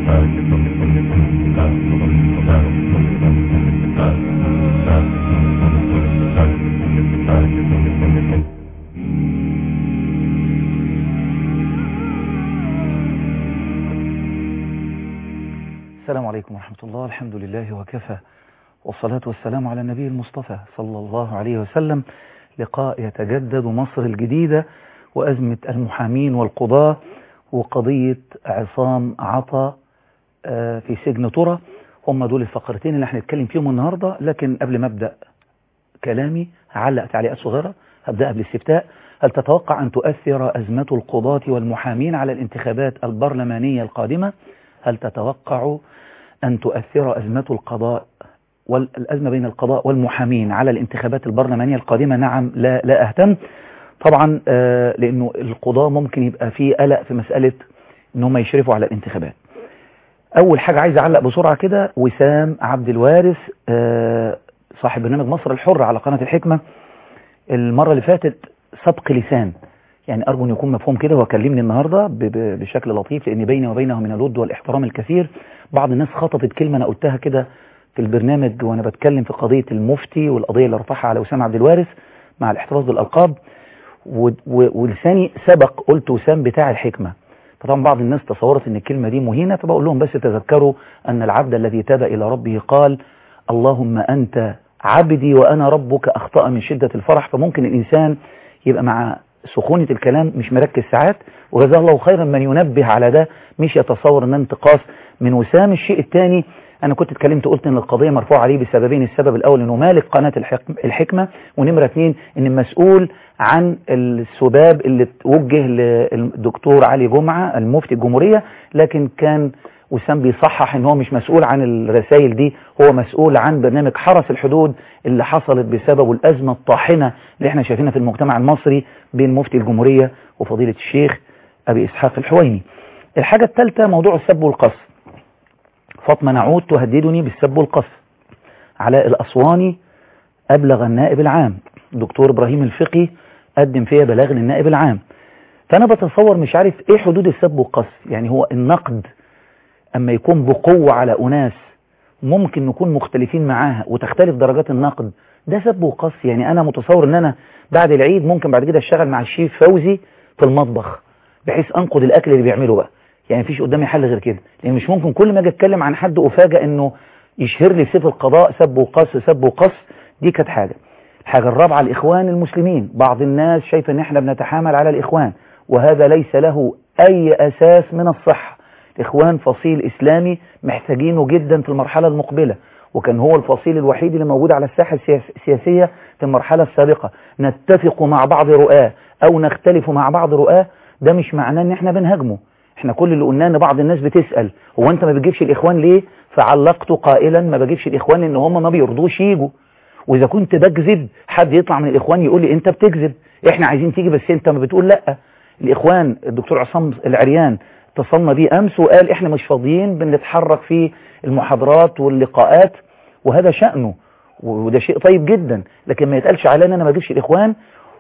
السلام عليكم ورحمة الله الحمد لله وكفى والصلاة والسلام على النبي المصطفى صلى الله عليه وسلم لقاء يتجدد مصر الجديدة وأزمة المحامين والقضاة وقضية عصام عطا آه، في سجن ترى هم دول الفقرتين اللي احنا نتكلم فيهم النهاردة لكن قبل ما أبدأ كلامي هعلق تعليقات صغيرة هبدأ بالاستفتاء هل تتوقع أن تؤثر أزمة القضاة والمحامين على الانتخابات البرلمانية القادمة هل تتوقع أن تؤثر أزمة القضاء والأزمة بين القضاء والمحامين على الانتخابات البرلمانية القادمة نعم لا, لا أهتم طبعا آه، لأنه القضاء ممكن يبقى فيه قلق في مسألة ان هم يشرفوا على الانتخابات أول حاجة عايز أعلق بسرعة كده وسام عبد الوارث آه، صاحب برنامج مصر الحر على قناة الحكمة المرة اللي فاتت سبق لسان يعني أرجو أن يكون مفهوم كده وكلمني النهاردة ب- ب- بشكل لطيف لأن بيني وبينه من الود والاحترام الكثير بعض الناس خططت كلمة أنا قلتها كده في البرنامج وأنا بتكلم في قضية المفتي والقضية اللي رفعها على وسام عبد الوارث مع الاحتفاظ بالألقاب و- و- ولساني سبق قلت وسام بتاع الحكمة فطبعا بعض الناس تصورت ان الكلمة دي مهينة فبقول لهم بس تذكروا ان العبد الذي تاب الى ربه قال اللهم انت عبدي وانا ربك اخطأ من شدة الفرح فممكن الانسان يبقى مع سخونة الكلام مش مركز ساعات وجزاه الله خيرا من ينبه على ده مش يتصور ان انتقاص من وسام الشيء الثاني انا كنت اتكلمت قلت ان القضية مرفوعة عليه بسببين السبب الاول انه مالك قناة الحكم الحكمة ونمرة اثنين ان المسؤول عن السباب اللي توجه للدكتور علي جمعة المفتي الجمهورية لكن كان وسام بيصحح ان هو مش مسؤول عن الرسائل دي هو مسؤول عن برنامج حرس الحدود اللي حصلت بسببه الازمة الطاحنة اللي احنا شايفينها في المجتمع المصري بين مفتي الجمهورية وفضيلة الشيخ ابي اسحاق الحويني الحاجة الثالثة موضوع السب والقص فاطمة نعود تهددني بالسب والقص علاء الأسواني أبلغ النائب العام دكتور إبراهيم الفقي قدم فيها بلاغ للنائب العام فأنا بتصور مش عارف إيه حدود السب والقص يعني هو النقد أما يكون بقوة على أناس ممكن نكون مختلفين معاها وتختلف درجات النقد ده سب وقص يعني أنا متصور إن أنا بعد العيد ممكن بعد كده أشتغل مع الشيف فوزي في المطبخ بحيث أنقد الأكل اللي بيعمله بقى يعني مفيش قدامي حل غير كده لان مش ممكن كل ما اجي اتكلم عن حد افاجئ انه يشهر لي سيف القضاء سب وقص سب وقص دي كانت حاجه الحاجه الرابعه الاخوان المسلمين بعض الناس شايفه ان احنا بنتحامل على الاخوان وهذا ليس له اي اساس من الصحه الاخوان فصيل اسلامي محتاجينه جدا في المرحله المقبله وكان هو الفصيل الوحيد اللي موجود على الساحه السياس- السياسيه في المرحله السابقه نتفق مع بعض رؤاه او نختلف مع بعض رؤاه ده مش معناه ان احنا بنهاجمه احنا كل اللي قلناه ان بعض الناس بتسأل هو انت ما بتجيبش الاخوان ليه فعلقت قائلا ما بجيبش الاخوان لان هم ما بيرضوش يجوا واذا كنت بكذب حد يطلع من الاخوان يقول لي انت بتكذب احنا عايزين تيجي بس انت ما بتقول لا الاخوان الدكتور عصام العريان اتصلنا بيه امس وقال احنا مش فاضيين بنتحرك في المحاضرات واللقاءات وهذا شأنه وده شيء طيب جدا لكن ما يتقالش علينا انا ما اجيبش الاخوان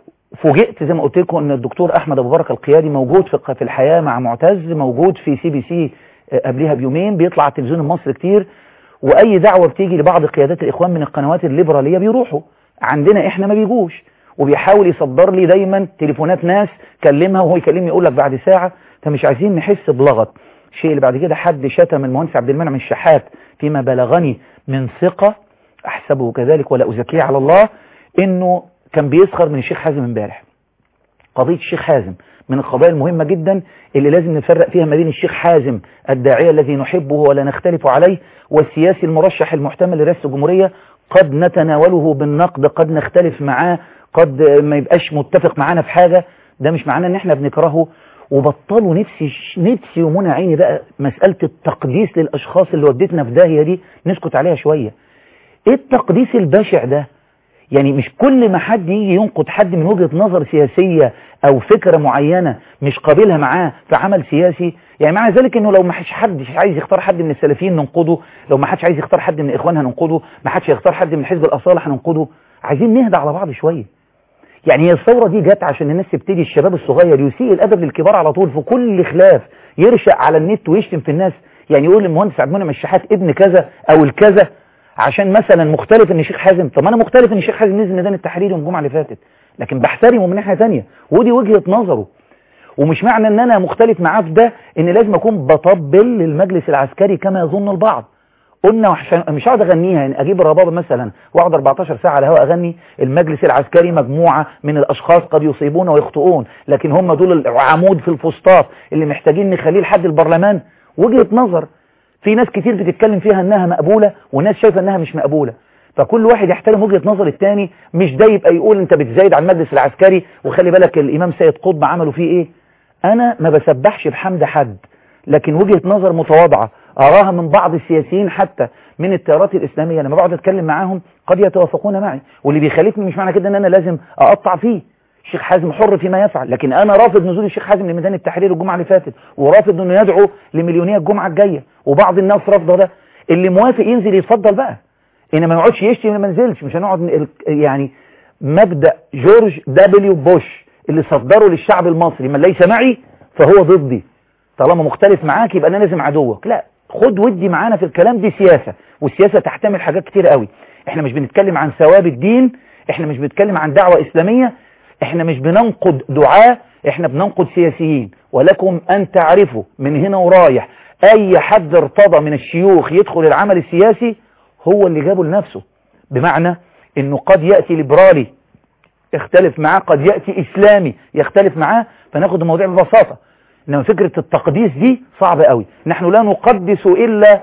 فوجئت زي ما قلت لكم ان الدكتور احمد ابو بركه القيادي موجود في في الحياه مع معتز موجود في سي بي سي قبلها بيومين بيطلع على التلفزيون المصري كتير واي دعوه بتيجي لبعض قيادات الاخوان من القنوات الليبراليه بيروحوا عندنا احنا ما بيجوش وبيحاول يصدر لي دايما تليفونات ناس كلمها وهو يكلمني يقول لك بعد ساعه فمش عايزين نحس بلغط الشيء اللي بعد كده حد شتم المهندس عبد المنعم الشحات فيما بلغني من ثقه احسبه كذلك ولا ازكيه على الله انه كان بيسخر من الشيخ حازم امبارح قضية الشيخ حازم من القضايا المهمة جدا اللي لازم نفرق فيها ما بين الشيخ حازم الداعية الذي نحبه ولا نختلف عليه والسياسي المرشح المحتمل لرئاسة الجمهورية قد نتناوله بالنقد قد نختلف معاه قد ما يبقاش متفق معانا في حاجة ده مش معناه ان احنا بنكرهه وبطلوا نفسي نفسي ومنى عيني بقى مسألة التقديس للأشخاص اللي ودتنا في داهية دي نسكت عليها شوية ايه التقديس البشع ده يعني مش كل ما حد يجي ينقد حد من وجهة نظر سياسية او فكرة معينة مش قابلها معاه في عمل سياسي يعني مع ذلك انه لو ما حد عايز يختار حد من السلفيين ننقده لو ما حدش عايز يختار حد من اخوانها ننقده ما حدش يختار حد من حزب الاصالة هننقده عايزين نهدى على بعض شوية يعني هي الثورة دي جت عشان الناس تبتدي الشباب الصغير يسيء الادب للكبار على طول في كل خلاف يرشق على النت ويشتم في الناس يعني يقول المهندس عبد المنعم الشحات ابن كذا او الكذا عشان مثلا مختلف ان الشيخ حازم طب ما انا مختلف ان الشيخ حازم نزل ميدان التحرير يوم الجمعه اللي فاتت لكن بحترمه من ناحيه ثانيه ودي وجهه نظره ومش معنى ان انا مختلف معاه في ده ان لازم اكون بطبل للمجلس العسكري كما يظن البعض قلنا وحشان مش هقعد اغنيها يعني اجيب الربابه مثلا واقعد 14 ساعه على الهواء اغني المجلس العسكري مجموعه من الاشخاص قد يصيبون ويخطئون لكن هم دول العمود في الفسطاط اللي محتاجين نخليه لحد البرلمان وجهه نظر في ناس كتير بتتكلم فيها انها مقبوله وناس شايفه انها مش مقبوله فكل واحد يحترم وجهه نظر الثاني مش ده يبقى يقول انت بتزايد على المجلس العسكري وخلي بالك الامام سيد قطب عملوا فيه ايه انا ما بسبحش بحمد حد لكن وجهه نظر متواضعه أراها من بعض السياسيين حتى من التيارات الإسلامية لما بقعد أتكلم معاهم قد يتوافقون معي واللي بيخالفني مش معنى كده أن أنا لازم أقطع فيه الشيخ حازم حر فيما يفعل لكن أنا رافض نزول الشيخ حازم لميدان التحرير الجمعة اللي فاتت ورافض أنه يدعو لمليونية الجمعة الجاية وبعض الناس رافضه ده اللي موافق ينزل يتفضل بقى إنما ما يقعدش يشتي ما نزلش مش هنقعد يعني مبدأ جورج دبليو بوش اللي صدره للشعب المصري من ليس معي فهو ضدي طالما مختلف معاك يبقى أنا لازم عدوك لا خد ودي معانا في الكلام دي سياسة والسياسة تحتمل حاجات كتير قوي احنا مش بنتكلم عن ثواب الدين احنا مش بنتكلم عن دعوة اسلامية احنا مش بننقد دعاة احنا بننقد سياسيين ولكم ان تعرفوا من هنا ورايح اي حد ارتضى من الشيوخ يدخل العمل السياسي هو اللي جابه لنفسه بمعنى انه قد يأتي ليبرالي يختلف معاه قد يأتي اسلامي يختلف معاه فناخد الموضوع ببساطة إنما فكرة التقديس دي صعبة قوي نحن لا نقدس إلا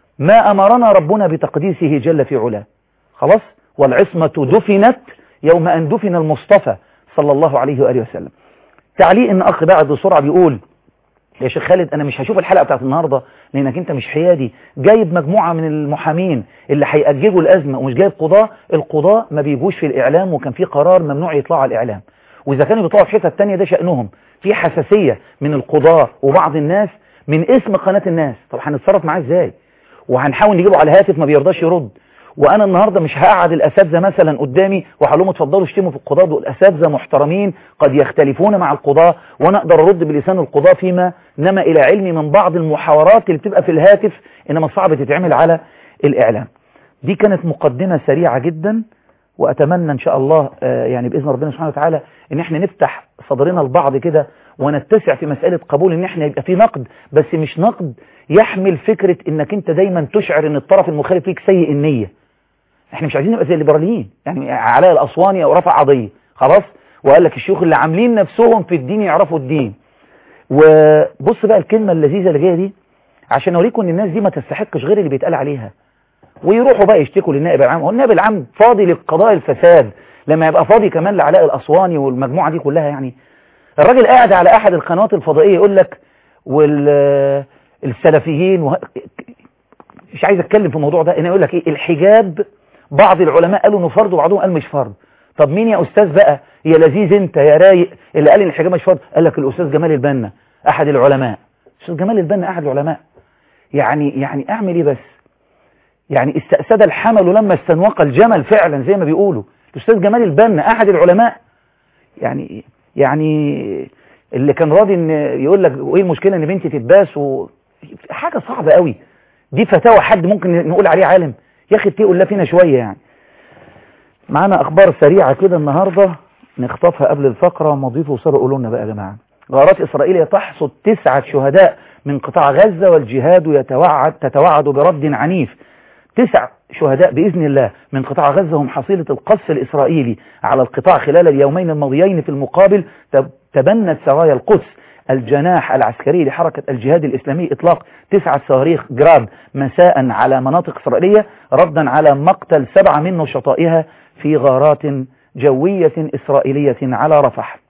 ما أمرنا ربنا بتقديسه جل في علاه خلاص والعصمة دفنت يوم أن دفن المصطفى صلى الله عليه وآله وسلم تعليق إن أخ بعد بسرعة بيقول يا شيخ خالد أنا مش هشوف الحلقة بتاعت النهاردة لأنك أنت مش حيادي جايب مجموعة من المحامين اللي هيأججوا الأزمة ومش جايب قضاء القضاء ما بيجوش في الإعلام وكان في قرار ممنوع يطلعوا على الإعلام وإذا كانوا بيطلعوا في حتة تانية ده شأنهم في حساسية من القضاة وبعض الناس من اسم قناة الناس طب هنتصرف معاه ازاي وهنحاول نجيبه على هاتف ما بيرضاش يرد وانا النهاردة مش هقعد الاساتذه مثلا قدامي وهقول لهم اتفضلوا اشتموا في القضاة دول اساتذه محترمين قد يختلفون مع القضاة وانا اقدر ارد بلسان القضاة فيما نما الى علمي من بعض المحاورات اللي بتبقى في الهاتف انما صعب تتعمل على الاعلام دي كانت مقدمة سريعة جدا وأتمنى إن شاء الله يعني بإذن ربنا سبحانه وتعالى إن احنا نفتح صدرنا لبعض كده ونتسع في مسألة قبول إن احنا يبقى في نقد بس مش نقد يحمل فكرة إنك أنت دايما تشعر إن الطرف المخالف ليك سيء النية احنا مش عايزين نبقى زي الليبراليين يعني علاء الأسواني أو رفع قضية خلاص وقال لك الشيوخ اللي عاملين نفسهم في الدين يعرفوا الدين وبص بقى الكلمة اللذيذة اللي جايه دي عشان أوريكم إن الناس دي ما تستحقش غير اللي بيتقال عليها ويروحوا بقى يشتكوا للنائب العام هو النائب العام فاضي لقضاء الفساد لما يبقى فاضي كمان لعلاء الأسواني والمجموعة دي كلها يعني الراجل قاعد على أحد القنوات الفضائية يقول لك والسلفيين وه... مش عايز اتكلم في الموضوع ده انا يقول لك ايه الحجاب بعض العلماء قالوا انه فرض وبعضهم قال مش فرض طب مين يا استاذ بقى يا لذيذ انت يا رايق اللي قال ان الحجاب مش فرض قال لك الاستاذ جمال البنا احد العلماء استاذ جمال البنا احد العلماء يعني يعني اعمل ايه بس يعني استأسد الحمل لما استنوق الجمل فعلا زي ما بيقولوا الأستاذ جمال البنا أحد العلماء يعني يعني اللي كان راضي ان يقول لك وايه المشكلة ان بنتي تتباس و... حاجة صعبة قوي دي فتاوى حد ممكن نقول عليه عالم يا اخي اتقوا الله فينا شوية يعني معانا اخبار سريعة كده النهاردة نخطفها قبل الفقرة ومضيفه وصاروا قولوا لنا بقى يا جماعة غارات إسرائيلية تحصد تسعة شهداء من قطاع غزة والجهاد يتوعد تتوعد برد عنيف تسع شهداء بإذن الله من قطاع غزة هم حصيلة القصف الإسرائيلي على القطاع خلال اليومين الماضيين في المقابل تبنت سرايا القدس الجناح العسكري لحركة الجهاد الإسلامي إطلاق تسعة صواريخ جراد مساء على مناطق إسرائيلية ردا على مقتل سبعة من نشطائها في غارات جوية إسرائيلية على رفح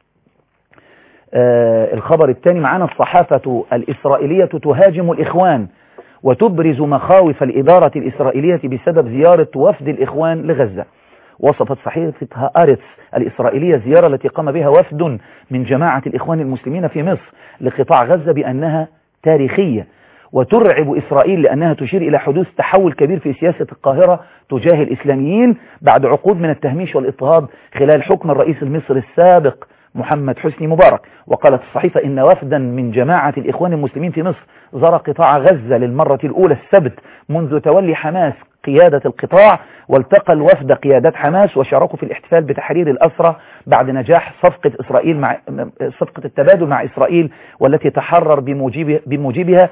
آه الخبر الثاني معنا الصحافة الإسرائيلية تهاجم الإخوان وتبرز مخاوف الإدارة الإسرائيلية بسبب زيارة وفد الإخوان لغزة وصفت صحيفة هآرتس الإسرائيلية الزيارة التي قام بها وفد من جماعة الإخوان المسلمين في مصر لقطاع غزة بأنها تاريخية وترعب إسرائيل لأنها تشير إلى حدوث تحول كبير في سياسة القاهرة تجاه الإسلاميين بعد عقود من التهميش والاضطهاد خلال حكم الرئيس المصري السابق محمد حسني مبارك وقالت الصحيفة إن وفدا من جماعة الإخوان المسلمين في مصر زار قطاع غزة للمرة الأولى السبت منذ تولي حماس قيادة القطاع والتقى الوفد قيادات حماس وشاركوا في الاحتفال بتحرير الأسرة بعد نجاح صفقة إسرائيل مع صفقة التبادل مع إسرائيل والتي تحرر بموجب بموجبها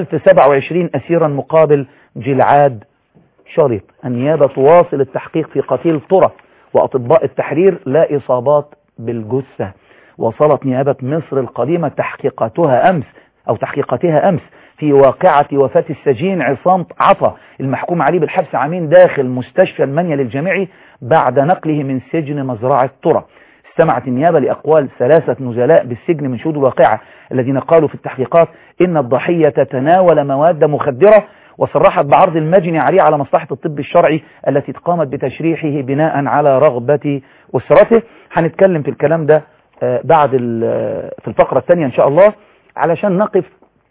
1027 أسيرا مقابل جلعاد شرط النيابة تواصل التحقيق في قتيل طرة وأطباء التحرير لا إصابات بالجثة وصلت نيابة مصر القديمة تحقيقاتها أمس أو تحقيقاتها أمس في واقعة وفاة السجين عصام عطا المحكوم عليه بالحبس عامين داخل مستشفى المنيا للجامعي بعد نقله من سجن مزرعة طرة استمعت النيابة لأقوال ثلاثة نزلاء بالسجن من شهود الواقعة الذين قالوا في التحقيقات إن الضحية تناول مواد مخدرة وصرحت بعرض المجني عليه على مصلحة الطب الشرعي التي قامت بتشريحه بناء على رغبة أسرته هنتكلم في الكلام ده بعد في الفقرة الثانية إن شاء الله علشان نقف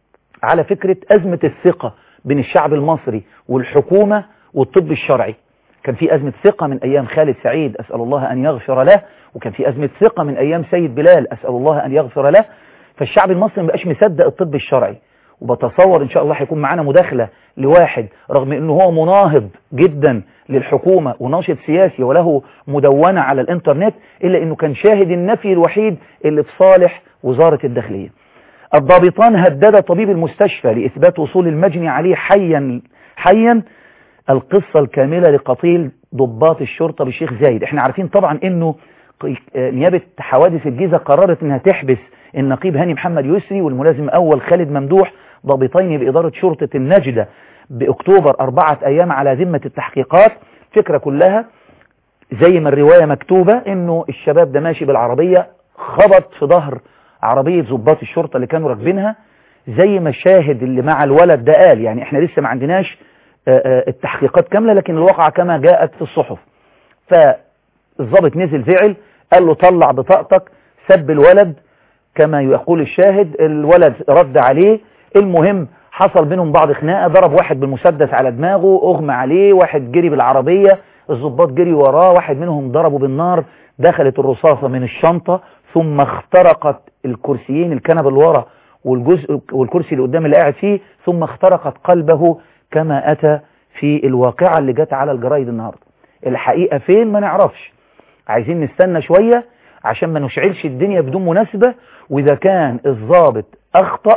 على فكرة أزمة الثقة بين الشعب المصري والحكومة والطب الشرعي كان في أزمة ثقة من أيام خالد سعيد أسأل الله أن يغفر له وكان في أزمة ثقة من أيام سيد بلال أسأل الله أن يغفر له فالشعب المصري ما بقاش مصدق الطب الشرعي وبتصور إن شاء الله هيكون معانا مداخلة لواحد رغم أنه هو مناهض جدا للحكومة وناشط سياسي وله مدونة على الانترنت إلا أنه كان شاهد النفي الوحيد اللي في صالح وزارة الداخلية الضابطان هدد طبيب المستشفى لإثبات وصول المجني عليه حيا حيا القصة الكاملة لقتيل ضباط الشرطة بالشيخ زايد احنا عارفين طبعا انه نيابة حوادث الجيزة قررت انها تحبس النقيب هاني محمد يسري والملازم اول خالد ممدوح ضابطين بإدارة شرطة النجدة بأكتوبر أربعة أيام على ذمة التحقيقات فكرة كلها زي ما الرواية مكتوبة انه الشباب ده ماشي بالعربية خبط في ظهر عربية ضباط الشرطة اللي كانوا راكبينها زي ما الشاهد اللي مع الولد ده قال يعني احنا لسه ما عندناش التحقيقات كاملة لكن الواقع كما جاءت في الصحف فالضابط نزل زعل قال له طلع بطاقتك سب الولد كما يقول الشاهد الولد رد عليه المهم حصل بينهم بعض خناقة ضرب واحد بالمسدس على دماغه اغمى عليه واحد جري بالعربية الضباط جري وراه واحد منهم ضربه بالنار دخلت الرصاصة من الشنطة ثم اخترقت الكرسيين الكنبة اللي ورا والجزء والكرسي اللي قدام اللي قاعد فيه ثم اخترقت قلبه كما أتى في الواقعة اللي جت على الجرايد النهاردة الحقيقة فين ما نعرفش عايزين نستنى شوية عشان ما نشعلش الدنيا بدون مناسبة وإذا كان الضابط أخطأ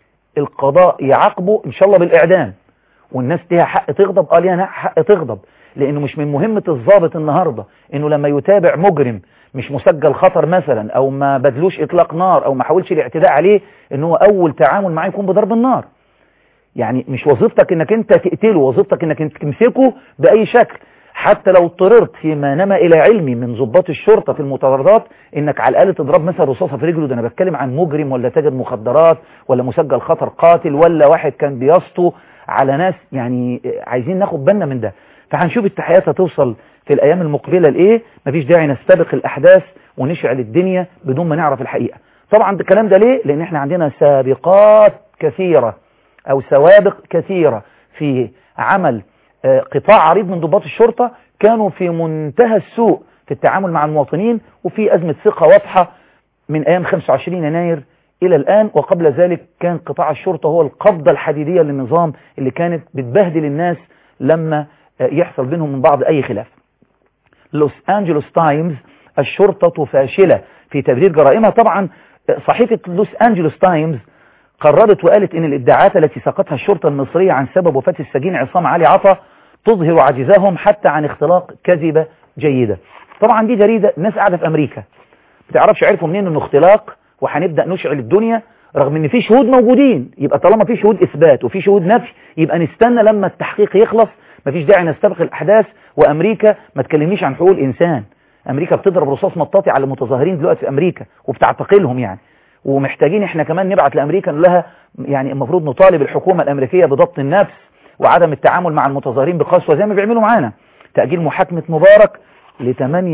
القضاء يعاقبه إن شاء الله بالإعدام والناس ليها حق تغضب قال ليها حق تغضب لأنه مش من مهمة الضابط النهاردة إنه لما يتابع مجرم مش مسجل خطر مثلا او ما بدلوش اطلاق نار او ما حاولش الاعتداء عليه ان هو اول تعامل معاه يكون بضرب النار يعني مش وظيفتك انك انت تقتله وظيفتك انك انت تمسكه باي شكل حتى لو اضطررت فيما نما الى علمي من ضباط الشرطة في المطاردات انك على الاقل تضرب مثلا رصاصة في رجله ده انا بتكلم عن مجرم ولا تاجر مخدرات ولا مسجل خطر قاتل ولا واحد كان بيسطو على ناس يعني عايزين ناخد بالنا من ده فهنشوف التحيات هتوصل في الأيام المقبلة لإيه مفيش داعي نستبق الأحداث ونشعل الدنيا بدون ما نعرف الحقيقة طبعا الكلام ده ليه لأن احنا عندنا سابقات كثيرة أو سوابق كثيرة في عمل قطاع عريض من ضباط الشرطة كانوا في منتهى السوء في التعامل مع المواطنين وفي أزمة ثقة واضحة من أيام 25 يناير إلى الآن وقبل ذلك كان قطاع الشرطة هو القبضة الحديدية للنظام اللي كانت بتبهدل الناس لما يحصل بينهم من بعض أي خلاف لوس أنجلوس تايمز الشرطة فاشلة في تبرير جرائمها طبعا صحيفة لوس أنجلوس تايمز قررت وقالت ان الادعاءات التي ساقتها الشرطة المصرية عن سبب وفاة السجين عصام علي عطا تظهر عجزهم حتى عن اختلاق كذبة جيدة طبعا دي جريدة الناس قاعدة في امريكا بتعرفش عرفوا منين انه اختلاق وهنبدأ نشعل الدنيا رغم ان في شهود موجودين يبقى طالما في شهود اثبات وفي شهود نفي يبقى نستنى لما التحقيق يخلص مفيش داعي نستبق الاحداث وامريكا ما تكلمنيش عن حقوق الانسان امريكا بتضرب رصاص مطاطي على المتظاهرين دلوقتي في امريكا وبتعتقلهم يعني ومحتاجين احنا كمان نبعت لامريكا نقول لها يعني المفروض نطالب الحكومة الامريكية بضبط النفس وعدم التعامل مع المتظاهرين بقسوة زي ما بيعملوا معانا تأجيل محاكمة مبارك ل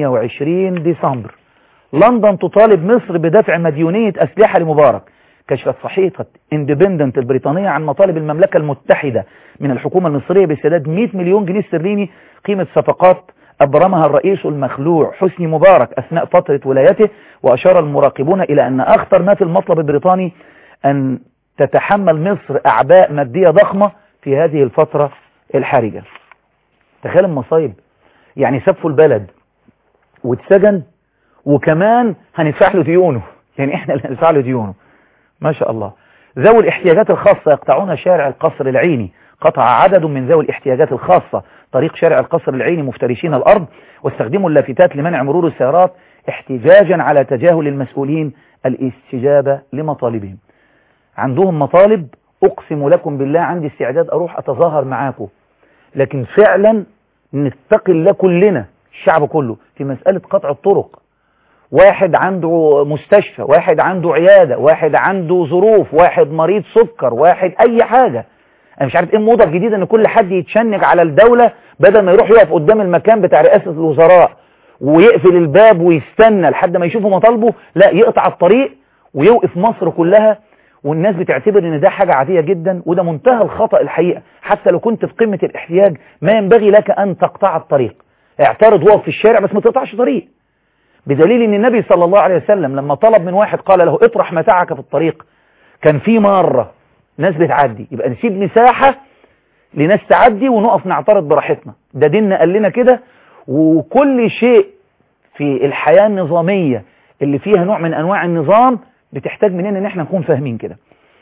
28 ديسمبر لندن تطالب مصر بدفع مديونية أسلحة لمبارك كشفت صحيفة اندبندنت البريطانية عن مطالب المملكة المتحدة من الحكومة المصرية بسداد 100 مليون جنيه استرليني قيمة صفقات أبرمها الرئيس المخلوع حسني مبارك أثناء فترة ولايته وأشار المراقبون إلى أن أخطر ما في المطلب البريطاني أن تتحمل مصر أعباء مادية ضخمة في هذه الفترة الحرجة تخيل المصايب يعني سفوا البلد واتسجن وكمان هندفع له ديونه يعني احنا اللي هندفع له ديونه ما شاء الله ذوي الاحتياجات الخاصة يقطعون شارع القصر العيني قطع عدد من ذوي الاحتياجات الخاصة طريق شارع القصر العيني مفترشين الأرض واستخدموا اللافتات لمنع مرور السيارات احتجاجا على تجاهل المسؤولين الاستجابة لمطالبهم عندهم مطالب أقسم لكم بالله عندي استعداد أروح أتظاهر معاكم لكن فعلا نتقي الله كلنا الشعب كله في مسألة قطع الطرق واحد عنده مستشفى واحد عنده عيادة واحد عنده ظروف واحد مريض سكر واحد أي حاجة أنا مش عارف إيه الموضة الجديدة إن كل حد يتشنج على الدولة بدل ما يروح يقف قدام المكان بتاع رئاسة الوزراء ويقفل الباب ويستنى لحد ما يشوفوا مطالبه لا يقطع الطريق ويوقف مصر كلها والناس بتعتبر ان ده حاجة عادية جدا وده منتهى الخطأ الحقيقة حتى لو كنت في قمة الاحتياج ما ينبغي لك ان تقطع الطريق اعترض وقف في الشارع بس ما تقطعش طريق بدليل ان النبي صلى الله عليه وسلم لما طلب من واحد قال له اطرح متاعك في الطريق كان في مرة ناس بتعدي يبقى نسيب مساحة لناس تعدي ونقف نعترض براحتنا ده ديننا قال لنا كده وكل شيء في الحياة النظامية اللي فيها نوع من انواع النظام بتحتاج مننا ان احنا نكون فاهمين كده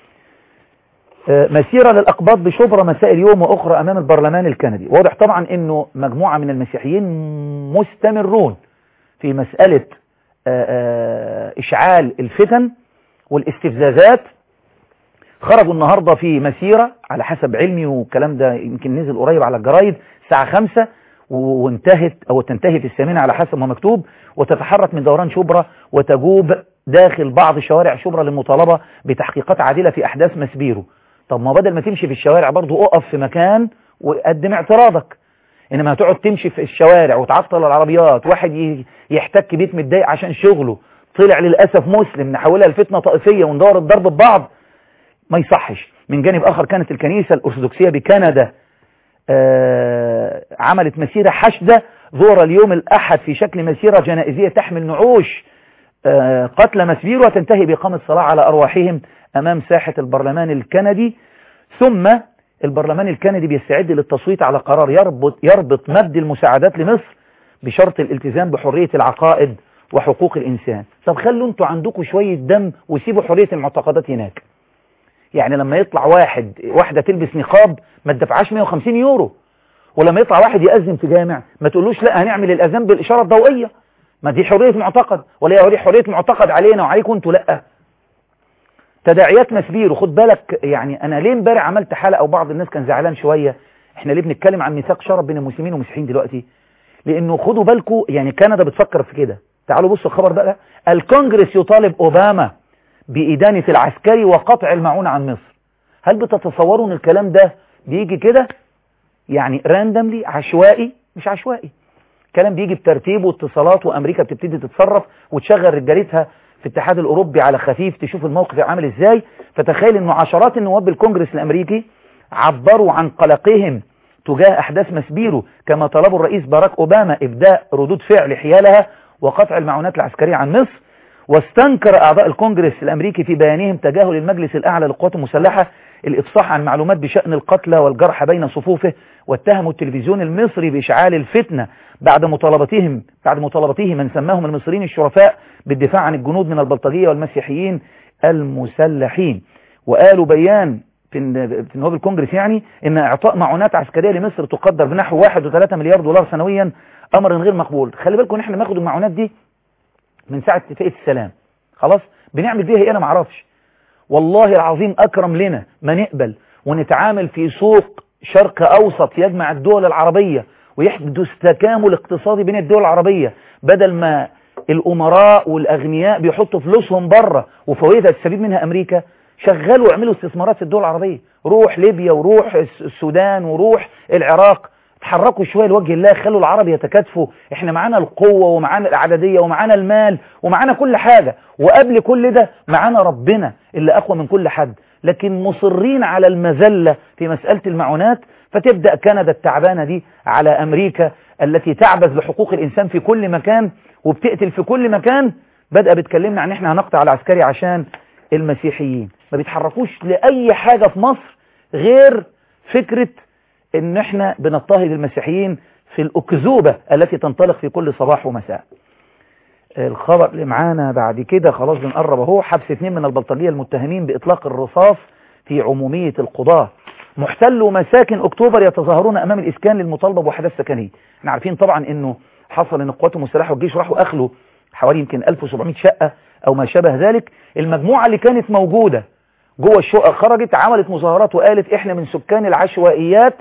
مسيرة للأقباط بشبرا مساء اليوم وأخرى أمام البرلمان الكندي واضح طبعا أنه مجموعة من المسيحيين مستمرون في مسألة إشعال الفتن والاستفزازات خرجوا النهاردة في مسيرة على حسب علمي والكلام ده يمكن نزل قريب على الجرايد الساعة خمسة وانتهت أو تنتهي في الثامنة على حسب ما مكتوب وتتحرك من دوران شبرا وتجوب داخل بعض شوارع شبرا للمطالبة بتحقيقات عادلة في أحداث مسبيرو طب ما بدل ما تمشي في الشوارع برضو اقف في مكان وقدم اعتراضك انما هتقعد تمشي في الشوارع وتعطل العربيات واحد يحتك بيت متضايق عشان شغله طلع للأسف مسلم نحولها لفتنة طائفية وندور الضرب ببعض ما يصحش من جانب آخر كانت الكنيسة الأرثوذكسية بكندا آه عملت مسيرة حشدة ظهر اليوم الأحد في شكل مسيرة جنائزية تحمل نعوش آه قتل مسبير وتنتهي بإقامة صلاة على أرواحهم أمام ساحة البرلمان الكندي ثم البرلمان الكندي بيستعد للتصويت على قرار يربط, يربط مد المساعدات لمصر بشرط الالتزام بحرية العقائد وحقوق الإنسان طب خلوا انتوا عندكم شوية دم وسيبوا حرية المعتقدات هناك يعني لما يطلع واحد واحدة تلبس نقاب ما تدفعش 150 يورو ولما يطلع واحد يأذن في جامع ما تقولوش لا هنعمل الأذان بالإشارة الضوئية ما دي حرية معتقد ولا هي حرية معتقد علينا وعليكم انتوا لا تداعيات مسبير وخد بالك يعني انا ليه امبارح عملت حلقه وبعض الناس كان زعلان شويه احنا ليه بنتكلم عن ميثاق شرف بين المسلمين والمسيحيين دلوقتي لانه خدوا بالكم يعني كندا بتفكر في كده تعالوا بصوا الخبر بقى الكونجرس يطالب اوباما بإدانة العسكري وقطع المعونة عن مصر هل بتتصوروا ان الكلام ده بيجي كده يعني راندملي عشوائي مش عشوائي كلام بيجي بترتيب واتصالات وامريكا بتبتدي تتصرف وتشغل رجالتها في الاتحاد الاوروبي على خفيف تشوف الموقف عامل ازاي فتخيل انه عشرات النواب بالكونجرس الامريكي عبروا عن قلقهم تجاه احداث مسبيرو كما طلبوا الرئيس باراك اوباما ابداء ردود فعل حيالها وقطع المعونات العسكرية عن مصر واستنكر اعضاء الكونجرس الامريكي في بيانهم تجاهل المجلس الاعلى للقوات المسلحة الافصاح عن معلومات بشأن القتلى والجرحى بين صفوفه واتهموا التلفزيون المصري باشعال الفتنة بعد مطالبتهم بعد مطالبته من سماهم المصريين الشرفاء بالدفاع عن الجنود من البلطجية والمسيحيين المسلحين وقالوا بيان في نواب الكونجرس يعني ان اعطاء معونات عسكرية لمصر تقدر بنحو 1.3 مليار دولار سنويا امر غير مقبول خلي بالكم ان احنا ناخد المعونات دي من ساعة اتفاقية السلام خلاص بنعمل بيها ايه انا معرفش والله العظيم اكرم لنا ما نقبل ونتعامل في سوق شرق اوسط يجمع الدول العربية ويحدث تكامل اقتصادي بين الدول العربية بدل ما الامراء والاغنياء بيحطوا فلوسهم بره وفوائدها تستفيد منها امريكا شغلوا واعملوا استثمارات في الدول العربية روح ليبيا وروح السودان وروح العراق تحركوا شوية لوجه الله خلوا العرب يتكاتفوا احنا معانا القوة ومعانا العددية ومعانا المال ومعانا كل حاجة وقبل كل ده معانا ربنا اللي اقوى من كل حد لكن مصرين على المذلة في مسألة المعونات فتبدأ كندا التعبانة دي على امريكا التي تعبث بحقوق الإنسان في كل مكان وبتقتل في كل مكان بدأ بتكلمنا عن احنا هنقطع العسكري عشان المسيحيين ما بيتحركوش لأي حاجة في مصر غير فكرة ان احنا بنضطهد المسيحيين في الأكذوبة التي تنطلق في كل صباح ومساء الخبر اللي معانا بعد كده خلاص بنقرب اهو حبس اثنين من البلطجية المتهمين بإطلاق الرصاص في عمومية القضاة محتلوا مساكن أكتوبر يتظاهرون أمام الإسكان للمطالبة بوحدات سكنية احنا عارفين طبعا انه حصل ان القوات المسلحة والجيش راحوا أخلوا حوالي يمكن 1700 شقة أو ما شابه ذلك المجموعة اللي كانت موجودة جوه الشقق خرجت عملت مظاهرات وقالت احنا من سكان العشوائيات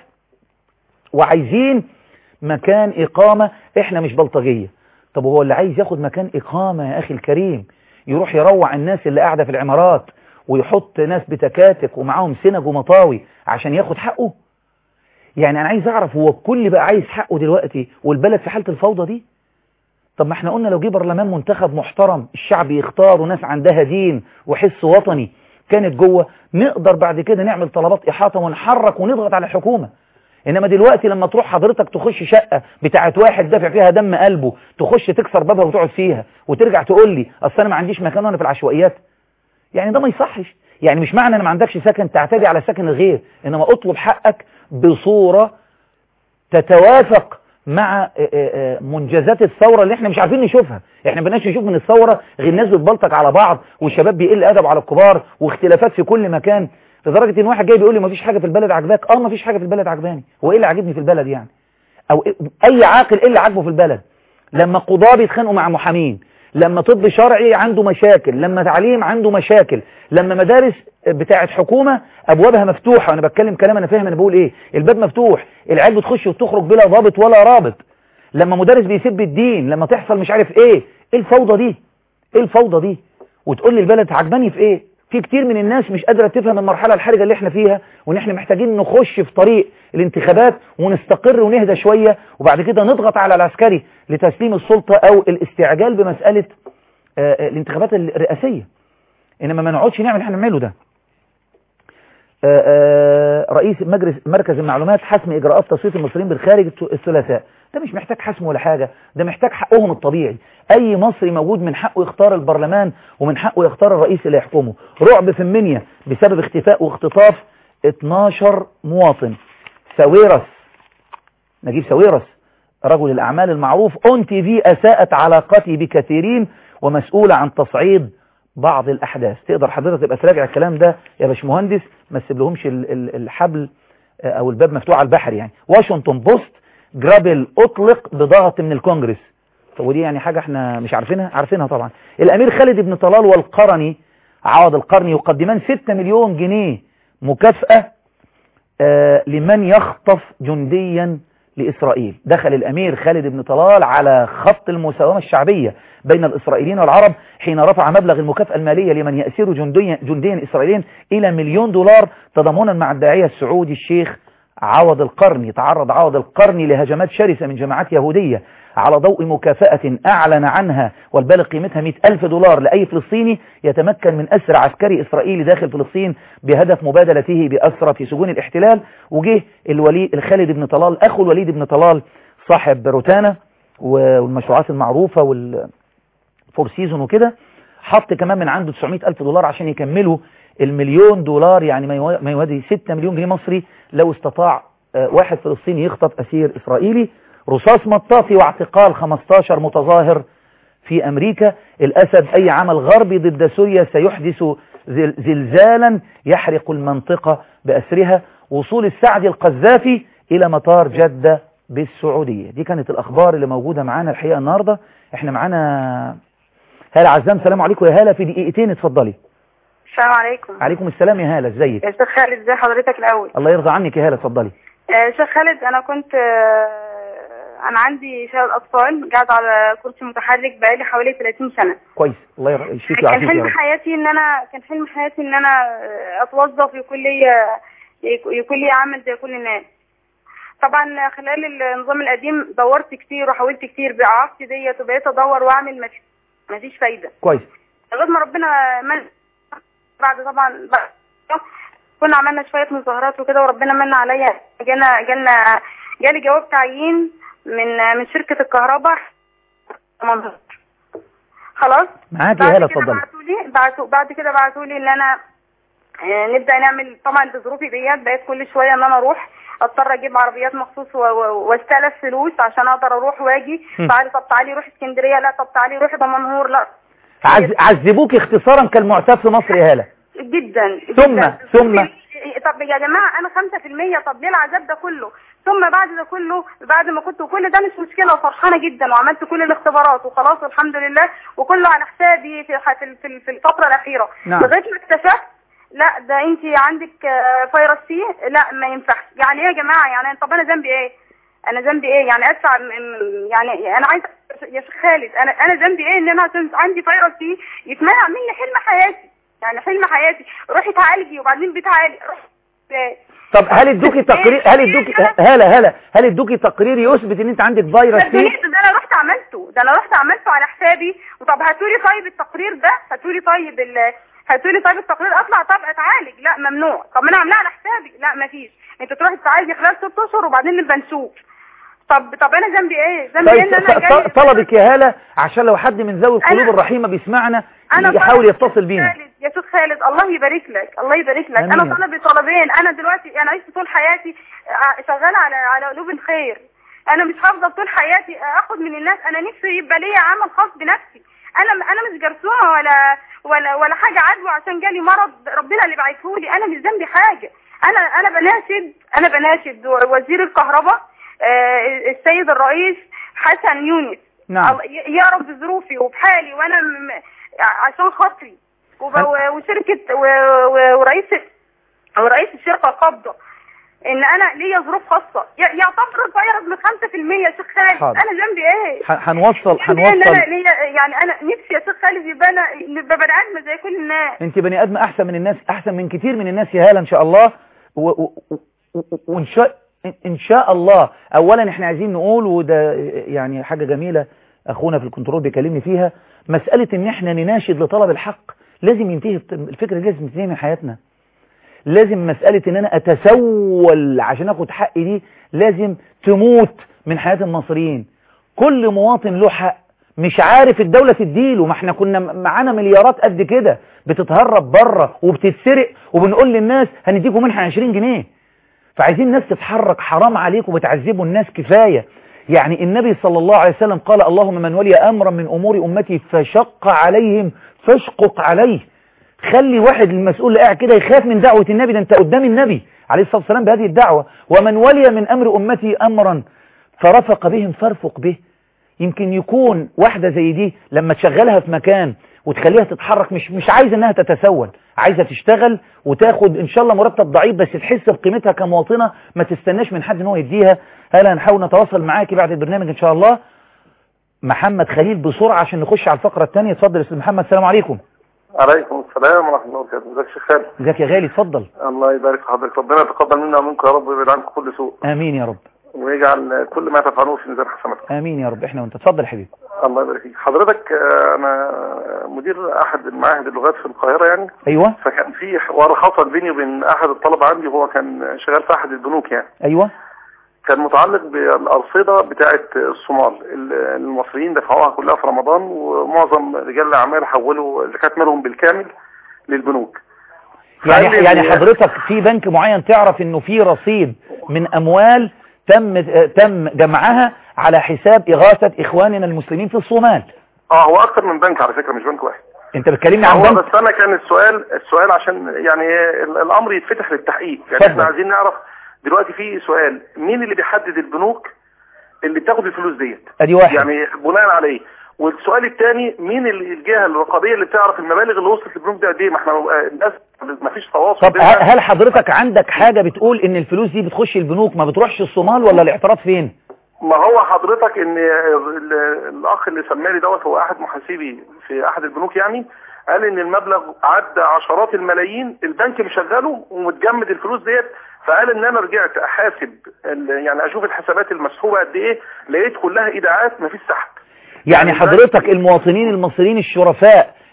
وعايزين مكان إقامة احنا مش بلطجية طب هو اللي عايز ياخد مكان إقامة يا أخي الكريم يروح يروع الناس اللي قاعدة في العمارات ويحط ناس بتكاتك ومعاهم سنج ومطاوي عشان ياخد حقه يعني أنا عايز أعرف هو الكل بقى عايز حقه دلوقتي والبلد في حالة الفوضى دي طب ما احنا قلنا لو جه برلمان منتخب محترم الشعب يختار وناس عندها دين وحس وطني كانت جوه نقدر بعد كده نعمل طلبات إحاطة ونحرك ونضغط على الحكومة إنما دلوقتي لما تروح حضرتك تخش شقة بتاعت واحد دافع فيها دم قلبه تخش تكسر بابها وتقعد فيها وترجع تقول لي أصل أنا ما عنديش مكان وأنا في العشوائيات يعني ده ما يصحش يعني مش معنى أنا ما عندكش سكن تعتدي على سكن الغير إنما أطلب حقك بصورة تتوافق مع منجزات الثورة اللي احنا مش عارفين نشوفها احنا بناش نشوف من الثورة غير الناس بتبلطج على بعض والشباب بيقل ادب على الكبار واختلافات في كل مكان لدرجة ان واحد جاي بيقول لي مفيش حاجة في البلد عجباك اه مفيش حاجة في البلد عجباني هو ايه اللي عاجبني في البلد يعني او اي عاقل ايه اللي عاجبه في البلد لما قضاة بيتخانقوا مع محامين لما طب شرعي عنده مشاكل لما تعليم عنده مشاكل لما مدارس بتاعة حكومة ابوابها مفتوحة وانا بتكلم كلام انا فاهم انا بقول ايه الباب مفتوح العيال بتخش وتخرج بلا ضابط ولا رابط لما مدرس بيسب الدين لما تحصل مش عارف ايه ايه الفوضى دي ايه الفوضى دي وتقول لي البلد عجباني في ايه في كتير من الناس مش قادرة تفهم المرحلة الحرجة اللي احنا فيها وان احنا محتاجين نخش في طريق الانتخابات ونستقر ونهدى شوية وبعد كده نضغط على العسكري لتسليم السلطة او الاستعجال بمسألة آه الانتخابات الرئاسية انما ما نقعدش نعمل احنا نعمله ده آه آه رئيس مجلس مركز المعلومات حسم اجراءات تصويت المصريين بالخارج الثلاثاء ده مش محتاج حسم ولا حاجة ده محتاج حقهم الطبيعي اي مصري موجود من حقه يختار البرلمان ومن حقه يختار الرئيس اللي يحكمه رعب في المنيا بسبب اختفاء واختطاف 12 مواطن ساويرس نجيب ساويرس رجل الاعمال المعروف اون تي في اساءت علاقتي بكثيرين ومسؤولة عن تصعيد بعض الاحداث تقدر حضرتك تبقى تراجع الكلام ده يا باشمهندس ما تسيبلهمش الحبل او الباب مفتوح على البحر يعني واشنطن بوست جرابل اطلق بضغط من الكونجرس طب ودي يعني حاجة احنا مش عارفينها عارفينها طبعا الامير خالد بن طلال والقرني عوض القرني يقدمان 6 مليون جنيه مكافأة آه لمن يخطف جنديا لإسرائيل دخل الأمير خالد بن طلال على خط المساومة الشعبية بين الإسرائيليين والعرب حين رفع مبلغ المكافأة المالية لمن يأسر جنديا, جنديا إسرائيليين إلى مليون دولار تضامنا مع الداعية السعودي الشيخ عوض القرني تعرض عوض القرني لهجمات شرسة من جماعات يهودية على ضوء مكافأة أعلن عنها والبالغ قيمتها 100 ألف دولار لأي فلسطيني يتمكن من أسر عسكري إسرائيلي داخل فلسطين بهدف مبادلته بأسرى في سجون الاحتلال وجه الولي الخالد بن طلال أخو الوليد بن طلال صاحب روتانا والمشروعات المعروفة والفور سيزون وكده حط كمان من عنده 900 ألف دولار عشان يكملوا المليون دولار يعني ما يوازي 6 مليون جنيه مصري لو استطاع واحد فلسطيني يخطف أسير إسرائيلي رصاص مطاطي واعتقال 15 متظاهر في أمريكا الأسد أي عمل غربي ضد سوريا سيحدث زلزالا يحرق المنطقة بأسرها وصول السعد القذافي إلى مطار جدة بالسعودية دي كانت الأخبار اللي موجودة معانا الحقيقة النهاردة احنا معانا هالة عزام سلام عليكم يا هالة في دقيقتين اتفضلي السلام عليكم عليكم السلام يا هالة ازيك يا شيخ خالد ازي حضرتك الاول الله يرضى عنك يا هالة اتفضلي يا شيخ خالد انا كنت انا عندي شلل اطفال قاعد على كرسي متحرك بقالي حوالي 30 سنه كويس الله يشفيك كان ويعافيك يا حلم رب حياتي ان انا كان حلم حياتي ان انا اتوظف يكون لي يكون لي عمل زي كل الناس طبعا خلال النظام القديم دورت كتير وحاولت كتير باعاقتي ديت وبقيت ادور واعمل مفيش مفيش فايده كويس لغايه ما ربنا من بعد طبعا بعد كنا عملنا شويه مظاهرات وكده وربنا من عليا جانا جالنا جالي جواب تعيين من من شركه الكهرباء منظور خلاص معاك يا بعد هالة كده اتفضلي بعتوا لي بعتوا بعد كده بعتوا لي ان انا آه، نبدا نعمل طبعا بظروفي ديت بقيت كل شويه ان انا اروح اضطر اجيب عربيات مخصوص و- و- واستلف فلوس عشان اقدر اروح واجي هم. تعالي طب تعالي روحي اسكندريه لا طب تعالي روحي دمنهور لا عز... عذبوك اختصارا كالمعتاد في مصر يا هالة جدا ثم- جداً. ثم. طب يا جماعه انا 5% طب ليه العذاب ده كله ثم بعد ده كله بعد ما كنت وكل ده مش مشكله وفرحانه جدا وعملت كل الاختبارات وخلاص الحمد لله وكله على حسابي في في في- في الفتره الاخيره نعم. لغايه ما اكتشفت لا ده انت عندك آه، فيروس سي لا ما ينفعش يعني ايه يا جماعه يعني طب انا ذنبي ايه انا ذنبي ايه يعني ادفع م- م- يعني انا عايز يا شيخ خالد انا انا ذنبي ايه ان انا عشان عندي فيروس سي يتمنع مني حلم حياتي يعني حلم حياتي روحي تعالجي وبعدين بتعالي روحي طب هل ادوكي تقرير هل ادوكي هالة هالة هل ادوكي تقرير يثبت ان انت عندك فيروس ده سي ده انا رحت عملته ده انا رحت عملته على حسابي وطب هاتولي طيب التقرير ده هاتولي طيب ال هاتولي طيب التقرير اطلع طب اتعالج لا ممنوع طب ما انا عاملاه على حسابي لا مفيش انت تروحي تتعالجي خلال ست اشهر وبعدين نبقى نشوف طب طب انا ذنبي ايه ذنبي ايه طيب ان انا ط- جاي ط- طلبك يا هالة عشان لو حد من ذوي القلوب أنا- الرحيمة بيسمعنا انا يحاول طلبي- يتصل بينا خالد يا شيخ خالد الله يبارك لك الله يبارك لك آمين انا يا رب. طلبي طلبين انا دلوقتي انا عشت طول حياتي ع- شغاله على على قلوب الخير انا مش هفضل طول حياتي اخد من الناس انا نفسي يبقى ليا عمل خاص بنفسي انا انا مش جرثومه ولا ولا ولا حاجه عدوى عشان جالي مرض ربنا اللي بعتهولي انا مش ذنبي حاجه انا انا بناشد انا بناشد وزير الكهرباء آه، السيد الرئيس حسن يونس نعم. الله- ي- يعرف بظروفي وبحالي وانا م- م- عشان خاطري وب- أنا- و- وشركه و- و- ورئيس ورئيس الشركه القابضه ان انا ليا ظروف خاصه ي- يعتبر الفيروس من 5% يا شيخ خالد حاضر. انا ذنبي ايه؟ ح- هنوصل ذنبي إيه إن هنوصل انا ليا يعني انا نفسي يا شيخ خالد يبقى انا نبقى بني ادم زي كل الناس انت بني ادم احسن من الناس احسن من كتير من الناس يا هالة ان شاء الله و- و- و- و- وان شاء ان شاء الله اولا احنا عايزين نقول وده يعني حاجة جميلة اخونا في الكنترول بيكلمني فيها مسألة ان احنا نناشد لطلب الحق لازم ينتهي الفكرة دي لازم تنتهي من حياتنا لازم مسألة ان انا اتسول عشان اخد حقي دي لازم تموت من حياة المصريين كل مواطن له حق مش عارف الدولة تديله ما احنا كنا معانا مليارات قد كده بتتهرب بره وبتتسرق وبنقول للناس هنديكم منها 20 جنيه فعايزين الناس تتحرك حرام عليكم وبتعذبوا الناس كفاية يعني النبي صلى الله عليه وسلم قال اللهم من ولي أمرا من أمور أمتي فشق عليهم فاشقق عليه خلي واحد المسؤول اللي قاعد كده يخاف من دعوة النبي ده انت قدام النبي عليه الصلاة والسلام بهذه الدعوة ومن ولي من أمر أمتي أمرا فرفق بهم فارفق به يمكن يكون واحدة زي دي لما تشغلها في مكان وتخليها تتحرك مش مش عايزة انها تتسول عايزة تشتغل وتاخد ان شاء الله مرتب ضعيف بس تحس بقيمتها كمواطنة ما تستناش من حد ان هو يديها هلا هنحاول نتواصل معاكي بعد البرنامج ان شاء الله محمد خليل بسرعة عشان نخش على الفقرة الثانية اتفضل يا استاذ محمد السلام عليكم عليكم السلام ورحمة الله وبركاته ازيك يا شيخ خالد ازيك يا غالي اتفضل الله يبارك في حضرتك ربنا يتقبل منا ومنكم يا رب ويبعد عنكم كل سوء امين يا رب ويجعل كل ما تفعلوه في ميزان حسناتكم امين يا رب احنا وانت اتفضل يا حبيبي الله يبارك فيك حضرتك آه، انا مدير احد المعاهد اللغات في القاهرة يعني ايوه فكان في حوار حصل بيني وبين احد الطلبة عندي وهو كان شغال في احد البنوك يعني ايوه كان متعلق بالأرصدة بتاعة الصومال ال- المصريين دفعوها كلها في رمضان ومعظم رجال الأعمال حولوا زكاة مالهم بالكامل للبنوك يعني فقال لي يعني إن- حضرتك في بنك معين تعرف انه في رصيد من اموال تم تم جمعها على حساب اغاثة اخواننا المسلمين في الصومال اه هو اكتر من بنك على فكرة مش بنك واحد انت بتكلمني عن هو بنك بس انا كان السؤال السؤال عشان يعني ال- الامر يتفتح للتحقيق يعني اتفضل. احنا عايزين نعرف دلوقتي في سؤال مين اللي بيحدد البنوك اللي بتاخد الفلوس ديت ادي واحد يعني بناء عليه والسؤال الثاني مين اللي الجهه الرقابيه اللي بتعرف المبالغ اللي وصلت للبنوك دي قد ايه ما احنا آه، الناس ما فيش تواصل طب بيننا. ه- هل حضرتك عندك حاجة بتقول ان الفلوس دي بتخش البنوك ما بتروحش الصومال ولا الاعتراض فين ما هو حضرتك ان ال- الاخ اللي سمالي دوت هو احد محاسبي في احد البنوك يعني قال ان المبلغ عدى عشرات الملايين البنك مشغله ومتجمد الفلوس ديت فقال ان انا رجعت احاسب ال- يعني اشوف الحسابات المسحوبه قد ايه لقيت كلها ايداعات مفيش سحب يعني يعني حضرتك المواطنين المصريين الشرفاء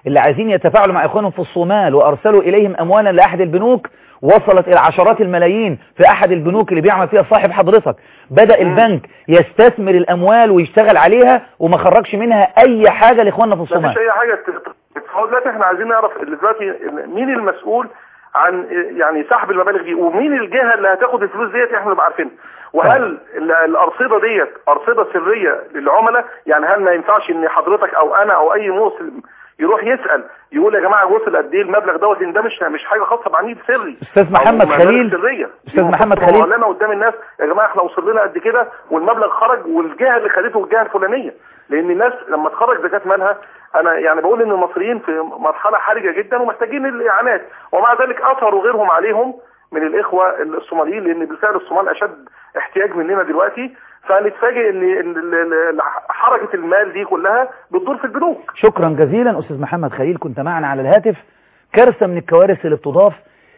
اللي عايزين يتفاعلوا مع إخوانهم في الصومال وأرسلوا إليهم أموالا لأحد البنوك وصلت إلى عشرات الملايين في أحد البنوك اللي بيعمل فيها صاحب حضرتك بدأ البنك يستثمر الأموال ويشتغل عليها وما خرجش منها أي حاجة لإخواننا في مفيش الصومال اي حاجه فهو دلوقتي احنا عايزين نعرف اللي دلوقتي مين المسؤول عن يعني سحب المبالغ دي ومين الجهه اللي هتاخد الفلوس ديت احنا نبقى عارفينها وهل ال- الارصده ديت ارصده سريه للعملاء يعني هل ما ينفعش ان حضرتك او انا او اي مسلم يروح يسال يقول يا جماعه وصل قد ايه المبلغ دوت لان ده مش مش حاجه خاصه بعميل سري أستاذ محمد أو مبالغ خليل سريه أستاذ محمد خليل. معلنه قدام الناس يا جماعه احنا وصل لنا قد كده والمبلغ خرج والجهه اللي خدته الجهه الفلانيه لان الناس لما تخرج زكاه مالها انا يعني بقول ان المصريين في مرحله حرجه جدا ومحتاجين الاعانات ومع ذلك اثروا غيرهم عليهم من الاخوه الصوماليين لان بالفعل الصومال اشد احتياج مننا دلوقتي فنتفاجئ ان ال- ال- ال- حركه المال دي كلها بتدور في البنوك شكرا جزيلا أستاذ محمد خليل كنت معنا على الهاتف كارثة من الكوارث اللي بتضاف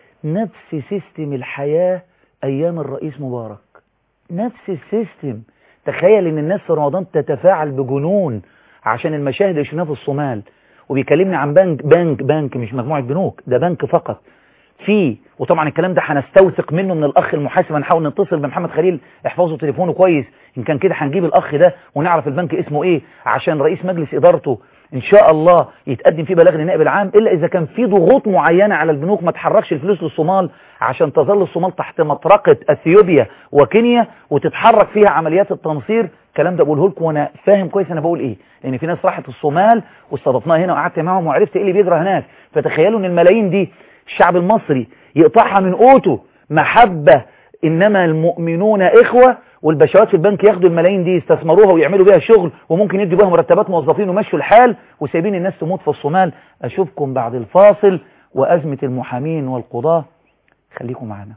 نفس سيستم الحياة أيام الرئيس مبارك نفس السيستم تخيل ان الناس في رمضان تتفاعل بجنون عشان المشاهد اللي شفناها في الصومال وبيكلمني عن بنك بنك بنك مش مجموعة بنوك ده بنك فقط في وطبعا الكلام ده هنستوثق منه من الاخ المحاسب هنحاول نتصل بمحمد خليل احفظوا تليفونه كويس ان كان كده هنجيب الاخ ده ونعرف البنك اسمه ايه عشان رئيس مجلس ادارته ان شاء الله يتقدم فيه بلاغ للنائب العام الا اذا كان في ضغوط معينه على البنوك ما تحركش الفلوس للصومال عشان تظل الصومال تحت مطرقه اثيوبيا وكينيا وتتحرك فيها عمليات التنصير الكلام ده بقوله لكم وانا فاهم كويس انا بقول ايه لان في ناس راحت الصومال واستضفناها هنا وقعدت معاهم وعرفت ايه اللي بيجرى هناك فتخيلوا ان الملايين دي الشعب المصري يقطعها من قوته محبة إنما المؤمنون إخوة والبشوات في البنك ياخدوا الملايين دي يستثمروها ويعملوا بيها شغل وممكن يدوا بيها مرتبات موظفين ومشوا الحال وسايبين الناس تموت في الصومال أشوفكم بعد الفاصل وأزمة المحامين والقضاة خليكم معنا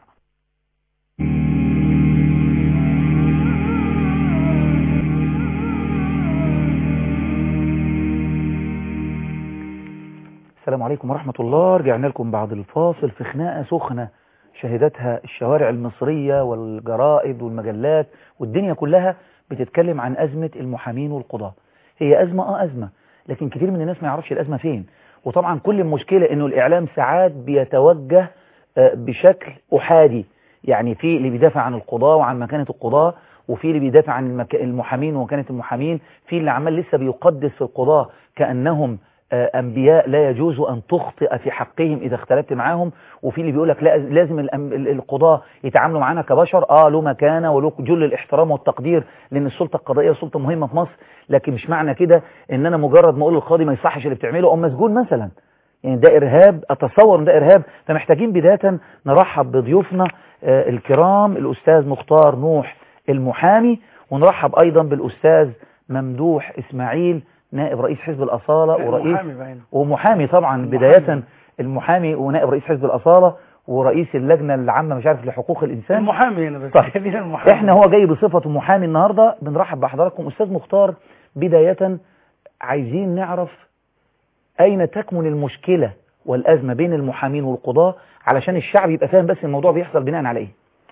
السلام عليكم ورحمة الله رجعنا لكم بعد الفاصل في خناقة سخنة شهدتها الشوارع المصرية والجرائد والمجلات والدنيا كلها بتتكلم عن أزمة المحامين والقضاة هي أزمة آه أزمة لكن كتير من الناس ما يعرفش الأزمة فين وطبعا كل المشكلة إنه الإعلام ساعات بيتوجه آه، بشكل أحادي يعني في اللي بيدافع عن القضاة وعن مكانة القضاة وفي اللي بيدافع عن المك... المحامين ومكانة المحامين في اللي عمال لسه بيقدس في القضاة كأنهم آه، أنبياء لا يجوز أن تخطئ في حقهم إذا اختلفت معاهم وفي اللي بيقول لك لا لازم الأم- ال- القضاة يتعاملوا معانا كبشر آه له مكانة وله جل الاحترام والتقدير لأن السلطة القضائية سلطة مهمة في مصر لكن مش معنى كده إن أنا مجرد ما أقول للقاضي ما يصحش اللي بتعمله أو مسجون مثلا يعني ده إرهاب أتصور إن ده إرهاب فمحتاجين بداية نرحب بضيوفنا آه، الكرام الأستاذ مختار نوح المحامي ونرحب أيضا بالأستاذ ممدوح إسماعيل نائب رئيس حزب الأصالة ورئيس المحامي باين. ومحامي طبعا المحامي. بداية المحامي ونائب رئيس حزب الأصالة ورئيس اللجنة العامة مش عارف لحقوق الإنسان المحامي هنا بس طيب. خلينا المحامي احنا هو جاي بصفته محامي النهاردة بنرحب بحضراتكم أستاذ مختار بداية عايزين نعرف أين تكمن المشكلة والأزمة بين المحامين والقضاة علشان الشعب يبقى فاهم بس الموضوع بيحصل بناء على إيه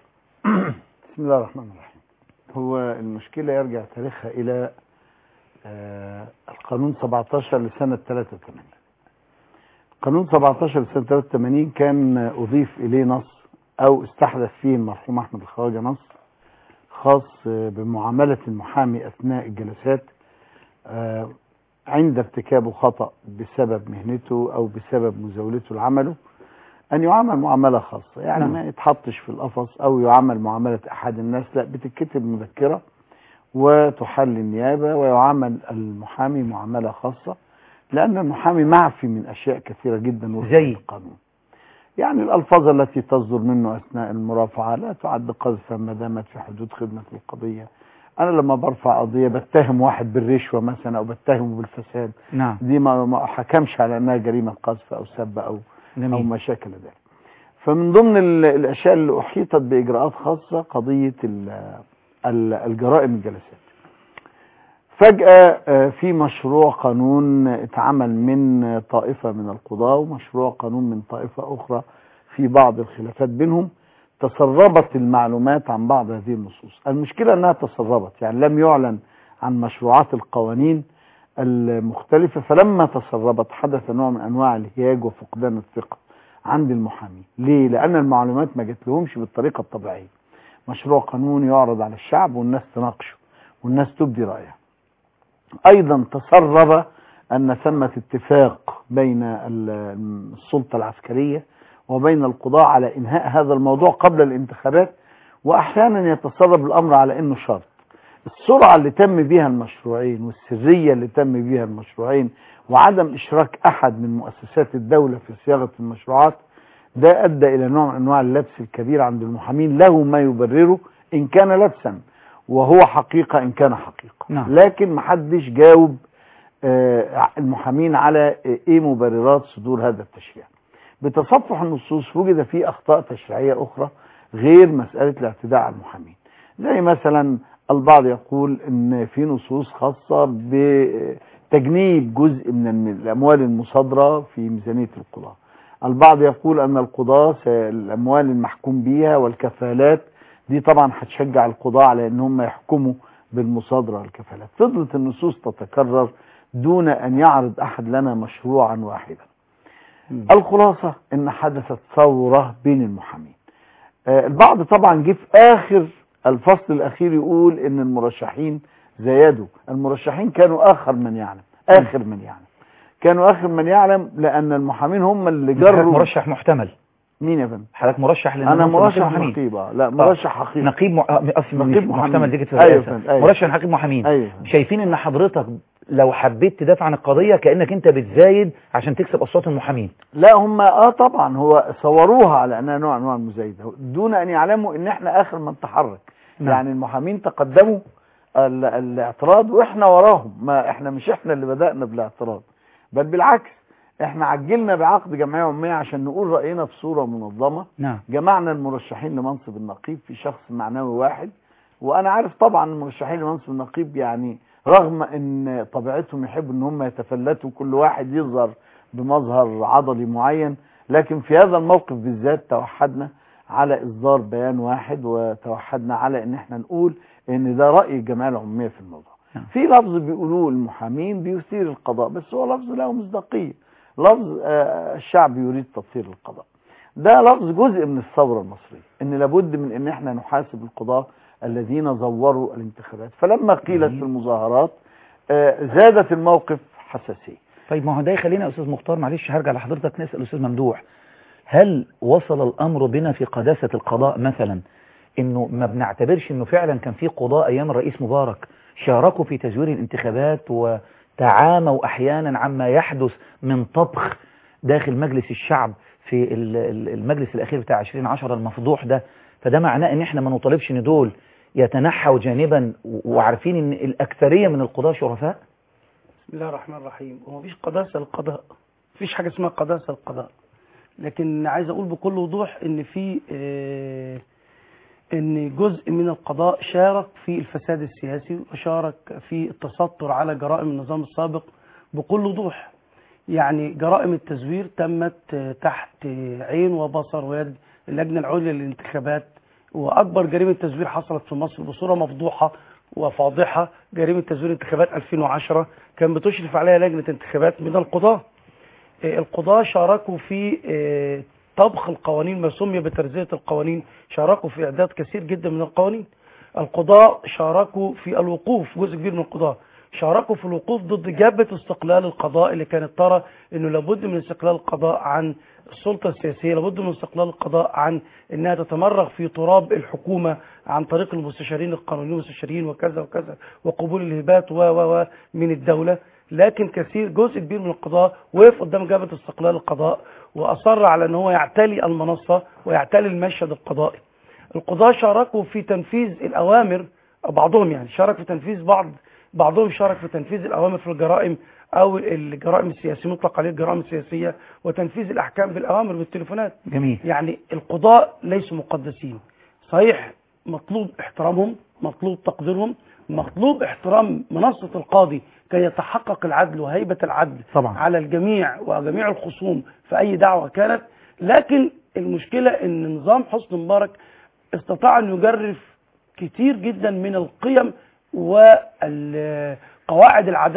بسم الله الرحمن الرحيم هو المشكلة يرجع تاريخها إلى آه، القانون 17 لسنة 83 قانون 17 لسنة 83 كان أضيف إليه نص أو استحدث فيه المرحوم أحمد الخواجة نص خاص آه، بمعاملة المحامي أثناء الجلسات آه، عند ارتكابه خطأ بسبب مهنته أو بسبب مزاولته لعمله أن يعامل معاملة خاصة يعني نعم. ما يتحطش في القفص أو يعامل معاملة أحد الناس لا بتتكتب مذكرة وتحل النيابة ويعامل المحامي معاملة خاصة لأن المحامي معفي من أشياء كثيرة جدا وفقا زي؟ للقانون يعني الألفاظ التي تصدر منه أثناء المرافعة لا تعد قذفا ما دامت في حدود خدمة القضية أنا لما برفع قضية بتهم واحد بالرشوة مثلا أو بتهمه بالفساد نعم دي ما ما حكمش على أنها جريمة قذف أو سب أو أو جميل ما شاكل ذلك فمن ضمن ال- الأشياء اللي أحيطت بإجراءات خاصة قضية ال- ال- الجرائم الجلسات فجأة آه، في مشروع قانون اتعمل من طائفة من القضاة ومشروع قانون من طائفة أخرى في بعض الخلافات بينهم تسربت المعلومات عن بعض هذه النصوص المشكلة أنها تسربت يعني لم يعلن عن مشروعات القوانين المختلفة فلما تسربت حدث نوع من أنواع الهياج وفقدان الثقة عند المحامي ليه؟ لأن المعلومات ما جت لهمش بالطريقة الطبيعية مشروع قانوني يعرض على الشعب والناس تناقشه والناس تبدي رأيها أيضا تسرب أن ثمة اتفاق بين ال- السلطة العسكرية وبين القضاء على إنهاء هذا الموضوع قبل الانتخابات وأحيانا يتسرب الأمر على أنه شرط السرعة اللي تم بها المشروعين والسرية اللي تم بها المشروعين وعدم إشراك أحد من مؤسسات الدولة في صياغة المشروعات ده أدى إلى نوع من أنواع اللبس الكبير عند المحامين له ما يبرره إن كان لبسا وهو حقيقة إن كان حقيقة نعم. لكن محدش جاوب آه، المحامين على آه، إيه مبررات صدور هذا التشريع بتصفح النصوص وجد فيه أخطاء تشريعية أخرى غير مسألة الاعتداء على المحامين زي مثلا البعض يقول ان في نصوص خاصة بتجنيب جزء من الم- الاموال المصادرة في ميزانية القضاء البعض يقول ان القضاء س- الاموال المحكوم بيها والكفالات دي طبعا هتشجع القضاء على ان هم يحكموا بالمصادرة والكفالات فضلت النصوص تتكرر دون ان يعرض احد لنا مشروعا واحدا الخلاصة ان حدثت ثورة بين المحامين آه، البعض طبعا جه في اخر الفصل الاخير يقول ان المرشحين زيادوا المرشحين كانوا اخر من يعلم اخر من يعلم كانوا اخر من يعلم لان المحامين هم اللي حضرتك جروا مرشح محتمل مين يا فندم حضرتك مرشح انا للنظام في مرشح محامين. نقيب آه، لا مرشح حقيقي نقيب مع... اصل نقيب مش محامين. محتمل دي كانت في أيوة الرئاسة. فهمت، أيوة. مرشح نقيب محامين ايوه شايفين ان حضرتك لو حبيت تدافع عن القضية كأنك انت بتزايد عشان تكسب اصوات المحامين لا هم اه طبعا هو صوروها على انها نوع من انواع المزايده دون ان يعلموا ان احنا اخر من تحرك نعم. يعني المحامين تقدموا ال- الاعتراض واحنا وراهم ما احنا مش احنا اللي بدأنا بالاعتراض بل بالعكس احنا عجلنا بعقد جمعيه عموميه عشان نقول راينا بصوره منظمه نعم جمعنا المرشحين لمنصب النقيب في شخص معنوي واحد وانا عارف طبعا المرشحين لمنصب النقيب يعني رغم ان طبيعتهم يحبوا ان هم يتفلتوا كل واحد يظهر بمظهر عضلي معين لكن في هذا الموقف بالذات توحدنا على اصدار بيان واحد وتوحدنا على ان احنا نقول ان ده راي الجمعيه العموميه في الموضوع نعم. في لفظ بيقولوه المحامين بيثير القضاء بس هو لفظ له مصداقيه لفظ آه، الشعب يريد تطهير القضاء ده لفظ جزء من الثورة المصرية ان لابد من ان احنا نحاسب القضاة الذين زوروا الانتخابات فلما قيلت جميل. في المظاهرات آه، زادت الموقف حساسية طيب ما هو ده يخلينا يا استاذ مختار معلش هرجع لحضرتك نسال استاذ ممدوح هل وصل الامر بنا في قداسه القضاء مثلا انه ما بنعتبرش انه فعلا كان في قضاء ايام الرئيس مبارك شاركوا في تزوير الانتخابات وتعاموا احيانا عما يحدث من طبخ داخل مجلس الشعب في ال- ال- المجلس الاخير بتاع 2010 المفضوح ده فده معناه ان احنا ما نطالبش ان دول يتنحوا جانبا و- وعارفين ان الاكثريه من القضاه شرفاء بسم الله الرحمن الرحيم هو مفيش قداسة للقضاء مفيش حاجة اسمها قداسة للقضاء لكن عايز أقول بكل وضوح إن في آه، إن جزء من القضاء شارك في الفساد السياسي وشارك في التستر على جرائم النظام السابق بكل وضوح يعني جرائم التزوير تمت آه، تحت آه، عين وبصر ويد اللجنة العليا للانتخابات وأكبر جريمة تزوير حصلت في مصر بصورة مفضوحة وفاضحة جريمة تزوير انتخابات 2010 كان بتشرف عليها لجنة انتخابات من القضاة آه، القضاة شاركوا في آه، طبخ القوانين ما سمي بترزية القوانين شاركوا في إعداد كثير جدا من القوانين القضاة شاركوا في الوقوف جزء كبير من القضاة شاركوا في الوقوف ضد جبهة استقلال القضاء اللي كانت ترى انه لابد من استقلال القضاء عن السلطة السياسية لابد من استقلال القضاء عن انها تتمرغ في تراب الحكومة عن طريق المستشارين القانونيين والمستشارين وكذا وكذا وقبول الهبات و و و من الدولة لكن كثير جزء كبير من القضاء وقف قدام جبهة استقلال القضاء واصر على ان هو يعتلي المنصة ويعتلي المشهد القضائي القضاة شاركوا في تنفيذ الأوامر بعضهم يعني شارك في تنفيذ بعض بعضهم شارك في تنفيذ الأوامر في الجرائم أو الجرائم السياسية مطلق عليه الجرائم السياسية وتنفيذ الأحكام بالأوامر بالتليفونات جميل يعني القضاء ليسوا مقدسين صحيح مطلوب احترامهم مطلوب تقديرهم مطلوب احترام منصة القاضي كي يتحقق العدل وهيبة العدل طبعا على الجميع وجميع الخصوم في أي دعوة كانت لكن المشكلة أن نظام حسني مبارك استطاع أن يجرف كتير جدا من القيم وقواعد العدالة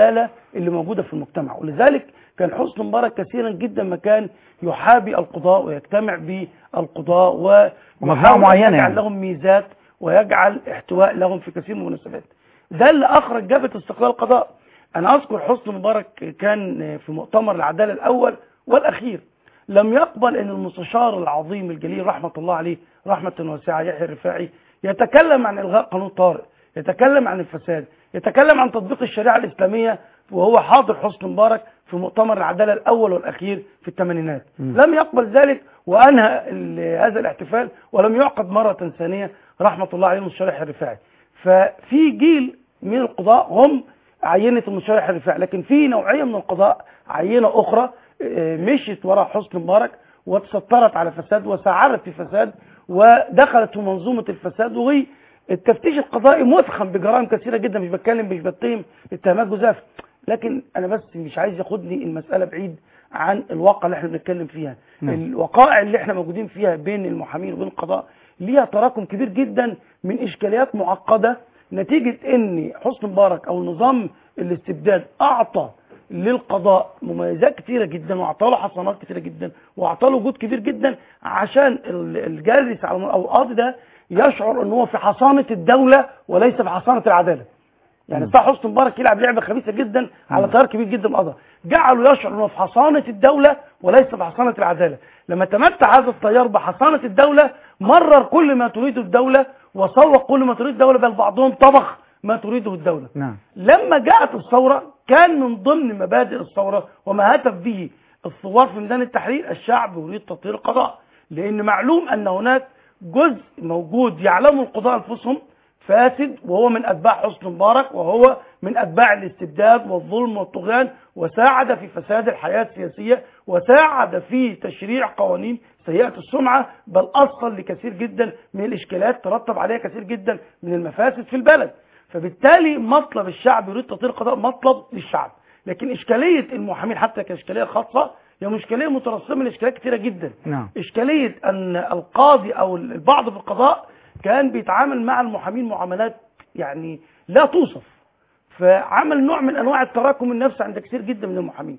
اللي موجوده في المجتمع ولذلك كان حسني مبارك كثيرا جدا ما كان يحابي القضاء ويجتمع بالقضاء ومجموعة ويحاول معينة يجعل يعني. لهم ميزات ويجعل احتواء لهم في كثير من المناسبات ده اللي اخرج جبهه استقلال القضاء انا اذكر حسني مبارك كان في مؤتمر العداله الاول والاخير لم يقبل ان المستشار العظيم الجليل رحمه الله عليه رحمه واسعه يحيى الرفاعي يتكلم عن الغاء قانون طارئ يتكلم عن الفساد يتكلم عن تطبيق الشريعه الاسلاميه وهو حاضر حسني مبارك في مؤتمر العداله الاول والاخير في الثمانينات لم يقبل ذلك وانهى ال- هذا الاحتفال ولم يعقد مره ثانيه رحمه الله عليه المستشار يحيى الرفاعي ففي جيل من القضاء هم عينه المستشار يحيى الرفاعي لكن في نوعيه من القضاء عينه اخرى آه، مشيت وراء حسني مبارك وتسترت على فساد وسعرت في فساد ودخلت في منظومه الفساد وهي التفتيش القضائي متخم بجرائم كثيره جدا مش بتكلم مش بتهم اتهامات جزاف لكن انا بس مش عايز ياخدني المساله بعيد عن الواقع اللي احنا بنتكلم فيها نعم. الوقائع اللي احنا موجودين فيها بين المحامين وبين القضاء ليها تراكم كبير جدا من اشكاليات معقده نتيجه ان حسني مبارك او نظام الاستبداد اعطى للقضاء مميزات كتيره جدا واعطى له حصانات كتيره جدا واعطى له وجود كبير جدا عشان ال- الجالس على او القاضي ده يشعر ان هو في حصانه الدوله وليس في حصانه العداله يعني صح حسني مبارك يلعب لعبه خبيثه جدا على تيار كبير جدا من القضاء جعله يشعر انه في حصانه الدوله وليس في حصانه العداله لما تمتع هذا التيار بحصانه الدوله مرر كل ما تريده الدوله وسوق كل ما تريد الدوله بل بعضهم طبخ ما تريده الدوله نعم لما جاءت الثورة كان من ضمن مبادئ الثورة وما هتف به الثوار في ميدان التحرير الشعب يريد تطهير القضاء لأن معلوم أن هناك جزء موجود يعلمه القضاء أنفسهم فاسد وهو من أتباع حسني مبارك وهو من أتباع الاستبداد والظلم والطغيان وساعد في فساد الحياة السياسية وساعد في تشريع قوانين سيئة السمعة بل أصل لكثير جدا من الإشكالات ترتب عليها كثير جدا من المفاسد في البلد فبالتالي مطلب الشعب يريد تطهير القضاء مطلب للشعب لكن إشكالية المحامين حتى كإشكالية خاصة هي مشكلة مترسمة من إشكاليات كثيرة جدا نعم إشكالية أن القاضي أو البعض في القضاء كان بيتعامل مع المحامين معاملات يعني لا توصف فعمل نوع من أنواع التراكم النفسي عند كثير جدا من المحامين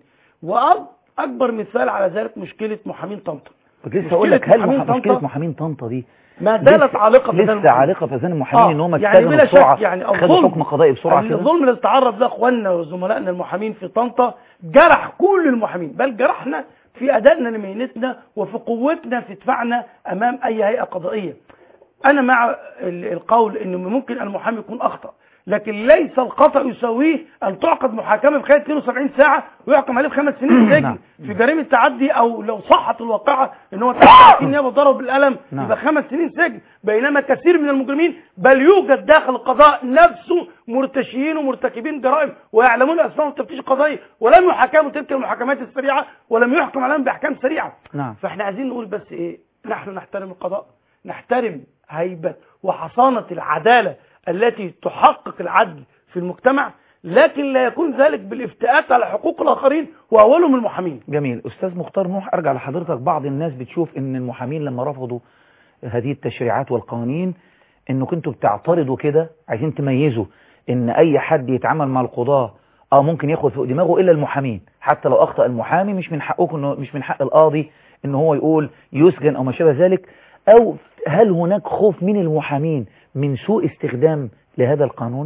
وأكبر مثال على ذلك مشكلة محامين طنطا كنت لسه اقول لك مشكلة هل محامين مح- مشكله طنطا محامين طنطا دي ما زالت لسه- عالقة في ذهن لسه المحامين. عالقه في ذهن المحامين ان هم يعني اتجهوا بلا بسرعه شك يعني خدوا الظلم حكم قضائي بسرعه يعني كده الظلم اللي تعرض له اخواننا وزملائنا المحامين في طنطا جرح كل المحامين بل جرحنا في ادائنا لمهنتنا وفي قوتنا في دفاعنا امام اي هيئه قضائيه انا مع ال- القول ان ممكن المحامي يكون اخطا لكن ليس الخطا يساويه ان تعقد محاكمه بخلال 72 ساعه ويحكم عليه بخمس سنين سجن نعم. في جريمه تعدي او لو صحت الواقعه ان هو 30 نيابه ضرب بالقلم نعم. يبقى خمس سنين سجن بينما كثير من المجرمين بل يوجد داخل القضاء نفسه مرتشيين ومرتكبين جرائم ويعلمون اسماء التفتيش القضائي ولم يحاكموا تلك المحاكمات السريعه ولم يحكم عليهم باحكام سريعه نعم فاحنا عايزين نقول بس ايه نحن نحترم القضاء نحترم هيبة وحصانة العدالة التي تحقق العدل في المجتمع لكن لا يكون ذلك بالافتئات على حقوق الآخرين وأولهم المحامين جميل استاذ مختار نوح ارجع لحضرتك بعض الناس بتشوف ان المحامين لما رفضوا هذه التشريعات والقوانين انه كنتوا بتعترضوا كده عايزين تميزوا ان اي حد يتعامل مع القضاة اه ممكن ياخد فوق دماغه الا المحامين حتى لو اخطا المحامي مش من حقكم انه مش من حق القاضي ان هو يقول يسجن او ما شابه ذلك او هل هناك خوف من المحامين من سوء استخدام لهذا القانون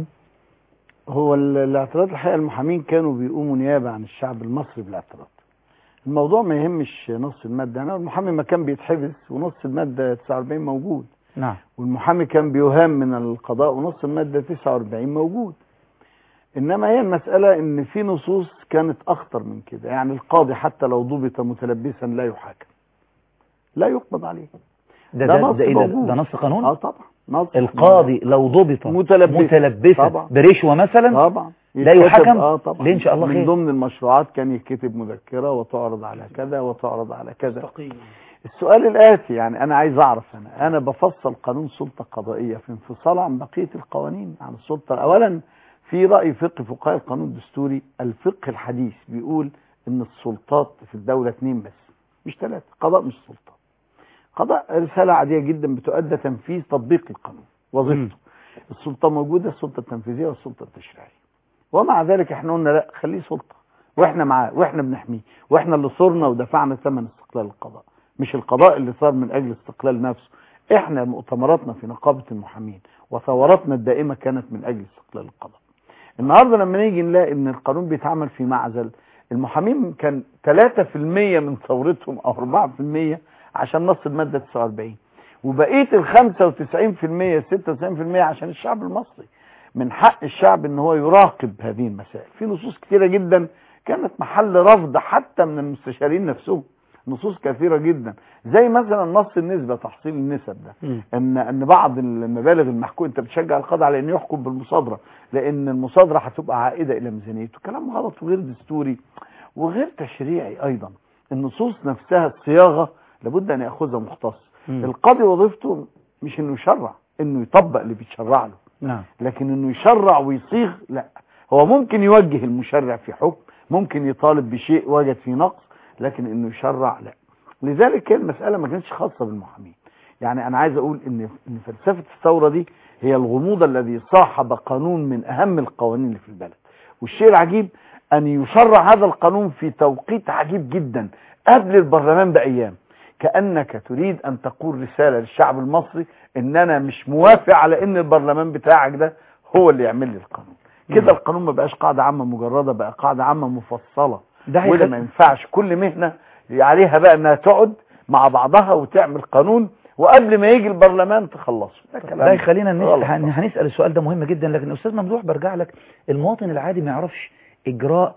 هو ال- الاعتراض الحقيقه المحامين كانوا بيقوموا نيابه عن الشعب المصري بالاعتراض الموضوع ما يهمش نص الماده انا المحامي ما كان بيتحبس ونص الماده 49 موجود نعم والمحامي كان بيهام من القضاء ونص الماده 49 موجود انما هي المساله ان في نصوص كانت اخطر من كده يعني القاضي حتى لو ضبط متلبسا لا يحاكم لا يقبض عليه ده ده ده, نص ده, إيه ده, موجود. ده نص قانون اه طبعا نص القاضي لو ضبط متلبس. متلبسا طبعا. برشوة مثلا طبعا لا يتكتب- يحكم؟ اه طبعا ليه إن شاء الله من خير؟ ضمن المشروعات كان يكتب مذكره وتعرض على كذا وتعرض على كذا تقي السؤال الآتي يعني أنا عايز أعرف أنا أنا بفصل قانون سلطة قضائية في انفصال عن بقية القوانين عن السلطة أولا في رأي فقه فقهاء القانون الدستوري الفقه الحديث بيقول إن السلطات في الدولة اتنين بس مش ثلاثة قضاء مش سلطة قضاء رسالة عادية جدا بتؤدى تنفيذ تطبيق القانون وظيفته السلطة موجودة السلطة التنفيذية والسلطة التشريعية ومع ذلك احنا قلنا لا خليه سلطه واحنا معاه واحنا بنحميه واحنا اللي صرنا ودفعنا ثمن استقلال القضاء مش القضاء اللي صار من اجل استقلال نفسه احنا مؤتمراتنا في نقابه المحامين وثوراتنا الدائمه كانت من اجل استقلال القضاء النهارده لما نيجي نلاقي ان القانون بيتعمل في معزل المحامين كان 3% من ثورتهم او 4% عشان نص الماده 49 وبقيه ال 95% 96% عشان الشعب المصري من حق الشعب ان هو يراقب هذه المسائل في نصوص كثيره جدا كانت محل رفض حتى من المستشارين نفسهم نصوص كثيره جدا زي مثلا نص النسبه تحصيل النسب ده ان ان بعض المبالغ المحكومه انت بتشجع القضاء على انه يحكم بالمصادره لان المصادره هتبقى عائده الى ميزانيته كلام غلط وغير دستوري وغير تشريعي ايضا النصوص نفسها الصياغه لابد ان ياخذها مختص مم. القاضي وظيفته مش انه يشرع انه يطبق اللي بيتشرع له نعم لكن انه يشرع ويصيغ لا هو ممكن يوجه المشرع في حكم ممكن يطالب بشيء وجد فيه نقص لكن انه يشرع لا لذلك هي المسألة ما كانتش خاصة بالمحامين يعني انا عايز اقول ان ان فلسفة الثورة دي هي الغموض الذي صاحب قانون من اهم القوانين اللي في البلد والشيء العجيب ان يشرع هذا القانون في توقيت عجيب جدا قبل البرلمان بايام كانك تريد ان تقول رساله للشعب المصري ان انا مش موافق على ان البرلمان بتاعك ده هو اللي يعمل لي القانون كده القانون ما بقاش قاعده عامه مجرده بقى قاعده عامه مفصله ده وده هيخ- ما ينفعش كل مهنه عليها بقى انها تقعد مع بعضها وتعمل قانون وقبل ما يجي البرلمان تخلصه ده كلام ده يخلينا نس- غلط. هن- هنسأل السؤال ده مهم جدا لكن أستاذ ممدوح برجع لك المواطن العادي ما يعرفش إجراء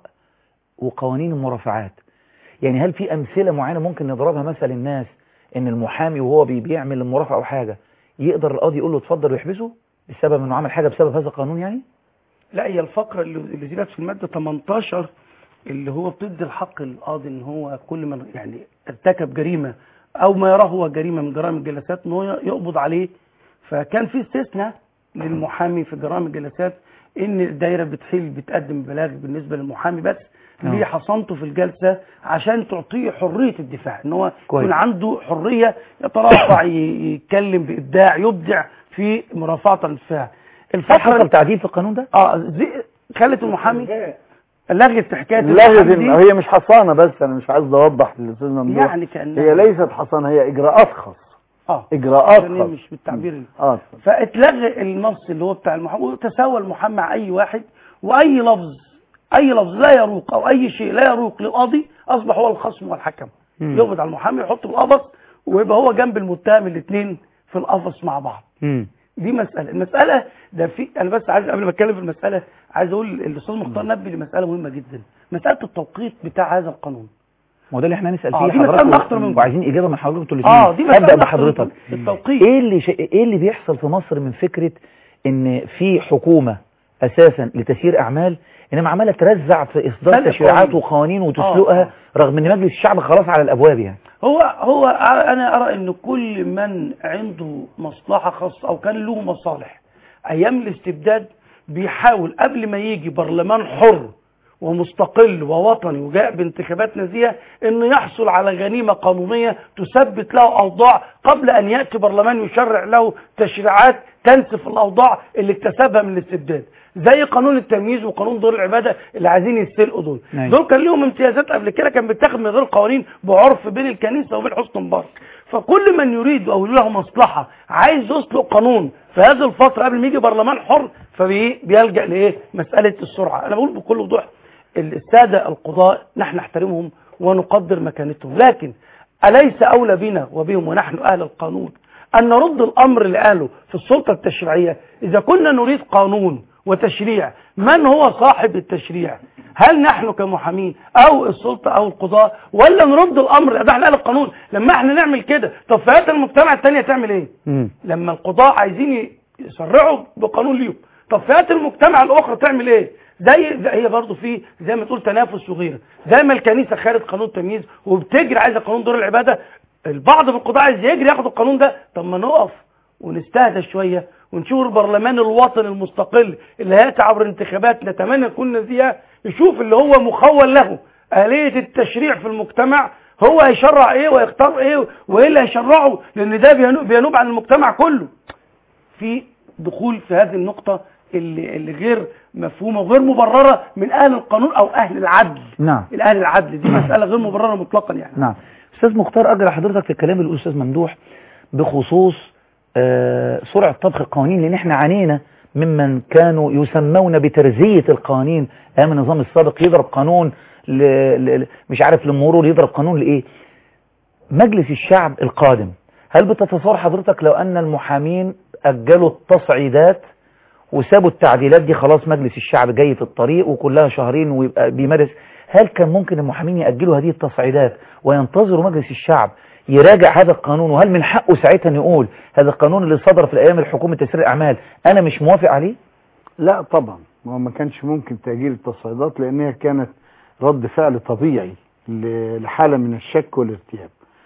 وقوانين المرافعات يعني هل في أمثلة معينة ممكن نضربها مثلا للناس إن المحامي وهو بي- بيعمل المرافعة أو حاجة يقدر القاضي يقول له اتفضل ويحبسه بسبب إنه عمل حاجة بسبب هذا القانون يعني؟ لا هي الفقرة اللي اللي زيدت في المادة 18 اللي هو بتدي الحق للقاضي ان هو كل من يعني ارتكب جريمة او ما يراه هو جريمة من جرائم الجلسات ان هو يقبض عليه فكان في استثناء للمحامي في جرائم الجلسات ان الدايرة بتحيل بتقدم بلاغ بالنسبة للمحامي بس نعم. ليه حصنته في الجلسة عشان تعطيه حرية الدفاع ان هو كويس. يكون عنده حرية يترافع ي- يتكلم بإبداع يبدع في مرافعة الدفاع هل حصل تعديل في القانون ده؟ اه زي خلت المحامي لغت حكايه لغت المحامي إن- دي هي مش حصانه بس انا مش عايز اوضح للاستاذ ممدوح يعني كان هي ليست حصانه هي اجراءات خاصه اه اجراءات يعني خاصه مش بالتعبير ال- اه فاتلغى النص اللي هو بتاع المحامي وتساوى المحامي مع اي واحد واي لفظ اي لفظ لا يروق او اي شيء لا يروق للقاضي اصبح هو الخصم والحكم مم. يقبض على المحامي يحطه في القفص ويبقى هو جنب المتهم الاثنين في القفص مع بعض مم. دي مسألة المسألة ده في أنا بس عايز قبل ما أتكلم في المسألة عايز أقول الأستاذ مختار نبه لمسألة مهمة جدا مسألة التوقيت بتاع هذا القانون ما هو ده اللي احنا هنسأل آه، فيه دي مسألة حضرتك أخطر من- وعايزين إجابة من حضرتك انتوا الاثنين اه دي مسألة أبدأ أخطر بحضرتك من التوقيت ايه اللي ش... ايه اللي بيحصل في مصر من فكرة ان في حكومة اساسا لتسيير اعمال انما عمالة ترزع في اصدار سلق تشريعات قوانين. وقوانين آه، وتسلقها آه. رغم ان مجلس الشعب خلاص على الابواب يعني هو هو انا ارى ان كل من عنده مصلحه خاصه او كان له مصالح ايام الاستبداد بيحاول قبل ما يجي برلمان حر ومستقل ووطني وجاء بانتخابات نزيهه انه يحصل على غنيمه قانونيه تثبت له اوضاع قبل ان ياتي برلمان يشرع له تشريعات تنسف الاوضاع اللي اكتسبها من الاستبداد زي قانون التمييز وقانون دور العباده اللي عايزين يستلقوا دول نعم. دول كان لهم امتيازات قبل كده كان بيتاخد من غير قوانين بعرف بين الكنيسه وبين حسن مبارك فكل من يريد او له مصلحه عايز يسلق قانون في هذه الفتره قبل ما يجي برلمان حر فبيلجا لايه مساله السرعه انا بقول بكل وضوح الساده القضاء نحن نحترمهم ونقدر مكانتهم لكن اليس اولى بنا وبهم ونحن اهل القانون ان نرد الامر اللي قاله في السلطه التشريعيه اذا كنا نريد قانون وتشريع من هو صاحب التشريع هل نحن كمحامين او السلطه او القضاء ولا نرد الامر ده احنا اهل القانون لما احنا نعمل كده طب فئات المجتمع الثانيه تعمل ايه لما القضاء عايزين يسرعوا بقانون ليهم طب فئات المجتمع الاخرى تعمل ايه زي زي- هي برضه في زي ما تقول تنافس صغيره زي ما الكنيسه خدت قانون تمييز وبتجري عايزه قانون دور العباده البعض من القضاء عايز يجري ياخد القانون ده طب ما نقف ونستهدى شويه ونشوف البرلمان الوطني المستقل اللي هياتي عبر انتخابات نتمنى يكون نزيهه يشوف اللي هو مخول له آلية التشريع في المجتمع هو هيشرع ايه ويختار ايه وايه اللي هيشرعه لان ده بينو- بينوب عن المجتمع كله في دخول في هذه النقطة اللي, اللي غير مفهومه وغير مبرره من اهل القانون او اهل العدل نعم الاهل العدل دي مساله غير مبرره مطلقا يعني نعم استاذ مختار اجرى حضرتك في كلام الاستاذ ممدوح بخصوص آه، سرعه طبخ القوانين لان احنا عانينا ممن كانوا يسمون بترزيه القوانين ايام النظام السابق يضرب قانون ل... ل... مش عارف للمرور يضرب قانون لايه مجلس الشعب القادم هل بتتصور حضرتك لو ان المحامين اجلوا التصعيدات وسابوا التعديلات دي خلاص مجلس الشعب جاي في الطريق وكلها شهرين ويبقى بيمارس هل كان ممكن المحامين يأجلوا هذه التصعيدات وينتظروا مجلس الشعب يراجع هذا القانون وهل من حقه ساعتها أن يقول هذا القانون اللي صدر في الأيام الحكومة تسرير الأعمال أنا مش موافق عليه لا طبعا ما هو ما كانش ممكن تأجيل التصعيدات لأنها كانت رد فعل طبيعي ل- لحالة من الشك والارتياب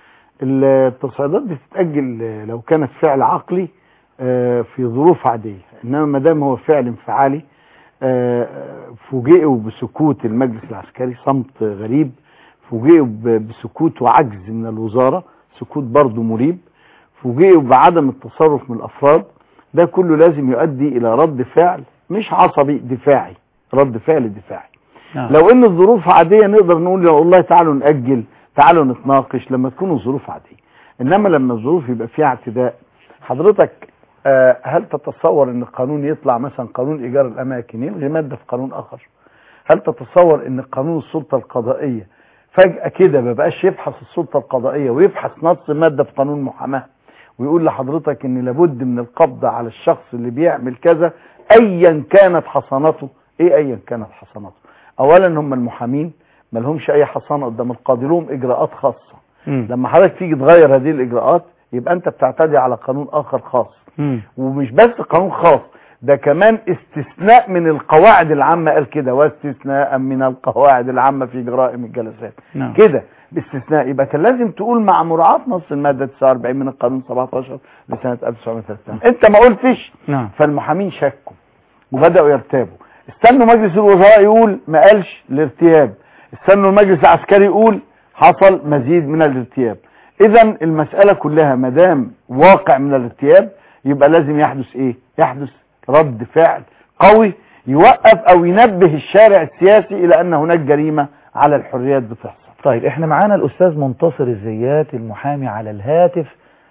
التصعيدات بتتأجل لو كانت فعل عقلي آه، في ظروف عادية إنما ما دام هو فعل انفعالي آه، فوجئوا بسكوت المجلس العسكري صمت غريب فوجئوا ب- بسكوت وعجز من الوزارة سكوت برضه مريب فوجئوا بعدم التصرف من الأفراد ده كله لازم يؤدي إلى رد فعل مش عصبي دفاعي رد فعل دفاعي نعم. لو ان الظروف عادية نقدر نقول يا والله تعالوا نأجل تعالوا نتناقش لما تكون الظروف عادية انما لما الظروف يبقى فيها اعتداء حضرتك آه، هل تتصور ان القانون يطلع مثلا قانون ايجار الاماكن يلغي مادة في قانون اخر هل تتصور ان قانون السلطة القضائية فجأة كده ما بقاش يبحث السلطة القضائية ويبحث نص مادة في قانون محاماة ويقول لحضرتك ان لابد من القبض على الشخص اللي بيعمل كذا ايا كانت حصانته ايه ايا كانت حصانته اولا هم المحامين ما لهمش اي حصانه قدام القاضي لهم اجراءات خاصه مم. لما حضرتك تيجي تغير هذه الاجراءات يبقى انت بتعتدي على قانون اخر خاص مم. ومش بس قانون خاص ده كمان استثناء من القواعد العامة قال كده واستثناء من القواعد العامة في جرائم الجلسات نعم. كده باستثناء يبقى كان لازم تقول مع مراعاة نص المادة 49 من القانون 17 لسنة 1993 انت ما قلتش نعم فالمحامين شكوا وبدأوا يرتابوا استنوا مجلس الوزراء يقول ما قالش الارتياب استنوا المجلس العسكري يقول حصل مزيد من الارتياب اذا المسألة كلها ما دام واقع من الارتياب يبقى لازم يحدث ايه يحدث رد فعل قوي يوقف او ينبه الشارع السياسي الى ان هناك جريمة على الحريات بتحصل طيب احنا معانا الاستاذ منتصر الزيات المحامي على الهاتف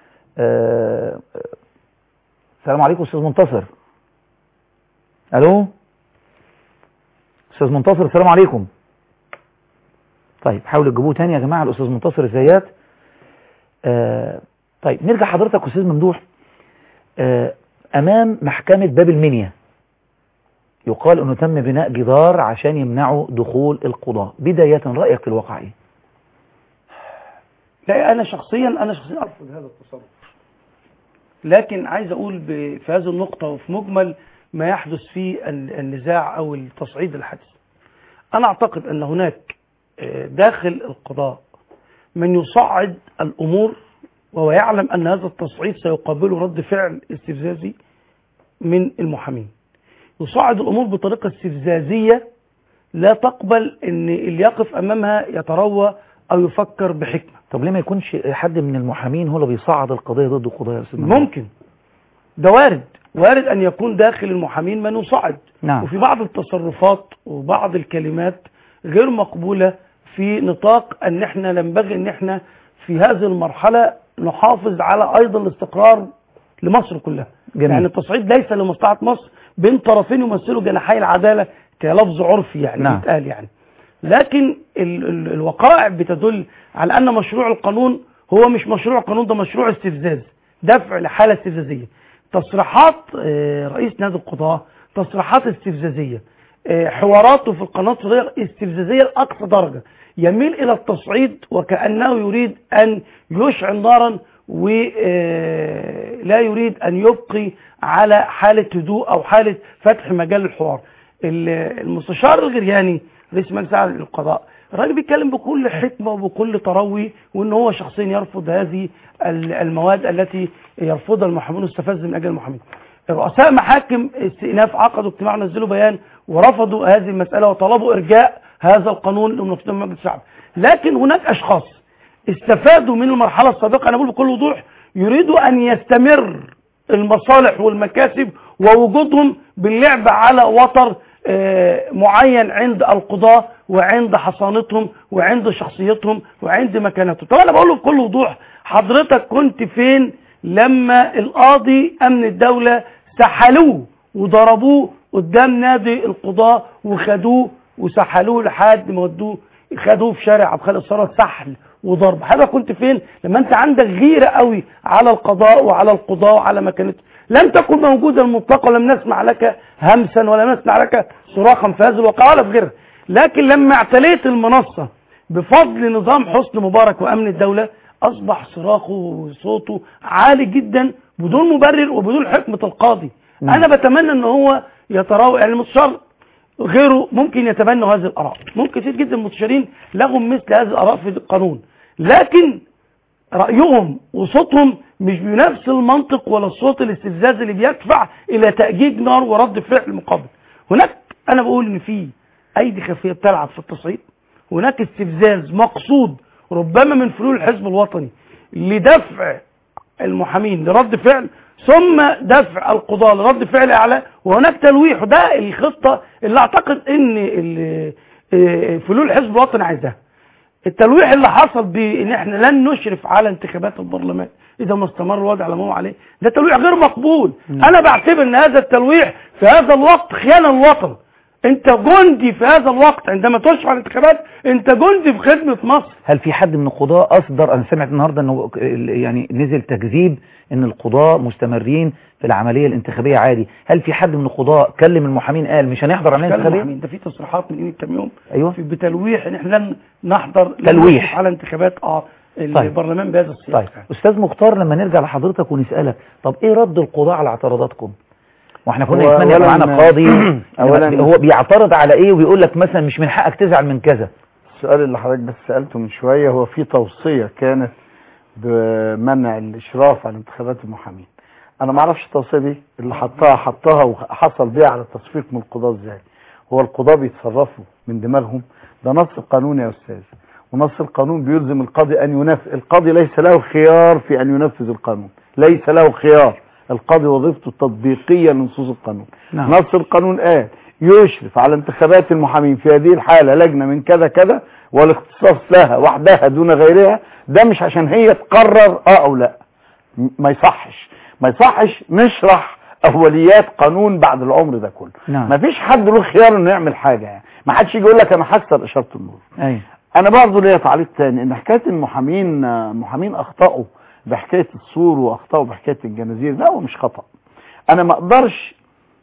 آه، آه، السلام عليكم استاذ منتصر الو استاذ منتصر السلام عليكم طيب حاولوا تجيبوه تاني يا جماعه الاستاذ منتصر الزيات آه، طيب نرجع حضرتك استاذ ممدوح آه، امام محكمه باب المنيا يقال انه تم بناء جدار عشان يمنعوا دخول القضاة بداية رأيك في الواقع ايه لا انا شخصيا انا شخصيا ارفض هذا التصرف لكن عايز اقول ب- في هذه النقطة وفي مجمل ما يحدث في ال- النزاع او التصعيد الحديث انا اعتقد ان هناك آه، داخل القضاء من يصعد الامور وهو يعلم ان هذا التصعيد سيقابله رد فعل استفزازي من المحامين يصعد الامور بطريقة استفزازية لا تقبل ان اللي يقف امامها يتروى او يفكر بحكمة طب ليه ما يكونش حد من المحامين هو اللي بيصعد القضية ضد القضايا يا استاذ ممدوح؟ ممكن ده وارد وارد ان يكون داخل المحامين من يصعد نعم. وفي بعض التصرفات وبعض الكلمات غير مقبولة في نطاق ان احنا ينبغي ان احنا في هذه المرحلة نحافظ على ايضا الاستقرار لمصر كلها جميل. يعني التصعيد ليس لمصلحة مصر بين طرفين يمثلوا جناحي العدالة كلفظ عرفي يعني نعم. يتقال يعني لكن ال ال الوقائع بتدل على ان مشروع القانون هو مش مشروع قانون ده مشروع استفزاز دفع لحالة استفزازية تصريحات آه، رئيس نادي القضاة تصريحات استفزازية آه، حواراته في القناة الصغيرة استفزازية لأقصى درجة يميل إلى التصعيد وكأنه يريد أن يشعل نارا ولا يريد أن يبقي على حالة هدوء أو حالة فتح مجال الحوار ال- المستشار الغرياني رئيس مجلس أعلى للقضاء الراجل بيتكلم بكل حكمة وبكل تروي وان هو شخصيا يرفض هذه ال- المواد التي يرفضها المحامون واستفز من اجل المحامين رؤساء محاكم استئناف عقدوا اجتماع نزلوا بيان ورفضوا هذه المسألة وطلبوا ارجاء هذا القانون لمنظمة مجلس الشعب لكن هناك اشخاص استفادوا من المرحلة السابقة انا بقول بكل وضوح يريدوا ان يستمر المصالح والمكاسب ووجودهم باللعب على وتر آه، معين عند القضاة وعند حصانتهم وعند شخصيتهم وعند مكانتهم طب انا بقول له بكل وضوح حضرتك كنت فين لما القاضي امن الدولة سحلوه وضربوه قدام نادي القضاة وخدوه وسحلوه لحد ما ودوه خدوه في شارع عبد الخالق الثروت سحل وضرب حضرتك كنت فين لما انت عندك غيرة قوي على القضاء وعلى القضاء وعلى مكانته لم تكن موجودا المطلقة ولم نسمع لك همسا ولم نسمع لك صراخا في هذا الواقع ولا في غيرها لكن لما اعتليت المنصة بفضل نظام حسن مبارك وامن الدولة اصبح صراخه وصوته عالي جدا بدون مبرر وبدون حكمة القاضي نعم. انا بتمنى ان هو يتراوح يعني المستشار غيره ممكن يتبنوا هذه الاراء ممكن كتير جدا المستشارين لهم مثل هذه الاراء في القانون لكن رايهم وصوتهم مش بنفس المنطق ولا الصوت الاستفزاز اللي بيدفع الى تاجيج نار ورد فعل مقابل هناك انا بقول ان في ايدي خفيه بتلعب في التصعيد هناك استفزاز مقصود ربما من فلول الحزب الوطني لدفع المحامين لرد فعل ثم دفع القضاة لرد فعل اعلى وهناك تلويح وده الخطة اللي اعتقد ان ال- آه، فلول الحزب الوطني عايزاها التلويح اللي حصل بان احنا لن نشرف على انتخابات البرلمان اذا ما استمر الوضع على ما هو عليه ده تلويح غير مقبول انا بعتبر ان هذا التلويح في هذا الوقت خيانه للوطن انت جندي في هذا الوقت عندما تشرف على الانتخابات انت جندي في خدمه مصر هل في حد من القضاة أصدر أنا سمعت النهاردة أنه يعني نزل تكذيب أن القضاة مستمرين في العملية الانتخابية عادي هل في حد من القضاة كلم المحامين قال مش هنحضر عملية كلام انتخابية محامين. ده في تصريحات من قيمه كام يوم أيوة في بتلويح ان احنا لن نحضر لن تلويح. نشرف على انتخابات اه البرلمان بهذا السياق طيب أستاذ مختار لما نرجع لحضرتك ونسألك طب إيه رد القضاء على اعتراضاتكم واحنا كنا هو نتمنى يبقى أولاً- معانا قاضي أولاً- هو بيعترض على ايه وبيقول لك مثلا مش من حقك تزعل من كذا السؤال اللي حضرتك بس سألته من شوية هو في توصية كانت بمنع الإشراف على انتخابات المحامين أنا ما أعرفش التوصية دي اللي حطها حطها وحصل بيها على التصفيق من القضاة إزاي هو القضاة بيتصرفوا من دماغهم ده نص القانون يا أستاذ ونص القانون بيلزم القاضي أن ينفذ القاضي ليس له خيار في أن ينفذ القانون ليس له خيار القاضي وظيفته تطبيقية لنصوص القانون نعم. نص القانون قال يشرف على انتخابات المحامين في هذه الحالة لجنة من كذا كذا والاختصاص لها وحدها دون غيرها ده مش عشان هي تقرر اه او لا م- ما يصحش ما يصحش نشرح اوليات قانون بعد العمر ده كله نعم. ما فيش حد له خيار انه يعمل حاجة يعني ما حدش يجي يقول لك انا هكسر اشارة النور ايوه انا برضه ليا تعليق تاني ان حكايه المحامين آه، محامين اخطاوا بحكايه السور واخطاوا بحكايه الجنازير لا هو مش خطا انا ما اقدرش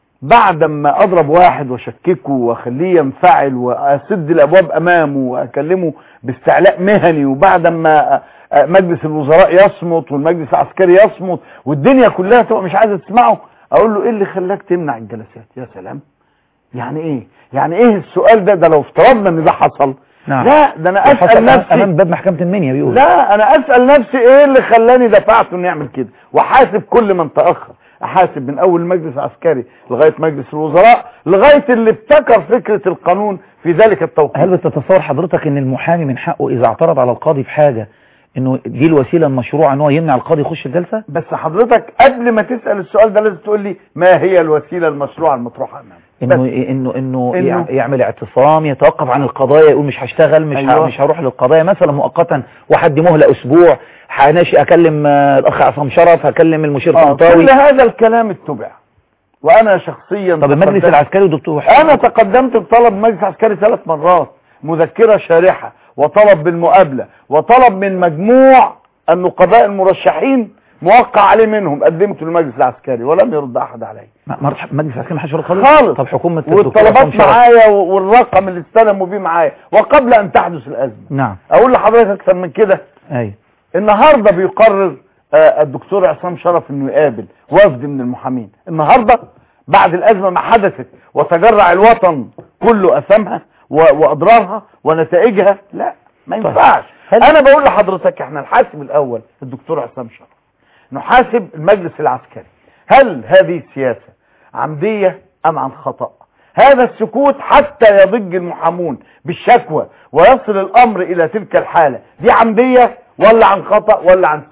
بعد ما اضرب واحد واشككه واخليه ينفعل واسد الابواب امامه واكلمه باستعلاء مهني وبعد ما آه، آه، مجلس الوزراء يصمت والمجلس العسكري يصمت والدنيا كلها تبقى مش عايزه تسمعه اقول له ايه اللي خلاك تمنع الجلسات يا سلام يعني ايه يعني ايه السؤال ده ده لو افترضنا ان ده حصل نعم لا ده انا حصل اسال امام نفسي باب محكمة المنيا بيقول لا انا اسال نفسي ايه اللي خلاني دفعته اني اعمل كده واحاسب كل من تاخر احاسب من اول المجلس العسكري لغايه مجلس الوزراء لغايه اللي ابتكر فكره القانون في ذلك التوقيت هل بتتصور حضرتك ان المحامي من حقه اذا اعترض على القاضي في حاجة انه دي الوسيلة المشروعة ان هو يمنع القاضي يخش الجلسة بس حضرتك قبل ما تسال السؤال ده لازم تقول لي ما هي الوسيله المشروعه المطروحه امامي انه بس. انه انه إنه- يع- يعمل اعتصام يتوقف عن القضايا يقول مش هشتغل مش أيوة. أيوة. مش هروح للقضايا مثلا مؤقتا وحد مهله اسبوع هناشي اكلم آه، الاخ عصام شرف هكلم المشير آه طنطاوي كل هذا الكلام اتبع وانا شخصيا طب المجلس تقدمت- العسكري ودكتور انا تقدمت بطلب مجلس عسكري ثلاث مرات مذكرة شارحة وطلب بالمقابلة وطلب من مجموع النقباء المرشحين موقع عليه منهم قدمته للمجلس العسكري ولم يرد احد علي ما ما رضش- مجلس العسكري ما حدش رد خالص خالص طب حكومة الدكتور عصام والطلبات شرف معايا والرقم اللي استلموا بيه معايا وقبل ان تحدث الازمة نعم اقول لحضرتك اكثر من كده ايوه النهاردة بيقرر آه، الدكتور عصام شرف انه يقابل وفد من المحامين النهاردة بعد الازمة ما حدثت وتجرع الوطن كله اثامها و- واضرارها ونتائجها لا ما طيب. ينفعش هل- انا بقول لحضرتك احنا نحاسب الاول الدكتور عصام شرف نحاسب المجلس العسكري هل هذه السياسة عمدية ام عن خطأ هذا السكوت حتى يضج المحامون بالشكوى ويصل الامر الى تلك الحالة دي عمدية ولا عن خطأ ولا عن سهو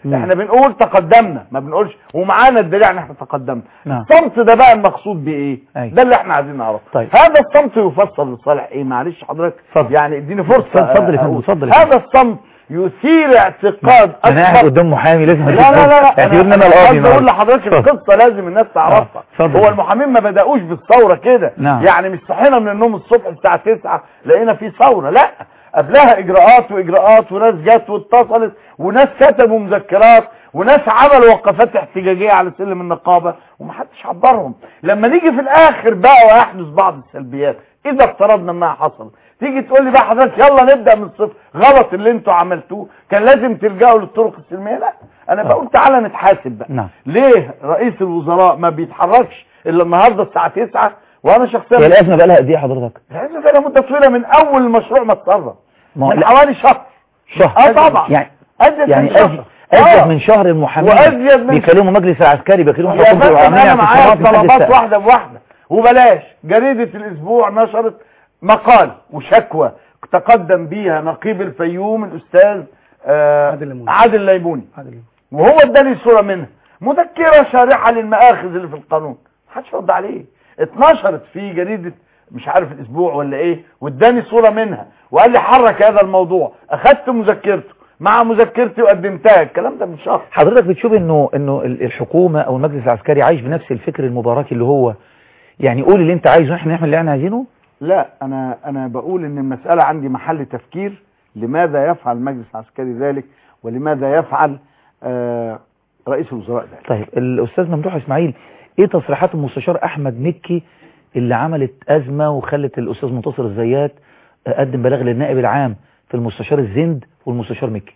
مم. احنا بنقول تقدمنا ما بنقولش ومعانا الدليل ان احنا تقدمنا نعم. الصمت ده بقى المقصود بايه أي. ده اللي احنا عايزين نعرفه طيب. هذا الصمت يفسر لصالح ايه معلش حضرتك اتفضل. يعني اديني فرصه اتفضل يا فندم، أقول. اتفضل يا فندم. هذا الصمت يثير اعتقاد انا قاعد أكبر قدام محامي لازم لا لا لا لا اعتبرني انا عايز القاضي اقول النهاردة. لحضرتك اتفضل. القصه لازم الناس تعرفها آه، اتفضل. هو المحامين ما بداوش بالثوره كده نعم. يعني مش صحينا من النوم الصبح الساعه 9 لقينا في ثوره لا قبلها اجراءات واجراءات وناس جت واتصلت وناس كتبوا مذكرات وناس عملوا وقفات احتجاجيه على سلم النقابه ومحدش عبرهم لما نيجي في الاخر بقى ويحدث بعض السلبيات اذا افترضنا انها حصلت تيجي تقول لي بقى حضرتك يلا نبدا من الصفر غلط اللي انتوا عملتوه كان لازم تلجأوا للطرق السلميه لا انا بقول تعالى نتحاسب بقى نعم. ليه رئيس الوزراء ما بيتحركش الا النهارده الساعه 9 وانا شخصيا هي الازمه بقى لها قد ايه حضرتك الازمه بقى لها مده طويله من اول المشروع ما اتسرب ما هو من لا. حوالي شهر شهر اه طبعا يعني ازيد يعني من شهر أزيد, أزيد آه. من شهر المحامين وأزيد من- بيكلموا مجلس العسكري بيكلموا يا حكومة فندم وعاملين انا معايا اعتصامات لحد طلبات الساعة. واحده بواحده وبلاش جريده الاسبوع نشرت مقال وشكوى تقدم بيها نقيب الفيوم الاستاذ آه عادل ليموني. عادل ليموني عادل. وهو اداني صوره منها مذكره شارحه للمآخذ اللي في القانون محدش رد عليه اتنشرت في جريده مش عارف الاسبوع ولا ايه واداني صوره منها وقال لي حرك هذا الموضوع اخدت مذكرته مع مذكرتي وقدمتها الكلام ده من شهر حضرتك بتشوف انه انه ال- الحكومه او المجلس العسكري عايش بنفس الفكر المباركي اللي هو يعني قول اللي انت عايزه احنا نعمل اللي احنا عايزينه لا انا انا بقول ان المساله عندي محل تفكير لماذا يفعل المجلس العسكري ذلك ولماذا يفعل آه رئيس الوزراء ذلك طيب الاستاذ ممدوح اسماعيل ايه تصريحات المستشار احمد مكي اللي عملت ازمه وخلت الاستاذ منتصر الزيات آه، قدم بلاغ للنائب العام في المستشار الزند والمستشار مكي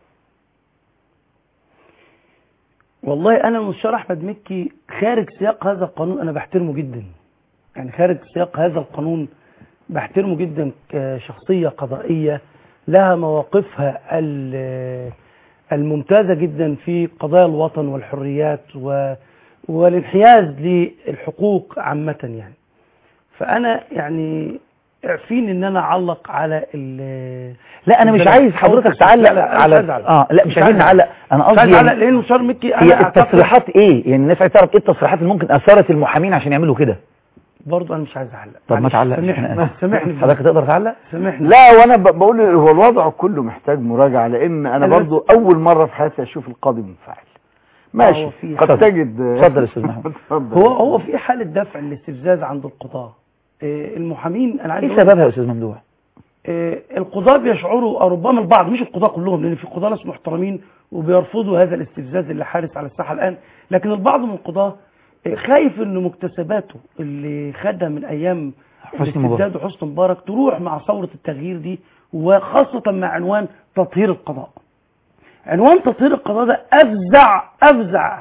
والله انا المستشار احمد مكي خارج سياق هذا القانون انا بحترمه جدا يعني خارج سياق هذا القانون بحترمه جدا كشخصيه قضائيه لها مواقفها ال- الممتازه جدا في قضايا الوطن والحريات و والانحياز للحقوق عامه يعني فانا يعني اعفيني ان انا اعلق على ال لا انا مش البلاغ. عايز حضرتك تعلق لا، لا، أنا مش على عايز أعلق. اه لا مش مش عايزين عايز نعلق انا مش عايز قصدي اعلق يعني لان المستشار مكي هي انا أعتقد- التصريحات ايه يعني الناس عايزه تعرف ايه التصريحات اللي ممكن اثرت المحامين عشان يعملوا كده برضه انا مش عايز اعلق طب ما معلش، تعلقش سامحني احنا سامحني حضرتك تقدر تعلق سامحني لا وانا ب- بقول هو الوضع كله محتاج مراجعه لان انا أنا- برضو اول مره في حياتي اشوف القاضي منفعل ماشي هو في- قد اتفضل. تجد اتفضل يا أستاذ محمود. اتفضل. هو هو في حاله دفع الاستفزاز عند القضاه إيه، المحامين انا عايز ايه أقول- سببها يا استاذ ممدوح إيه، القضاه بيشعروا او ربما البعض مش القضاه كلهم لان في قضاه ناس محترمين وبيرفضوا هذا الاستفزاز اللي حارس على الساحه الان لكن البعض من القضاه إيه، خايف ان مكتسباته اللي خدها من ايام حسني مبارك. الاستبداد وحسني مبارك تروح مع ثوره التغيير دي وخاصه مع عنوان تطهير القضاء عنوان تطهير القضاء ده افزع افزع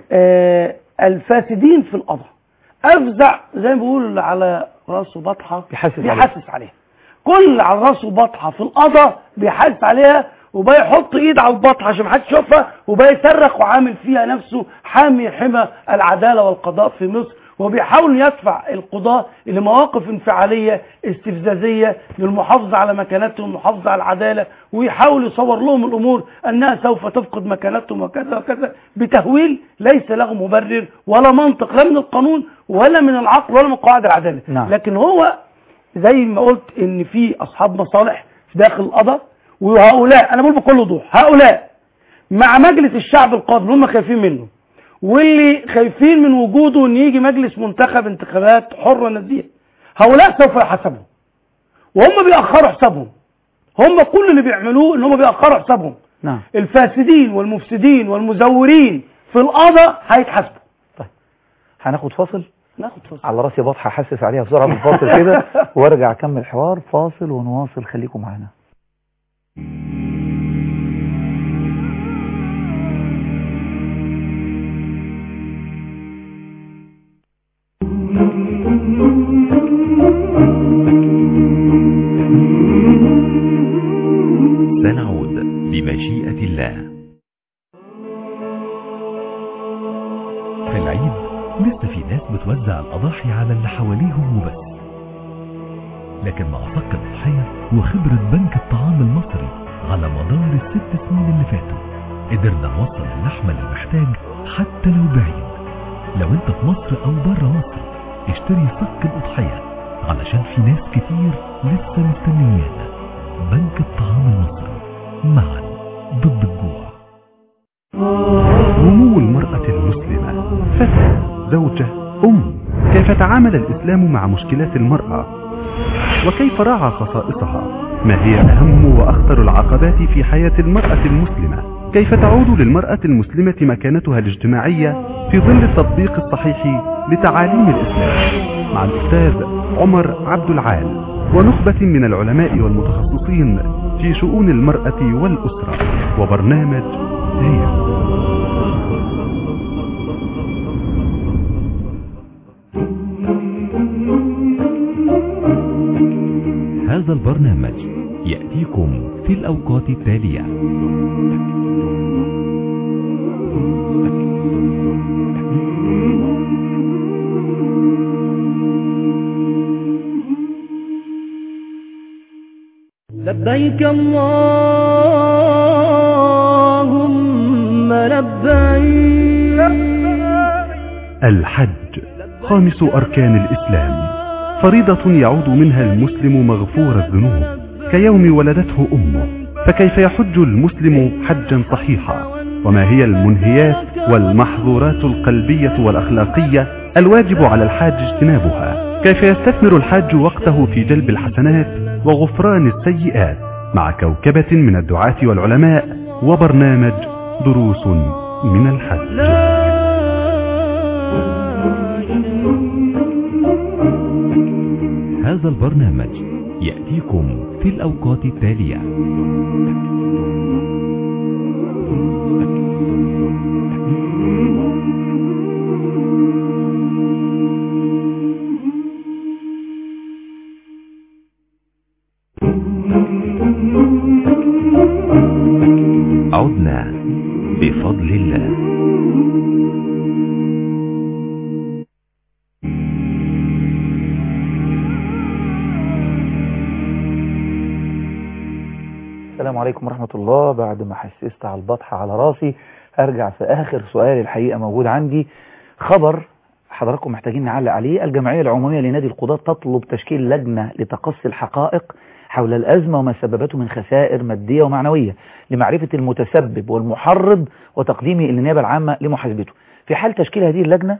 آه الفاسدين في القضاء افزع زي ما بيقول على راسه بطحه بيحسس عليها. بيحسس عليها كل على راسه بطحه في القضاء بيحسس عليها وبقى يحط ايد على البطحه عشان محدش يشوفها وبقى يصرخ وعامل فيها نفسه حامي حمى العداله والقضاء في مصر وبيحاول يدفع القضاة لمواقف انفعالية استفزازية للمحافظة على مكانتهم والمحافظة على العدالة ويحاول يصور لهم الأمور أنها سوف تفقد مكانتهم وكذا وكذا بتهويل ليس له مبرر ولا منطق لا من القانون ولا من العقل ولا من قواعد العدالة نعم. لكن هو زي ما قلت ان في اصحاب مصالح في داخل القضاء وهؤلاء انا بقول بكل وضوح هؤلاء مع مجلس الشعب القادم اللي هم خايفين منه واللي خايفين من وجوده ان يجي مجلس منتخب انتخابات حره نزيهه هؤلاء سوف يحاسبوا وهم بيأخروا حسابهم هم كل اللي بيعملوه ان هم بيأخروا حسابهم نعم الفاسدين والمفسدين والمزورين في القضاء هيتحاسبوا هناخد فاصل ناخد فاصل على راسي بطحه حسس عليها بسرعه بالفاصل كده وارجع اكمل حوار فاصل ونواصل خليكم معانا سنعود بمشيئة الله في العيد لسه في ناس بتوزع الأضاحي على اللي حواليهم وبس لكن مع صك الأضحية وخبرة بنك الطعام المصري على مدار الست سنين اللي فاتوا قدرنا نوصل اللحمة للمحتاج حتى لو بعيد لو انت في مصر او بره مصر اشتري صك الأضحية علشان في ناس كتير لسه مستنيانا بنك الطعام المصري معا ضد الجوع نمو المرأة المسلمة فتاة زوجة أم كيف تعامل الإسلام مع مشكلات المرأة وكيف راعى خصائصها ما هي أهم وأخطر العقبات في حياة المرأة المسلمة كيف تعود للمرأة المسلمة مكانتها الاجتماعية في ظل التطبيق الصحيح لتعاليم الإسلام مع الأستاذ عمر عبد العال ونخبة من العلماء والمتخصصين في شؤون المرأة والأسرة وبرنامج هي هذا البرنامج يأتيكم في الأوقات التالية لبيك اللهم لبيك الحج خامس أركان الإسلام فريضة يعود منها المسلم مغفور الذنوب كيوم ولدته أمه فكيف يحج المسلم حجا صحيحا وما هي المنهيات والمحظورات القلبية والأخلاقية الواجب على الحاج اجتنابها كيف يستثمر الحاج وقته في جلب الحسنات وغفران السيئات مع كوكبة من الدعاة والعلماء وبرنامج دروس من الحج هذا البرنامج يأتيكم في الأوقات التالية عدنا بفضل الله السلام عليكم ورحمة الله بعد ما حسست على البطحة على راسي هرجع في آخر سؤال الحقيقة موجود عندي خبر حضراتكم محتاجين نعلق عليه الجمعية العمومية لنادي القضاة تطلب تشكيل لجنة لتقصي الحقائق حول الأزمة وما سببته من خسائر مادية ومعنوية لمعرفة المتسبب والمحرض وتقديمه إلى النيابة العامة لمحاسبته في حال تشكيل هذه اللجنة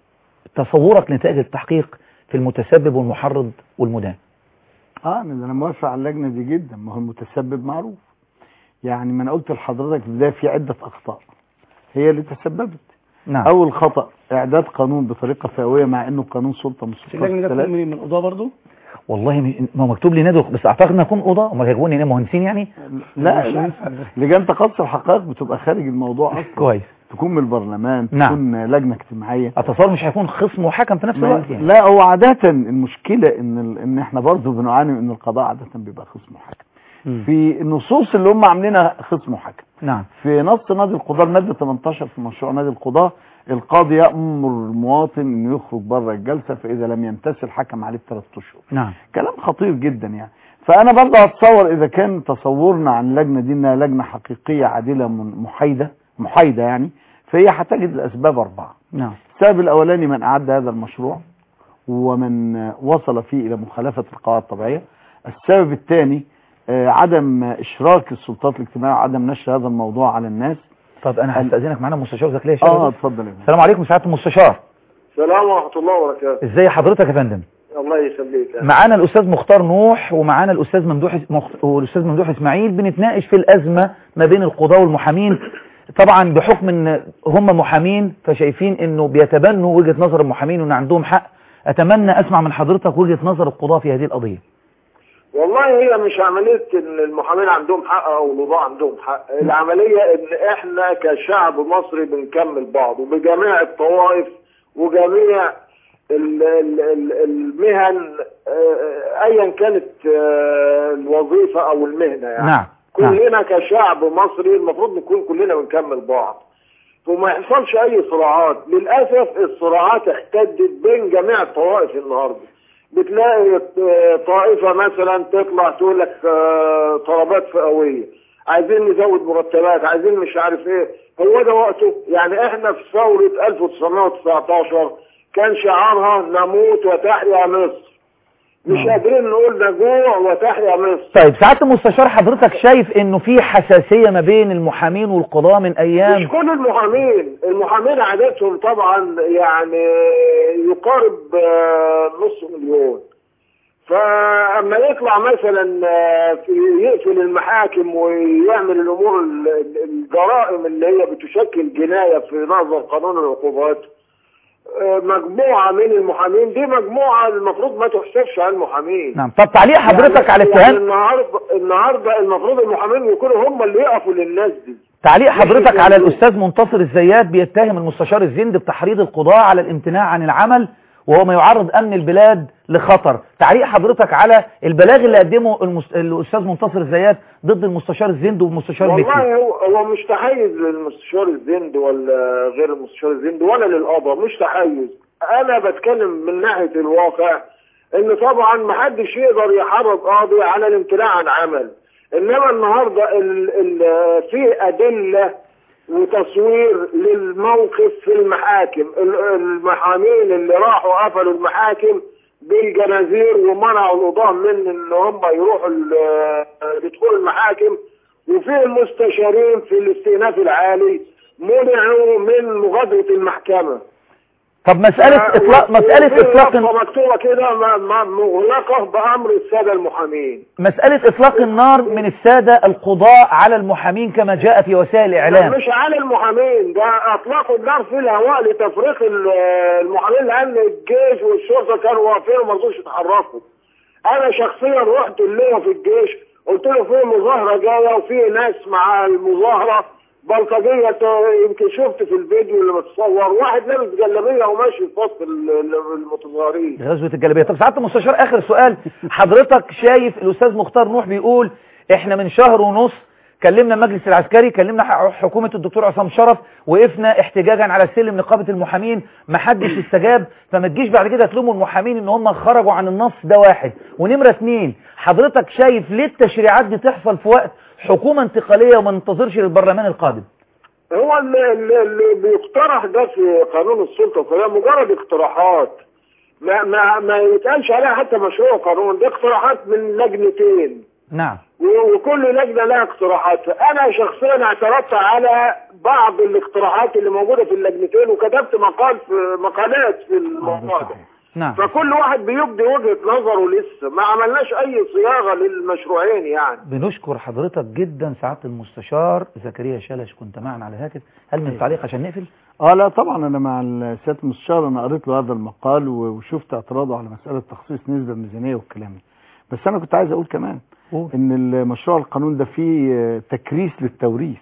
تصورك لنتائج التحقيق في المتسبب والمحرض والمدان اه انا أنا موافق على اللجنه دي جدا ما هو المتسبب معروف يعني ما انا قلت لحضرتك في البدايه في عده اخطاء هي اللي تسببت نعم اول خطا اعداد قانون بطريقه فئويه مع انه قانون سلطه من اللجنه ده السلطات تكون من من القضاه برضه والله م- ما هو مكتوب لي نادي بس اعتقد انها تكون قضاء امال هيجيبوني هنا مهندسين يعني لا مش لا هينفع. لجان تقصي الحقائق بتبقى خارج الموضوع اصلا كويس تكون من البرلمان نعم. تكون لجنه اجتماعيه اتصور مش هيكون خصم وحكم في نفس الوقت يعني لا هو عادة المشكلة ان ال... ان احنا برضه بنعاني من ان القضاء عادة بيبقى خصم وحكم مم. في النصوص اللي هم عاملينها خصم وحكم نعم في نص نادي القضاء المادة 18 في مشروع نادي القضاء القاضي يأمر المواطن انه يخرج بره الجلسة فاذا لم يمتثل حكم عليه بثلاث اشهر نعم كلام خطير جدا يعني فانا برضه اتصور اذا كان تصورنا عن اللجنة دي انها لجنة حقيقية عادلة من- محايدة محايدة يعني فهي هتجد الاسباب اربعة نعم السبب الاولاني من اعد هذا المشروع ومن وصل فيه الى مخالفه القواعد الطبيعيه السبب الثاني آه، عدم اشراك السلطات الاجتماعيه وعدم نشر هذا الموضوع على الناس طب انا هستاذنك معانا مستشار زكريا اه شلبي اتفضل يا فندم. السلام عليكم سعاده المستشار السلام ورحمة الله وبركاته ازاي حضرتك يا فندم الله يخليك معانا الاستاذ مختار نوح ومعانا الاستاذ ممدوح مخ- والاستاذ ممدوح اسماعيل بنتناقش في الازمه ما بين القضاه والمحامين طبعا بحكم ان هم محامين فشايفين انه بيتبنوا وجهه نظر المحامين وان عندهم حق اتمنى اسمع من حضرتك وجهه نظر القضاه في هذه القضيه والله هي مش عملية ان المحامين عندهم حق او القضاء عندهم حق العملية ان احنا كشعب مصري بنكمل بعض وبجميع الطوائف وجميع ال- ال- ال- المهن آه، ايا كانت آه، الوظيفة او المهنة يعني نعم نعم كلنا كشعب مصري المفروض نكون كلنا بنكمل بعض وما يحصلش اي صراعات للاسف الصراعات احتدت بين جميع الطوائف النهارده بتلاقي آه، طائفه مثلا تطلع تقول لك آه، طلبات فئويه عايزين نزود مرتبات عايزين مش عارف ايه هو ده وقته يعني احنا في ثورة 1919 كان شعارها نموت وتحيا مصر مش قادرين نقول نجوع وتحيا مصر طيب سعاده المستشار حضرتك شايف انه في حساسيه ما بين المحامين والقضاه من ايام مش كل المحامين المحامين عددهم طبعا يعني يقارب آه، نص مليون فاما يطلع مثلا آه، في- يقفل المحاكم ويعمل الامور ال- ال- الجرائم اللي هي بتشكل جنايه في نظر قانون العقوبات آه، مجموعه من المحامين دي مجموعه المفروض ما تحسبش على المحامين نعم طب تعليق حضرتك على يعني اتهام النهارده النهارده المفروض المحامين يكونوا هم اللي يقفوا للناس دي تعليق حضرتك على يقولوا. الاستاذ منتصر الزيات بيتهم المستشار الزند بتحريض القضاة على الامتناع عن العمل وهو ما يعرض امن البلاد لخطر تعليق حضرتك على البلاغ اللي قدمه المس... الاستاذ منتصر الزيات ضد المستشار الزند والمستشار بكري والله هو هو مش تحيز للمستشار الزند ولا غير المستشار الزند ولا للقضاء مش تحيز انا بتكلم من ناحيه الواقع ان طبعا ما حدش يقدر يحرض قاضي على الامتناع عن عمل انما النهارده ال ال في ادله وتصوير للموقف في المحاكم ال- المحامين اللي راحوا قفلوا المحاكم بالجنازير ومنعوا القضاة من ان هم يروحوا ال- يدخلوا المحاكم وفي المستشارين في الاستئناف العالي منعوا من مغادرة المحكمة طب مسألة اطلاق مسألة وفي اطلاق رقة مكتوبة كده م- م- مغلقة بأمر السادة المحامين مسألة اطلاق النار من السادة القضاء على المحامين كما جاء في وسائل ده الاعلام مش على المحامين ده اطلقوا النار في الهواء لتفريق ال- المحامين لان الجيش والشرطه كانوا واقفين وما رضوش يتحركوا انا شخصيا رحت اللواء في الجيش قلت له في مظاهره جايه وفي ناس مع المظاهره بلطجيه ت- يمكن شفت في الفيديو اللي متصور واحد لابس جلابيه وماشي في وسط ال- ال- المتظاهرين غزوة الجلابية طب سعادة المستشار آخر سؤال حضرتك شايف الأستاذ مختار نوح بيقول إحنا من شهر ونص كلمنا المجلس العسكري كلمنا ح- حكومة الدكتور عصام شرف وقفنا احتجاجا على السلم نقابة المحامين ما حدش استجاب فما تجيش بعد كده تلوموا المحامين ان هم خرجوا عن النص ده واحد ونمرة اتنين حضرتك شايف ليه التشريعات دي تحصل في وقت حكومة انتقالية وما ننتظرش للبرلمان القادم هو اللي, اللي, اللي بيقترح ده في قانون السلطة فهي مجرد اقتراحات ما ما ما يتقالش عليها حتى مشروع قانون دي اقتراحات من لجنتين نعم و- وكل لجنة لها اقتراحات أنا شخصيا اعترضت على بعض الاقتراحات اللي موجودة في اللجنتين وكتبت مقال في مقالات في الموضوع ده نعم فكل واحد بيبدي وجهة نظره لسه ما عملناش أي صياغة للمشروعين يعني بنشكر حضرتك جدا سعادة المستشار زكريا شلش كنت معنا على الهاتف هل من تعليق عشان نقفل اه لا طبعا انا مع سياده المستشار انا قريت له هذا المقال و- وشفت اعتراضه على مساله تخصيص نسبه ميزانيه والكلام ده بس انا كنت عايز اقول كمان قول. ان المشروع القانون ده فيه آه، تكريس للتوريث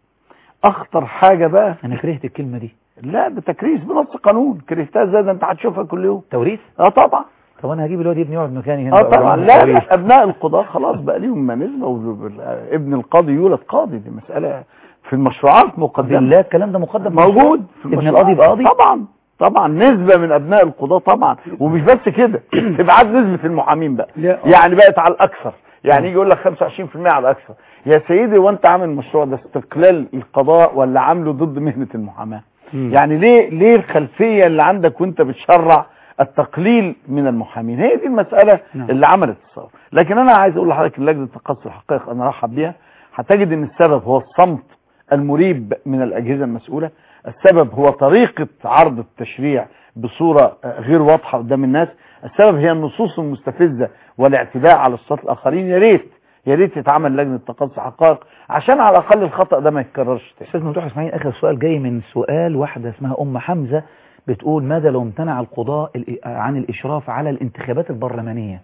اخطر حاجه بقى انا كرهت الكلمة دي لا ده تكريس بنص قانون كرهتها ازاي ده انت هتشوفها كل يوم توريث اه طبعا طب انا هجيب الواد ابني يقعد مكاني هنا اه بقى طبعا وأقول لا, توريث. لا ابناء القضاة خلاص بقى ليهم نسبه وابن القاضي يولد قاضي دي مساله في المشروعات مقدمه بالله الكلام ده مقدم في موجود في ابن المشروعات. القاضي يبقى قاضي طبعا طبعا نسبة من ابناء القضاة طبعا ومش بس كده ابعاد نسبة المحامين بقى لا. يعني بقت على الاكثر يعني يجي يقول لك 25% على الاكثر يا سيدي وانت عامل المشروع ده استقلال القضاء ولا عامله ضد مهنة المحاماة يعني ليه ليه الخلفية اللي عندك وانت بتشرع التقليل من المحامين هي دي المسألة نعم. اللي عملت الثورة لكن انا عايز اقول لحضرتك إن لجنة تقصي الحقائق انا ارحب بيها هتجد ان السبب هو الصمت المريب من الاجهزة المسؤولة السبب هو طريقة عرض التشريع بصورة آه، غير واضحة قدام الناس السبب هي النصوص المستفزة والاعتداء على الصوت الاخرين يا ريت يا ريت يتعمل لجنة تقصي حقائق عشان على الاقل الخطأ ده ما يتكررش تاني استاذ ممدوح اسماعيل اخر سؤال جاي من سؤال واحده اسمها ام حمزه بتقول ماذا لو امتنع القضاء الإ- عن الاشراف على الانتخابات البرلمانيه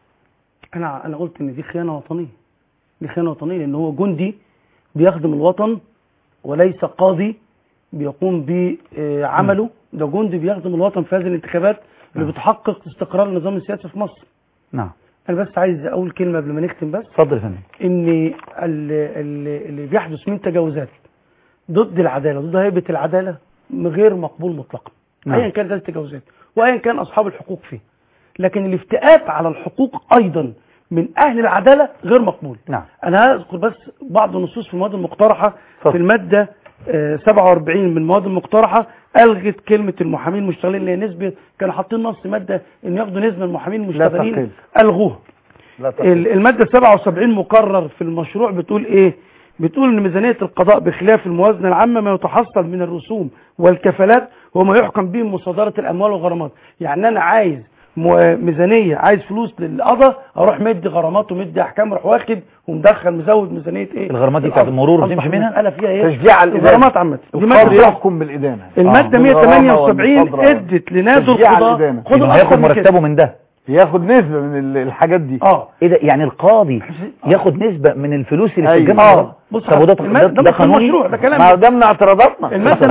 انا انا قلت ان دي خيانه وطنيه دي خيانه وطنيه لان هو جندي بيخدم الوطن وليس قاضي بيقوم بعمله ده جندي بيخدم الوطن في هذه الانتخابات اللي بتحقق استقرار النظام السياسي في مصر نعم انا بس عايز اقول كلمه قبل ما نختم بس اتفضل يا فندم ان ال- ال- اللي بيحدث من تجاوزات ضد العداله ضد هيبه العداله غير مقبول مطلقا نعم. ايا كانت هذه التجاوزات وايا كان اصحاب الحقوق فيه لكن الافتئات على الحقوق ايضا من اهل العداله غير مقبول نعم انا هذكر بس بعض النصوص في المواد المقترحه اتفضل. في الماده آه، 47 من المواد المقترحه الغت كلمه المحامين المشتغلين اللي هي نسبه كانوا حاطين نص ماده ان ياخدوا نسبه من المحامين لا المشتغلين تقل. الغوها لا تقل. ال- المادة 77 مقرر في المشروع بتقول ايه بتقول ان ميزانية القضاء بخلاف الموازنة العامة ما يتحصل من الرسوم والكفالات هو ما يحكم به مصادرة الاموال والغرامات يعني انا عايز مو- ميزانية عايز فلوس للقضاء اروح مدي غرامات ومدي احكام اروح واخد ومدخل مزود ميزانية ايه الغرامات دي بتاعت المرور وتمشي منها؟ المسألة فيها ايه تشجيع على الإدانة. الغرامات عامة دي القاضي مادة يحكم بالإدانة المادة آه. بالغرامة 178 والمصادرة. ادت لنادي تشجيع على القضاء الإدانة. خدوا إنه أكتر هياخد من كده. مرتبه من ده ياخد نسبة من ال- الحاجات دي اه ايه ده يعني القاضي ياخد نسبة من الفلوس اللي في أيوة. الجامعة اه بص طب وده الم- ده, ده ده مش قانوني المشروع ده كلام ما ده من اعتراضاتنا المادة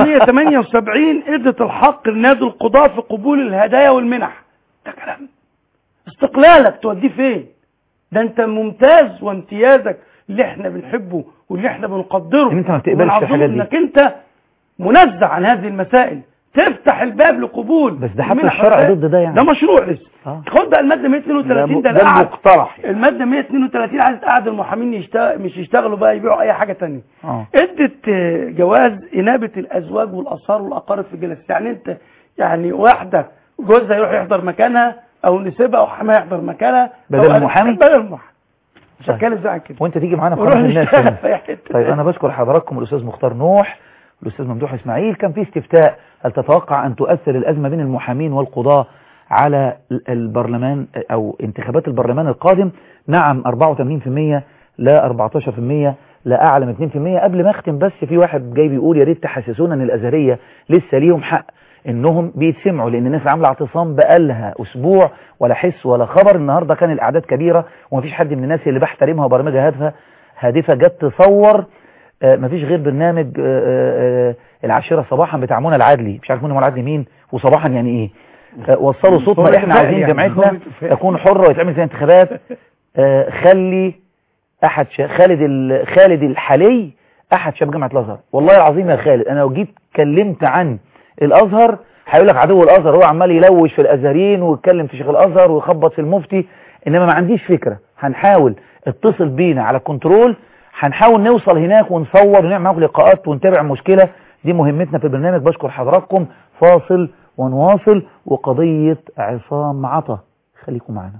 178 ادت الحق لنادي القضاء في قبول الهدايا والمنح ده كلام استقلالك توديه فين ده انت ممتاز وامتيازك اللي احنا بنحبه واللي احنا بنقدره إن أنت ما بتقبلش وبنعظمه الحاجات دي. انك انت منزه عن هذه المسائل تفتح الباب لقبول بس ده حتى المنح الشرع والهدايا. ضد ده يعني. ده مشروع لسه آه. خد بقى المادة 132 ده ده القعد المقترح يعني. المادة 132 عايز تقعد المحامين يشتغل مش يشتغلوا بقى يبيعوا اي حاجة تانية اه ادت آه، جواز انابه الازواج والاصهار والاقارب في الجلسه يعني انت يعني واحده جوزها يروح يحضر مكانها او نسيبها او حماها يحضر مكانها بدل أو- المحامي؟ بدل المحامي مش طيب. هتكلم زي عن كده وانت تيجي معانا في ونروح قناة الناس نشتغل هنا. في أي حتة. طيب انا بشكر حضراتكم الاستاذ مختار نوح الاستاذ ممدوح اسماعيل كان في استفتاء هل تتوقع ان تؤثر الازمه بين المحامين والقضاه على ال- البرلمان او انتخابات البرلمان القادم نعم 84% لا 14% لا اعلى من 2% قبل ما اختم بس في واحد جاي بيقول يا ريت تحسسونا ان الازهريه لسه ليهم حق انهم بيتسمعوا لان الناس عامله اعتصام بقالها اسبوع ولا حس ولا خبر النهارده كان الاعداد كبيره ومفيش حد من الناس اللي بحترمها وبرامجها هادفه هادفه جت تصور آه، مفيش غير برنامج آه، آه، آه، العاشرة صباحا بتاع منى العدلي مش عارف منى العدلي مين وصباحا يعني ايه آه، وصلوا هو صوتنا احنا اتفاق عايزين يعني، جامعتنا هو اتفاق. تكون حرة ويتعمل زي انتخابات آه، خلي احد شا... خالد ال... خالد الحلي احد شباب جامعة الازهر والله العظيم يا خالد انا لو جيت كلمت عن الازهر هيقول لك عدو الازهر هو عمال يلوش في الازهريين ويتكلم في شيخ الازهر ويخبط في المفتي انما ما عنديش فكرة هنحاول اتصل بينا على الكنترول هنحاول نوصل هناك ونصور ونعمل معاكم لقاءات ونتابع المشكلة دي مهمتنا في البرنامج بشكر حضراتكم فاصل ونواصل وقضية عصام عطا خليكم معنا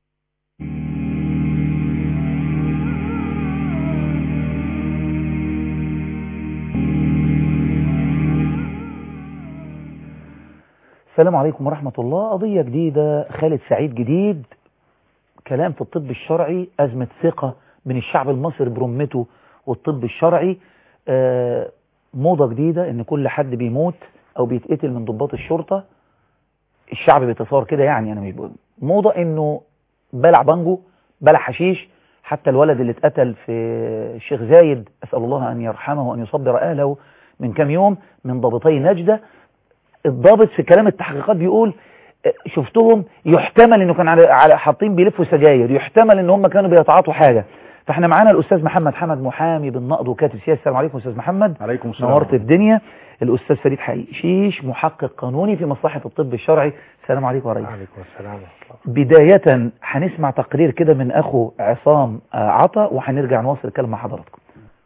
السلام عليكم ورحمة الله قضية جديدة خالد سعيد جديد كلام في الطب الشرعي أزمة ثقة من الشعب المصري برمته والطب الشرعي آه، موضة جديدة ان كل حد بيموت او بيتقتل من ضباط الشرطة الشعب بيتصور كده يعني انا مش بقول موضة انه بلع بانجو بلع حشيش حتى الولد اللي اتقتل في الشيخ زايد اسال الله ان يرحمه وان يصبر اهله من كام يوم من ضابطي نجده الضابط في كلام التحقيقات بيقول آه، شفتهم يحتمل انه كان على على حاطين بيلفوا سجاير يحتمل ان هم كانوا بيتعاطوا حاجه فاحنا معانا الاستاذ محمد حمد محامي بالنقد وكاتب سياسي السلام عليكم استاذ محمد عليكم السلام نورت الدنيا الاستاذ فريد حشيش محقق قانوني في مصلحه الطب الشرعي السلام عليكم يا ريس عليكم السلام بدايه هنسمع تقرير كده من اخو عصام آه، عطا وهنرجع نواصل الكلام مع حضراتكم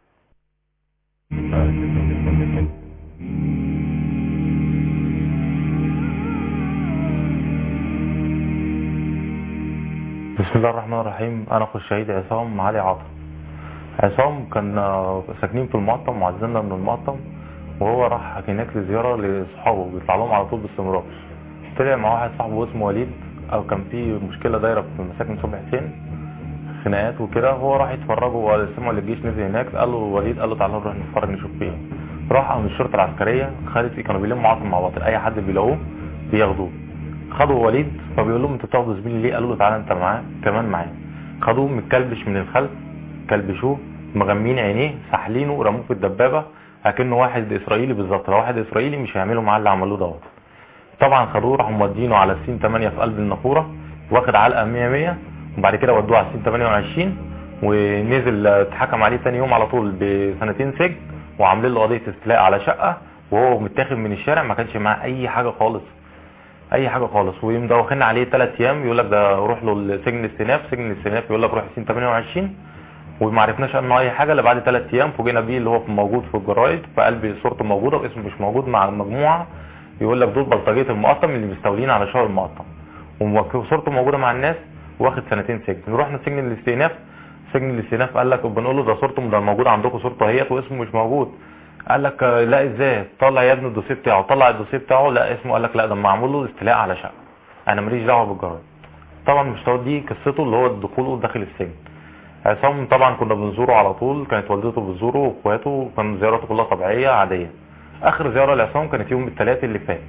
بسم الله الرحمن الرحيم انا اخو الشهيد عصام علي عطا عصام كان آه، ساكنين في المقطم معزلنا من المقطم وهو راح هناك لزياره لاصحابه بيطلع لهم على طول باستمرار طلع مع واحد صاحبه اسمه وليد او كان في مشكله دايره في مساكن صبحي حسين خناقات وكده هو راح يتفرجوا وسمعوا اللي الجيش نزل هناك قال له وليد قال له تعالى نروح نتفرج نشوف فيه راح من الشرطه العسكريه خدت كانوا بيلموا عاطل مع بعض اي حد بيلاقوه بياخدوه خدوا وليد فبيقول لهم انتوا بتاخدوا زميلي ليه قالوا له تعالى انت معاه كمان معاه خدوه متكلبش من الخلف كلبشوه مغمين عينيه ساحلينه رموه في الدبابه اكنه واحد اسرائيلي بالظبط لو واحد اسرائيلي مش هيعملوا معاه اللي عملوه دوت طبعا خدوه راحوا مودينه على السين 8 في قلب النافوره واخد علقه 100 100 وبعد كده ودوه على السين 28 ونزل اتحكم عليه تاني يوم على طول بسنتين سجن وعاملين له قضيه استيلاء على شقه وهو متاخد من الشارع ما كانش معاه اي حاجه خالص اي حاجه خالص ومدوخين عليه ثلاث ايام يقول لك ده روح له سجن الاستئناف سجن الاستئناف يقول لك روح سين 28 وما عرفناش عنه اي حاجه الا بعد ثلاث ايام فوجئنا بيه اللي هو موجود في الجرايد في قلب صورته موجوده واسمه مش موجود مع المجموعه يقول لك دول بلطجيه المقطم اللي مستولين على شهر المقطم وصورته موجوده مع الناس واخد سنتين سجن رحنا سجن الاستئناف سجن الاستئناف قال لك بنقول له ده صورته ده موجود عندكم صورته اهيت واسمه مش موجود قال لك آه، لا ازاي طلع يا ابني الدوسيه بتاعه طلع الدوسيه بتاعه لا اسمه قال لك لا ده معمول له استيلاء على شقه انا ماليش دعوه بالجرايد طبعا مش دي قصته اللي هو دخوله داخل السجن عصام طبعا كنا بنزوره على طول كانت والدته بتزوره واخواته كان زياراته كلها طبيعيه عاديه اخر زياره لعصام كانت يوم الثلاث اللي فات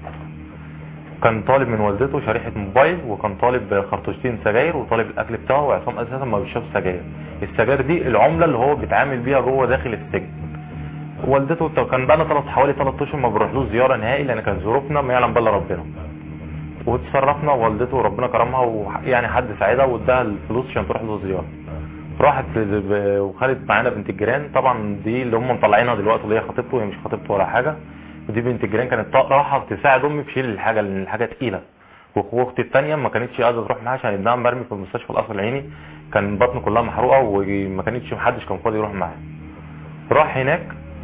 كان طالب من والدته شريحه موبايل وكان طالب خرطوشتين سجاير وطالب الاكل بتاعه وعصام اساسا ما بيشربش سجاير السجاير دي العمله اللي هو بيتعامل بيها جوه داخل السجن والدته طب كان بقى ثلاث حوالي ثلاث اشهر ما بنروحلوش زياره نهائي لان كان ظروفنا ما يعلم بالله ربنا وتصرفنا والدته وربنا كرمها ويعني حد ساعدها واداها الفلوس عشان تروح له زياره راحت ب- وخدت معانا بنت الجيران طبعا دي اللي هم مطلعينها دلوقتي اللي هي خطيبته هي مش خطيبته ولا حاجه ودي بنت الجيران كانت طا- رايحه تساعد امي في شيل الحاجه لان الحاجه تقيله واختي الثانيه ما كانتش قادره تروح معاها عشان ابنها مرمي في المستشفى القصر العيني كان بطنه كلها محروقه وما كانتش محدش كان فاضي يروح معاها راح هناك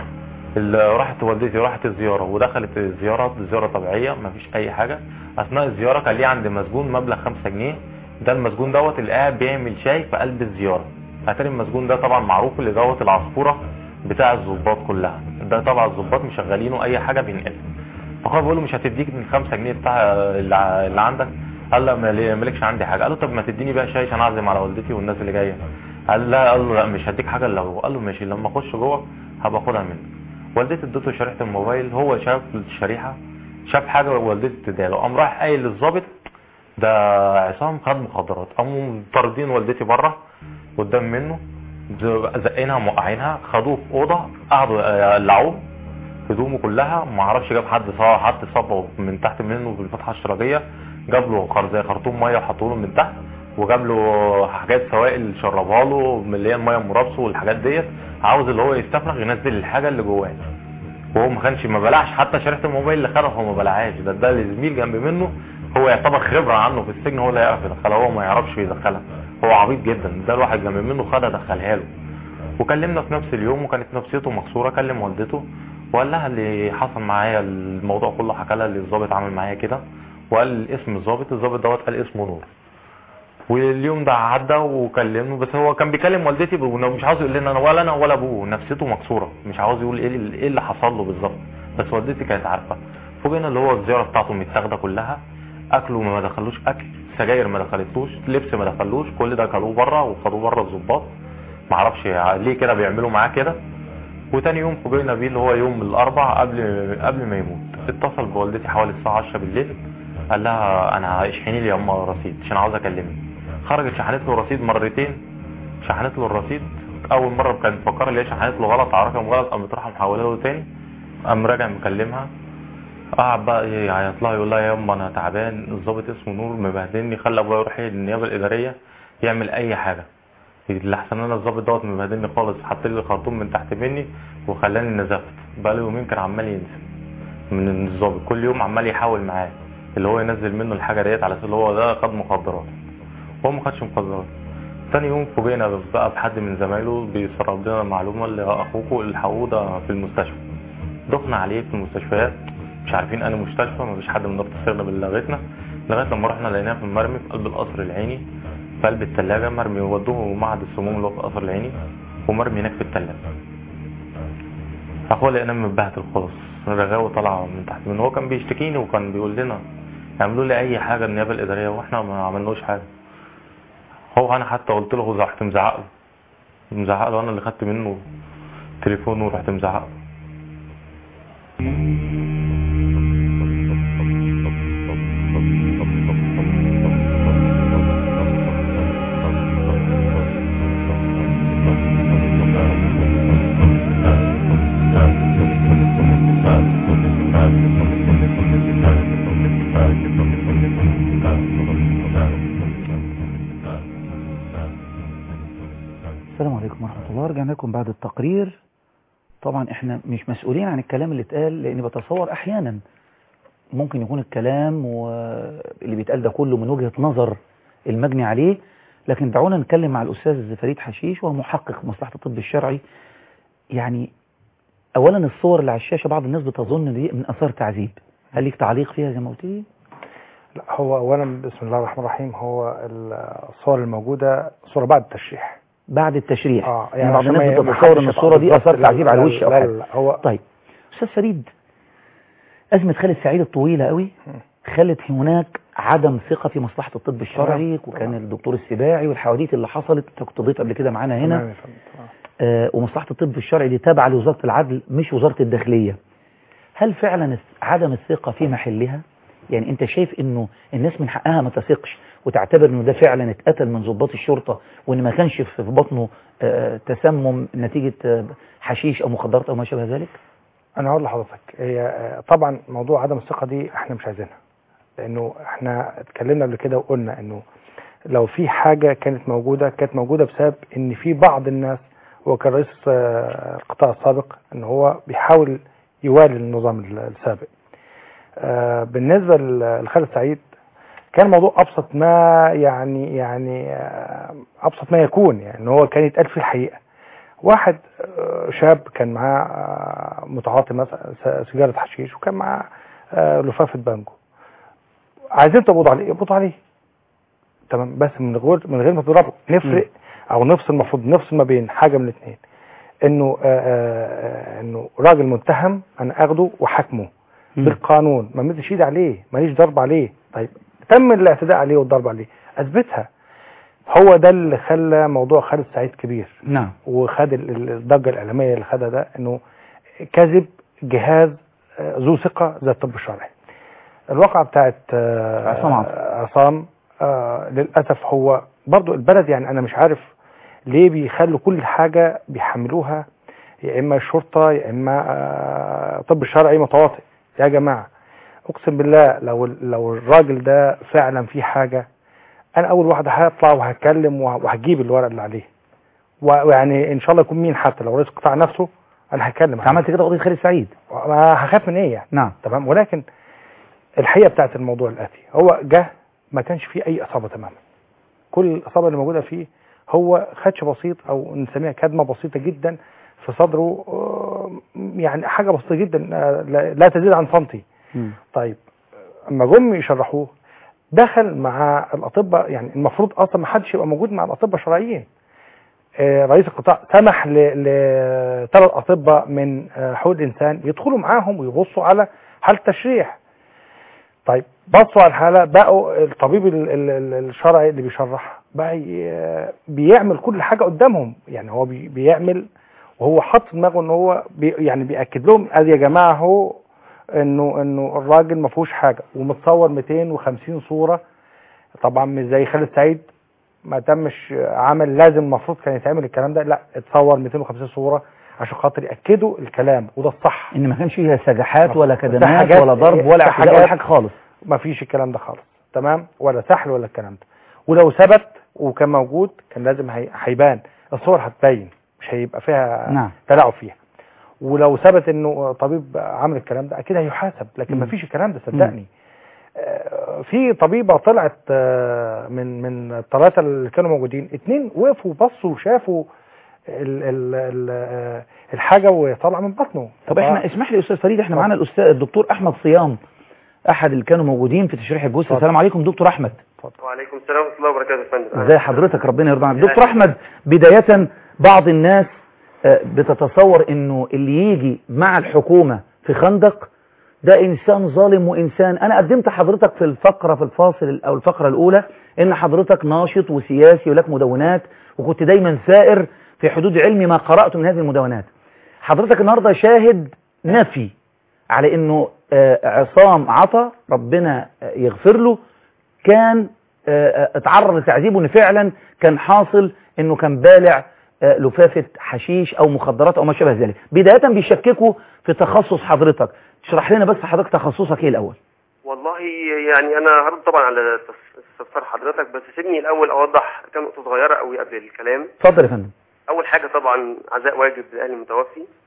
ال- راحت والدتي راحت الزياره ودخلت الزياره زياره طبيعيه ما فيش اي حاجه اثناء الزياره كان ليه عند مسجون مبلغ 5 جنيه ده المسجون دوت اللي قاعد بيعمل شاي في قلب الزياره اتاري المسجون ده طبعا معروف اللي دوت العصفوره بتاع الظباط كلها ده طبعا الظباط مشغلينه اي حاجه بينقلها فقال بيقول له مش هتديك من 5 جنيه بتاع اللي ع- اللي عندك قال له ما- مالكش عندي حاجه قال له طب ما تديني بقى شاي عشان اعزم على والدتي والناس اللي جايه قال لا قال له لا مش هديك حاجه الا هو قال له ماشي لما اخش جوه هبقى اخدها منك والدتي ادته شريحه الموبايل هو شاف الشريحه شاف حاجه والدتي اديها له قام راح قايل للظابط ده عصام خد مخدرات قاموا طاردين والدتي بره قدام منه زقينها موقعينها خدوه في اوضه قعدوا يقلعوه هدومه كلها ما اعرفش جاب حد صا- حط صبه من تحت منه بالفتحه الشرجيه جاب له خر زي خرطوم ميه وحطه له من تحت وجاب له حاجات سوائل شربها له من اللي هي الميه المرابصه والحاجات ديت عاوز اللي هو يستفرغ ينزل الحاجه اللي جواه وهو ما كانش ما بلعش حتى شريحه الموبايل اللي خدها هو ما بلعهاش ده ده الزميل جنب منه هو يعتبر خبره عنه في السجن هو اللي يعرف يدخلها هو ما يعرفش يدخلها هو عبيط جدا ده الواحد جنب منه خدها دخلها له وكلمنا في نفس اليوم وكانت نفسيته مكسوره كلم والدته وقال لها اللي حصل معايا الموضوع كله حكى لها اللي الظابط عمل معايا كده وقال اسم الظابط الظابط دوت قال اسمه نور واليوم ده عدى وكلمه بس هو كان بيكلم والدتي ب- مش عاوز يقول لنا انا ولا انا ولا ابوه نفسيته مكسوره مش عاوز يقول ايه اللي, إيه اللي حصل له بالظبط بس والدتي كانت عارفه فوجئنا اللي هو الزياره بتاعته متاخده كلها اكله ما دخلوش اكل سجاير ما دخلتلوش لبس ما دخلوش كل ده كلوه بره وخدوه بره الظباط ما اعرفش ليه كده بيعملوا معاه كده وتاني يوم فوجئنا بيه اللي هو يوم الاربع قبل قبل ما يموت اتصل بوالدتي حوالي الساعه 10 بالليل قال لها انا اشحني لي يا اما رصيد عشان عاوز اكلمك خرجت شحنت له رصيد مرتين شحنت له الرصيد اول مره كانت مفكره اللي هي شحنت له غلط على رقم غلط قامت رايحه محوله له تاني قام راجع مكلمها قعد بقى إيه يعيط لها يقول لها يا اما انا تعبان الظابط اسمه نور مبهدلني خلى ابويا يروح النيابه الاداريه يعمل اي حاجه اللي احسن انا الظابط دوت مبهدلني خالص حط لي الخرطوم من تحت مني وخلاني نزفت بقى له يومين كان عمال ينزل من الظابط كل يوم عمال يحاول معاه اللي هو ينزل منه الحاجه ديت على اساس اللي هو ده خد مخدرات هو ما خدش مخدرات تاني يوم فوجئنا بقى بحد من زمايله بيسرب لنا المعلومه اللي اخوكوا الحقوه ده في المستشفى دخنا عليه في المستشفيات مش عارفين انا مستشفى مفيش حد من ضبط السجن بلغتنا لغايه لما رحنا لقيناه في المرمي في قلب القصر العيني في قلب الثلاجه مرمي ودوه معهد السموم اللي هو في القصر العيني ومرمي هناك في الثلاجه اخوه لقيناه متبهدل خالص رغاوي طالعه من تحت منه هو كان بيشتكيني وكان بيقول لنا اعملوا لي اي حاجه النيابه الاداريه واحنا ما عملناش حاجه هو انا حتى قلت له رحت مزعق له مزعق له انا اللي خدت منه تليفونه ورحت مزعق له السلام عليكم ورحمة الله رجعنا لكم بعد التقرير طبعا احنا مش مسؤولين عن الكلام اللي اتقال لاني بتصور احيانا ممكن يكون الكلام واللي بيتقال ده كله من وجهة نظر المجني عليه لكن دعونا نتكلم مع الأستاذ فريد حشيش وهو محقق مصلحة الطب الشرعي يعني أولا الصور اللي على الشاشة بعض الناس بتظن دي من أثار تعذيب هل ليك تعليق فيها زي ما قلت لي؟ لا هو اولا بسم الله الرحمن الرحيم هو الصور الموجوده صوره بعد التشريح بعد التشريح اه يعني بعض عشان ما- الناس ما بتتصور حدش ان يبقى الصورة دي بالظبط. أثار لا، تعذيب على لا، الوش أو لا، حاجة لا، هو طيب أستاذ فريد أزمة خالد سعيد الطويلة قوي خلت هناك عدم ثقة في مصلحة الطب الشرعي وكان الدكتور السباعي والحواديت اللي حصلت انت كنت ضيف قبل كده معانا تمام هنا يا فندم. آه ومصلحة الطب الشرعي دي تابعة لوزارة العدل مش وزارة الداخلية هل فعلا عدم الثقة في محلها يعني انت شايف انه الناس من حقها ما تثقش وتعتبر انه ده فعلا اتقتل من ضباط الشرطة وان ما كانش في بطنه آه تسمم نتيجة آه حشيش او مخدرات او ما شابه ذلك انا هقول لحضرتك هي آه، طبعا موضوع عدم الثقه دي احنا مش عايزينها لانه احنا اتكلمنا قبل كده وقلنا انه لو في حاجه كانت موجوده كانت موجوده بسبب ان في بعض الناس هو كان رئيس آه، القطاع السابق ان هو بيحاول يوالي النظام ال- السابق آه، بالنسبه ل- لخالد سعيد كان الموضوع ابسط ما يعني يعني آه، ابسط ما يكون يعني ان هو كان يتقال فيه الحقيقه واحد آه، شاب كان معاه آه، متعاطي مثلا س- سيجاره حشيش وكان معاه آه، لفافه بانجو عايزين تقبضوا عليه اقبضوا عليه تمام بس من غير من غير ما تضربه نفرق او نفصل المفروض نفصل ما بين حاجه من الاثنين انه آه، آه، آه، انه راجل متهم انا اخده واحاكمه بالقانون ما مدش ايدي عليه ماليش ضرب عليه طيب تم الاعتداء عليه والضرب عليه اثبتها هو ده اللي خلى موضوع خالد سعيد كبير نعم وخد ال- ال- الضجه الاعلاميه اللي خدها ده انه كذب جهاز آه، ذو ثقه زي الطب الشرعي الواقعه بتاعت آه، عصام عاطف. عصام آه، للاسف هو برضو البلد يعني انا مش عارف ليه بيخلوا كل حاجه بيحملوها يا اما الشرطه يا اما آه، طب الشرعي متواطئ يا جماعه اقسم بالله لو لو الراجل ده فعلا في حاجه انا اول واحد هطلع وهتكلم وه- وهجيب الورق اللي عليه و- ويعني ان شاء الله يكون مين حتى لو رئيس القطاع نفسه انا هتكلم انت عملت كده قضية خالد سعيد ما هخاف من ايه يعني نعم تمام ولكن الحقيقه بتاعت الموضوع الاتي هو جه ما كانش فيه اي اصابه تماما كل الاصابه اللي موجوده فيه هو خدش بسيط او نسميها كدمه بسيطه جدا في صدره آه، يعني حاجه بسيطه جدا آه، لا لا تزيد عن سنتي مم. طيب اما جم يشرحوه دخل مع الاطباء يعني المفروض اصلا ما حدش يبقى موجود مع الاطباء الشرعيين آه، رئيس القطاع سمح لثلاث اطباء من آه، حقوق الانسان يدخلوا معاهم ويبصوا على حاله التشريح طيب بصوا على الحاله بقوا الطبيب ال- ال- ال- الشرعي اللي بيشرح بقى ي- بيعمل كل حاجه قدامهم يعني هو بي- بيعمل وهو حاطط في دماغه ان هو بي يعني بياكد لهم ادي يا جماعه اهو انه انه الراجل ما فيهوش حاجه ومتصور 250 صوره طبعا مش زي خالد سعيد ما تمش عمل لازم المفروض كان يتعمل الكلام ده لا اتصور 250 صوره عشان خاطر ياكدوا الكلام وده الصح ان ما كانش فيها سجحات ولا ده كدمات حاجات- ولا ضرب ولا ده اعتداء ولا حاجة خالص ما فيش الكلام ده خالص تمام ولا سحل ولا الكلام ده ولو ثبت وكان موجود كان لازم هي- هيبان الصور هتبين مش هيبقى فيها نعم تلاعب فيها ولو ثبت انه طبيب عمل الكلام ده اكيد هيحاسب لكن مم. ما فيش الكلام ده صدقني آه، في طبيبه طلعت آه، من من الثلاثه اللي كانوا موجودين اتنين وقفوا وبصوا وشافوا ال ال ال آه، الحاجه وطالعه من بطنه طب احنا اسمح لي يا استاذ فريد احنا معانا الاستاذ الدكتور احمد صيام احد اللي كانوا موجودين في تشريح الجثه السلام عليكم دكتور احمد وعليكم السلام ورحمه الله وبركاته يا فندم ازي حضرتك ربنا يرضى عنك دكتور احمد بدايه بعض الناس آه، بتتصور انه اللي يجي مع الحكومه في خندق ده انسان ظالم وانسان انا قدمت حضرتك في الفقره في الفاصل او الفقره الاولى ان حضرتك ناشط وسياسي ولك مدونات وكنت دايما سائر في حدود علمي ما قراته من هذه المدونات حضرتك النهارده شاهد نفي على انه آه، عصام عطا ربنا آه، يغفر له كان آه، آه، اتعرض لتعذيب وان فعلا كان حاصل انه كان بالع آه، لفافة حشيش او مخدرات او ما شابه ذلك بداية بيشككوا في تخصص حضرتك تشرح لنا بس حضرتك تخصصك ايه الاول والله يعني انا هرد طبعا على تس- استفسار حضرتك بس سيبني الاول اوضح كام نقطه صغيره قوي قبل الكلام اتفضل يا فندم اول حاجه طبعا عزاء واجب لاهل المتوفي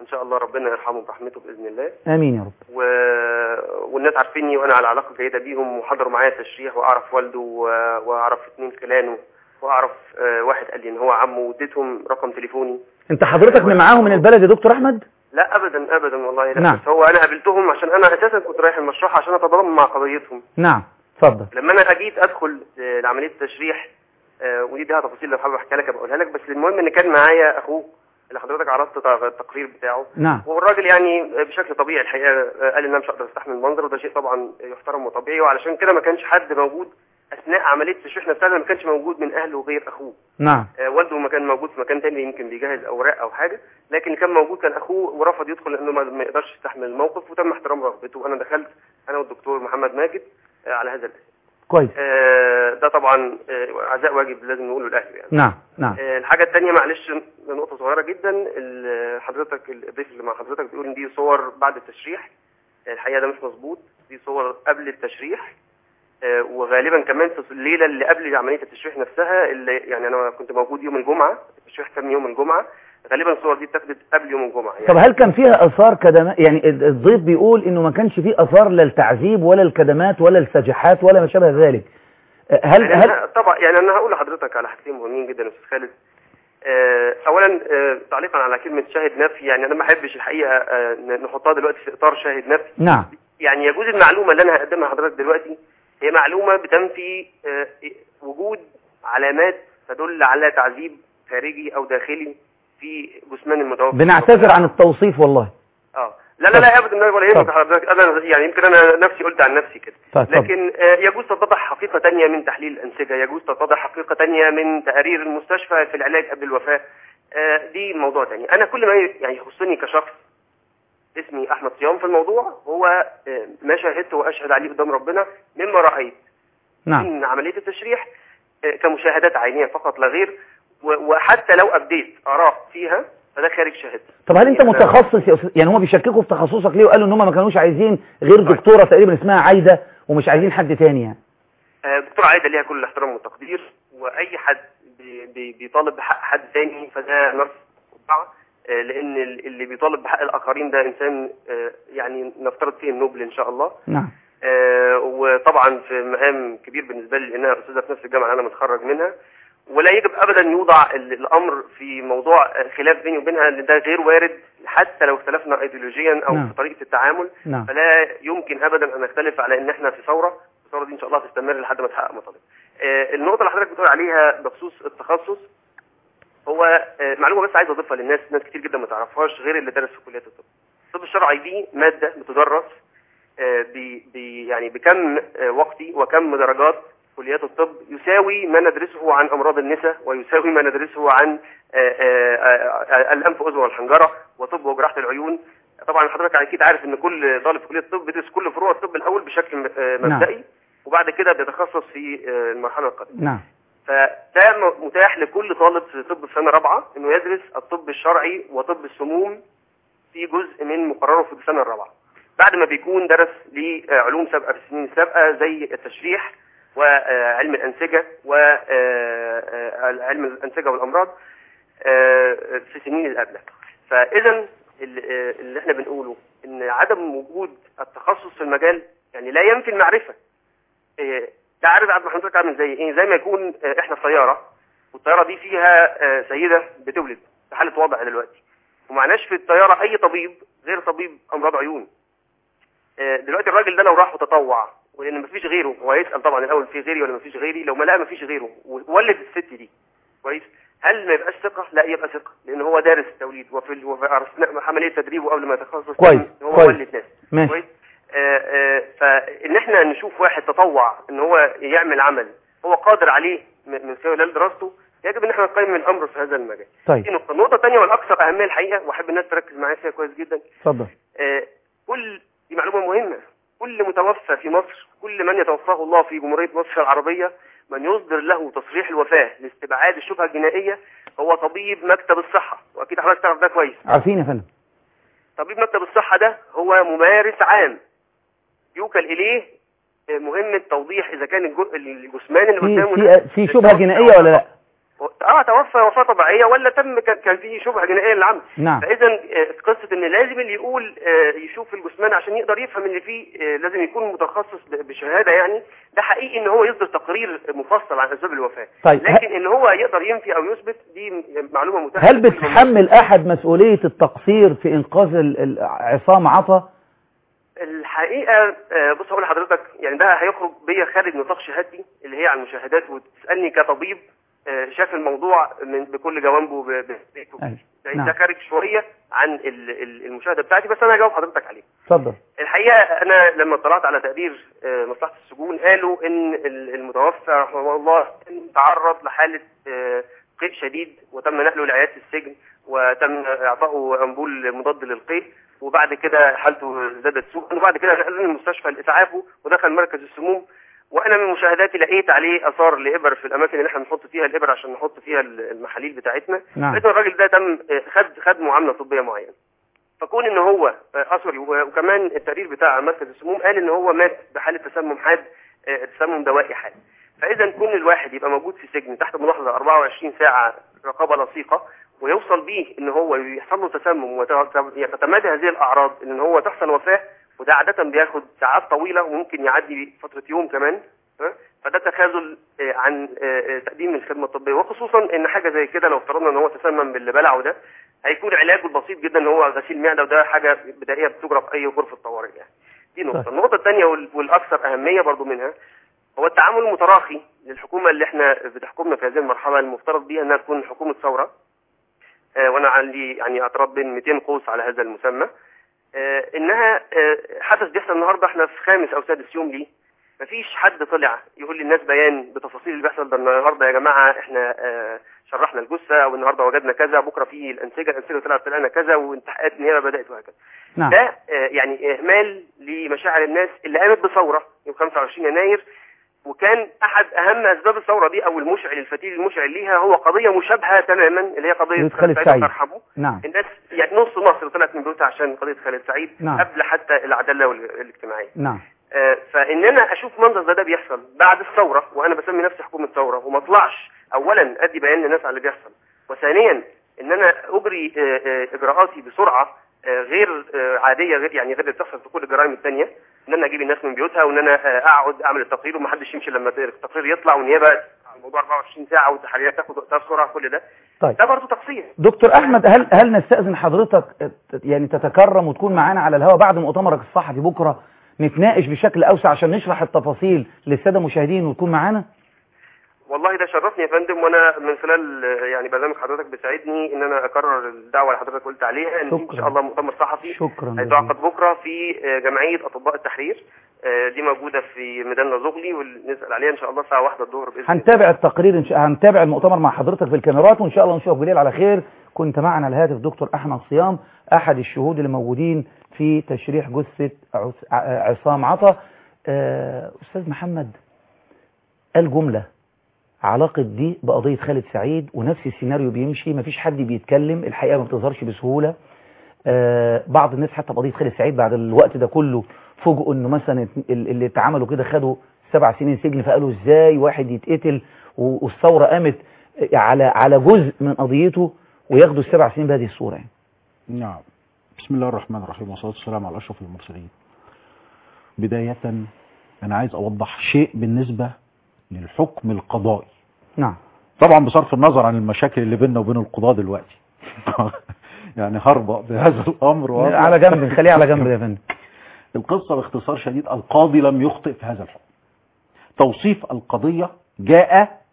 ان شاء الله ربنا يرحمه برحمته باذن الله امين يا رب و... والناس عارفيني وانا على علاقه جيده بيهم وحضروا معايا تشريح واعرف والده و... واعرف اتنين خلانه واعرف آه، واحد قال لي ان هو عمه واديتهم رقم تليفوني انت حضرتك من معاهم من البلد يا دكتور احمد لا ابدا ابدا والله لا نعم. بس هو انا قابلتهم عشان انا اساسا كنت رايح المشروع عشان اتضامن مع قضيتهم نعم اتفضل لما انا جيت ادخل آه، لعمليه التشريح آه، ودي ليها تفاصيل لو حابب احكيها لك ابقى اقولها لك بس المهم ان كان معايا اخوه اللي حضرتك عرضت تق- التقرير بتاعه نعم والراجل يعني بشكل طبيعي الحقيقه آه، قال ان انا مش هقدر استحمل المنظر وده شيء طبعا يحترم وطبيعي وعلشان كده ما كانش حد موجود اثناء عمليه التشريح نفسها ما كانش موجود من اهله غير اخوه نعم آه، والده ما كان موجود في مكان تاني يمكن بيجهز اوراق او حاجه لكن اللي كان موجود كان اخوه ورفض يدخل لانه ما ما يقدرش يستحمل الموقف وتم احترام رغبته وانا دخلت انا والدكتور محمد ماجد آه، على هذا الاساس كويس آه، ده طبعا آه، عزاء واجب لازم نقوله لاهله يعني نعم نعم آه، الحاجه الثانيه معلش نقطه صغيره جدا ال- حضرتك الضيف اللي مع حضرتك بيقول ان دي صور بعد التشريح آه، الحقيقه ده مش مظبوط دي صور قبل التشريح آه، وغالبا كمان في الليله اللي قبل عمليه التشريح نفسها اللي يعني انا كنت موجود يوم الجمعه التشريح كان يوم الجمعه غالبا الصور دي اتاخدت قبل يوم الجمعه يعني طب هل كان فيها اثار كدمات يعني ال- الضيف بيقول انه ما كانش فيه اثار لا التعذيب ولا الكدمات ولا السجحات ولا ما شابه ذلك أه، هل يعني هل أنا طبعا يعني انا هقول لحضرتك على حاجتين مهمين جدا يا استاذ خالد آه، اولا آه، تعليقا على كلمه شاهد نفي يعني انا ما احبش الحقيقه آه، ن- نحطها دلوقتي في اطار شاهد نفي نعم يعني يجوز المعلومه اللي انا هقدمها لحضرتك دلوقتي هي معلومه بتنفي آه، وجود علامات تدل على تعذيب خارجي او داخلي في جثمان المتوفى بنعتذر عن التوصيف والله اه لا لا لا ابدا ولا يهمك طب. حضرتك انا يعني يمكن انا نفسي قلت عن نفسي كده طيب طب. لكن آه، يجوز تتضح حقيقة تانية من تحليل الأنسجة يجوز تتضح حقيقة تانية من تقارير المستشفى في العلاج قبل الوفاة آه، دي موضوع تاني أنا كل ما يعني يخصني كشخص اسمي أحمد صيام في الموضوع هو آه، ما شاهدته وأشهد عليه قدام ربنا مما رأيت نعم من عملية التشريح آه، كمشاهدات عينية فقط لا غير و- وحتى لو أبديت آراء فيها فده خارج شهادتي طب هل انت متخصص يا أستاذ- يعني هم بيشككوا في تخصصك ليه وقالوا ان هم ما كانوش عايزين غير دكتوره تقريبا اسمها عايده ومش عايزين حد تاني يعني آه، دكتورة عايدة ليها كل الاحترام والتقدير واي حد بي- بي- بيطالب بحق حد تاني فده نفس قبعة آه، لان ال- اللي بيطالب بحق الاخرين ده انسان آه، يعني نفترض فيه النوبل ان شاء الله نعم آه، وطبعا في مقام كبير بالنسبه لي لانها استاذه في نفس الجامعه اللي انا متخرج منها ولا يجب ابدا يوضع ال- الامر في موضوع آه، خلاف بيني وبينها لان ده غير وارد حتى لو اختلفنا ايديولوجيا او نعم. في طريقه التعامل نعم فلا يمكن ابدا ان نختلف على ان احنا في ثوره الثوره دي ان شاء الله تستمر لحد ما تحقق مطالب آه، النقطه اللي حضرتك بتقول عليها بخصوص التخصص هو آه، معلومه بس عايز اضيفها للناس ناس كتير جدا ما تعرفهاش غير اللي درس في كليه الطب الطب الشرعي دي ماده بتدرس آه، ب- ب- يعني بكم آه، وقتي وكم درجات كليات الطب يساوي ما ندرسه عن امراض النساء ويساوي ما ندرسه عن آه، آه، آه، آه، الانف واذن والحنجره وطب وجراحه العيون طبعا حضرتك اكيد عارف ان كل طالب في كليه الطب بيدرس كل فروع الطب الاول بشكل آه، نعم. مبدئي وبعد كده بيتخصص في آه، المرحله القادمه نعم فده م- متاح لكل طالب في طب في سنه رابعه انه يدرس الطب الشرعي وطب السموم في جزء من مقرره في السنه الرابعه بعد ما بيكون درس لعلوم سابقه في السنين السابقه زي التشريح وعلم الانسجه وعلم الانسجه والامراض آه، في السنين اللي قبلها فاذا ال- آه، اللي احنا بنقوله ان عدم وجود التخصص في المجال يعني لا ينفي المعرفه آه، ده عارف عبد حضرتك عامل زي ايه زي ما يكون آه، احنا في طياره والطياره دي فيها آه، سيده بتولد في حاله وضع دلوقتي ومعناش في الطياره اي طبيب غير طبيب امراض عيون آه، دلوقتي الراجل ده لو راح وتطوع ولان مفيش غيره هو هيسال طبعا الاول في غيري ولا مفيش غيري لو ما لقى مفيش غيره وولد الست دي كويس هل ما يبقاش ثقه لا يبقى ثقه لان هو دارس توليد وفي ال- وفي أثناء عمليه تدريبه قبل ما يتخصص كويس، هو كويس. ولد ناس ماشي. كويس آه، آه، فان احنا نشوف واحد تطوع ان هو يعمل عمل هو قادر عليه م- من خلال دراسته يجب ان احنا نقيم الامر في هذا المجال طيب دي نقطه النقطه الثانيه والاكثر اهميه الحقيقه واحب الناس تركز معايا فيها كويس جدا اتفضل آه، كل دي معلومه مهمه كل متوفى في مصر كل من يتوفاه الله في جمهوريه مصر العربيه من يصدر له تصريح الوفاه لاستبعاد الشبهه الجنائيه هو طبيب مكتب الصحه واكيد حضرتك تعرف ده كويس عارفين يا فندم طبيب مكتب الصحة ده هو ممارس عام يوكل إليه مهمة توضيح إذا كان الجو- الجثمان اللي في قدامه ده في في شبهه جنائيه ولا لا اه توفى وفاه طبيعيه ولا تم كان كان في شبهه جنائيه للعمد نعم. فاذا آه، قصه ان لازم اللي يقول آه، يشوف الجثمان عشان يقدر يفهم ان في آه، لازم يكون متخصص ب- بشهاده يعني ده حقيقي ان هو يصدر تقرير مفصل عن اسباب الوفاه طيب، لكن ان هو يقدر ينفي او يثبت دي م- معلومه متاحه هل لكل من- بتحمل أحد مسؤولية التقصير في إنقاذ ال- ال- عصام عطا الحقيقه آه، بص هقول لحضرتك يعني ده هيخرج بيا خارج نطاق شهادتي اللي هي على المشاهدات وتسالني كطبيب آه، شاف الموضوع من بكل جوانبه ب- ب- أيوة. ده نعم. ده خارج شويه عن ال- ال- المشاهده بتاعتي بس انا هجاوب حضرتك عليه اتفضل الحقيقه انا لما اطلعت على تقرير آه، مصلحه السجون قالوا ان ال- المتوفى رحمه الله كان تعرض لحاله آه، قيء شديد وتم نقله لعياده السجن وتم اعطائه امبول مضاد للقيء وبعد كده حالته زادت سوءا وبعد كده نقلوه المستشفى لاسعافه ودخل مركز السموم وانا من مشاهداتي لقيت عليه اثار لابر في الاماكن اللي احنا بنحط فيها الابر عشان نحط فيها المحاليل بتاعتنا نعم. لقيت الراجل ده تم آه، خد خد معامله طبيه معينه فكون ان هو آه، اثري و- وكمان التقرير بتاع مركز السموم قال ان هو مات بحاله تسمم حاد آه، تسمم دوائي حاد فاذا كون الواحد يبقى موجود في سجن تحت ملاحظه 24 ساعه رقابه لصيقه ويوصل بيه ان هو يحصل له تسمم وتتمادى هذه الاعراض ان هو تحصل وفاه وده عاده بياخد ساعات طويله وممكن يعدي فتره يوم كمان ها؟ فده تخاذل آه، عن آه، آه، تقديم الخدمه الطبيه وخصوصا ان حاجه زي كده لو افترضنا ان هو تسمم باللي بلعه ده هيكون علاجه البسيط جدا ان هو غسيل معده وده حاجه بدائيه بتجرى في اي غرفه طوارئ يعني دي نقطه طيب. النقطه الثانيه وال- والاكثر اهميه برضو منها هو التعامل المتراخي للحكومه اللي احنا بتحكمنا في هذه المرحله المفترض بيها انها تكون حكومه ثوره آه، وانا عندي يعني اعتراض بين 200 قوس على هذا المسمى آه، انها آه، حدث بيحصل النهارده احنا في خامس او سادس يوم ليه مفيش حد طلع يقول للناس بيان بتفاصيل اللي بيحصل ده النهارده يا جماعه احنا آه، شرحنا الجثه او النهارده وجدنا كذا بكره في الانسجه الانسجه طلعت طلعنا كذا وتحقيقات النيابه بدات وهكذا نعم ده آه، يعني اهمال لمشاعر الناس اللي قامت بثوره يوم 25 يناير وكان احد اهم اسباب الثوره دي او المشعل الفتيل المشعل ليها هو قضيه مشابهه تماما اللي هي قضيه قضية خالد سعيد. الله يرحمه نعم الناس يعني نص مصر طلعت من بيوتها عشان قضيه خالد سعيد نعم. قبل حتى العداله وال- الاجتماعيه نعم آه، فان انا اشوف منظر زي ده بيحصل بعد الثوره وانا بسمي نفسي حكومه ثوره وما اطلعش اولا ادي بيان للناس على اللي بيحصل وثانيا ان انا اجري آه، آه، اجراءاتي بسرعه آه، غير آه، عاديه غير يعني غير اللي بتحصل في كل الجرائم الثانيه ان انا اجيب الناس من بيوتها وان انا آه، اقعد اعمل التقرير ومحدش يمشي لما التقرير يطلع والنيابه على الموضوع 24 ساعه والتحريات تاخد وقتها بسرعه كل ده طيب ده برضه تقصير دكتور احمد هل هل نستاذن حضرتك يعني تتكرم وتكون معانا على الهواء بعد مؤتمرك الصحفي بكره نتناقش بشكل اوسع عشان نشرح التفاصيل للساده المشاهدين وتكون معانا والله ده شرفني يا فندم وانا من خلال آه، يعني برنامج حضرتك بيساعدني ان انا اكرر الدعوه اللي حضرتك قلت عليها ان في ان شكراً. شاء الله مؤتمر صحفي شكرا هيتعقد بكره في آه، جمعيه اطباء التحرير آه، دي موجوده في ميدان لازغلي ونسال عليها ان شاء الله الساعه 1 الظهر باذن الله هنتابع التقرير إن شاء هنتابع المؤتمر مع حضرتك في الكاميرات وان شاء الله نشوفك بالليل على خير كنت معنا على الهاتف دكتور احمد صيام احد الشهود اللي موجودين في تشريح جثه عس- ع- عصام عطا آه، استاذ محمد قال جمله علاقة دي بقضية خالد سعيد ونفس السيناريو بيمشي مفيش حد بيتكلم الحقيقة ما بتظهرش بسهولة آه بعض الناس حتى بقضية خالد سعيد بعد الوقت ده كله فوجئوا انه مثلا ال- اللي اتعملوا كده خدوا سبع سنين سجن فقالوا ازاي واحد يتقتل و- والثورة قامت على على جزء من قضيته وياخدوا السبع سنين بهذه الصورة يعني. نعم بسم الله الرحمن الرحيم والصلاة والسلام على أشرف المرسلين بداية أنا عايز أوضح شيء بالنسبة للحكم القضائي نعم طبعا بصرف النظر عن المشاكل اللي بيننا وبين القضاة دلوقتي يعني هربأ بهذا الأمر وهربأ. على جنب نخليه على جنب يا فندم القصة باختصار شديد القاضي لم يخطئ في هذا الحكم توصيف القضية جاء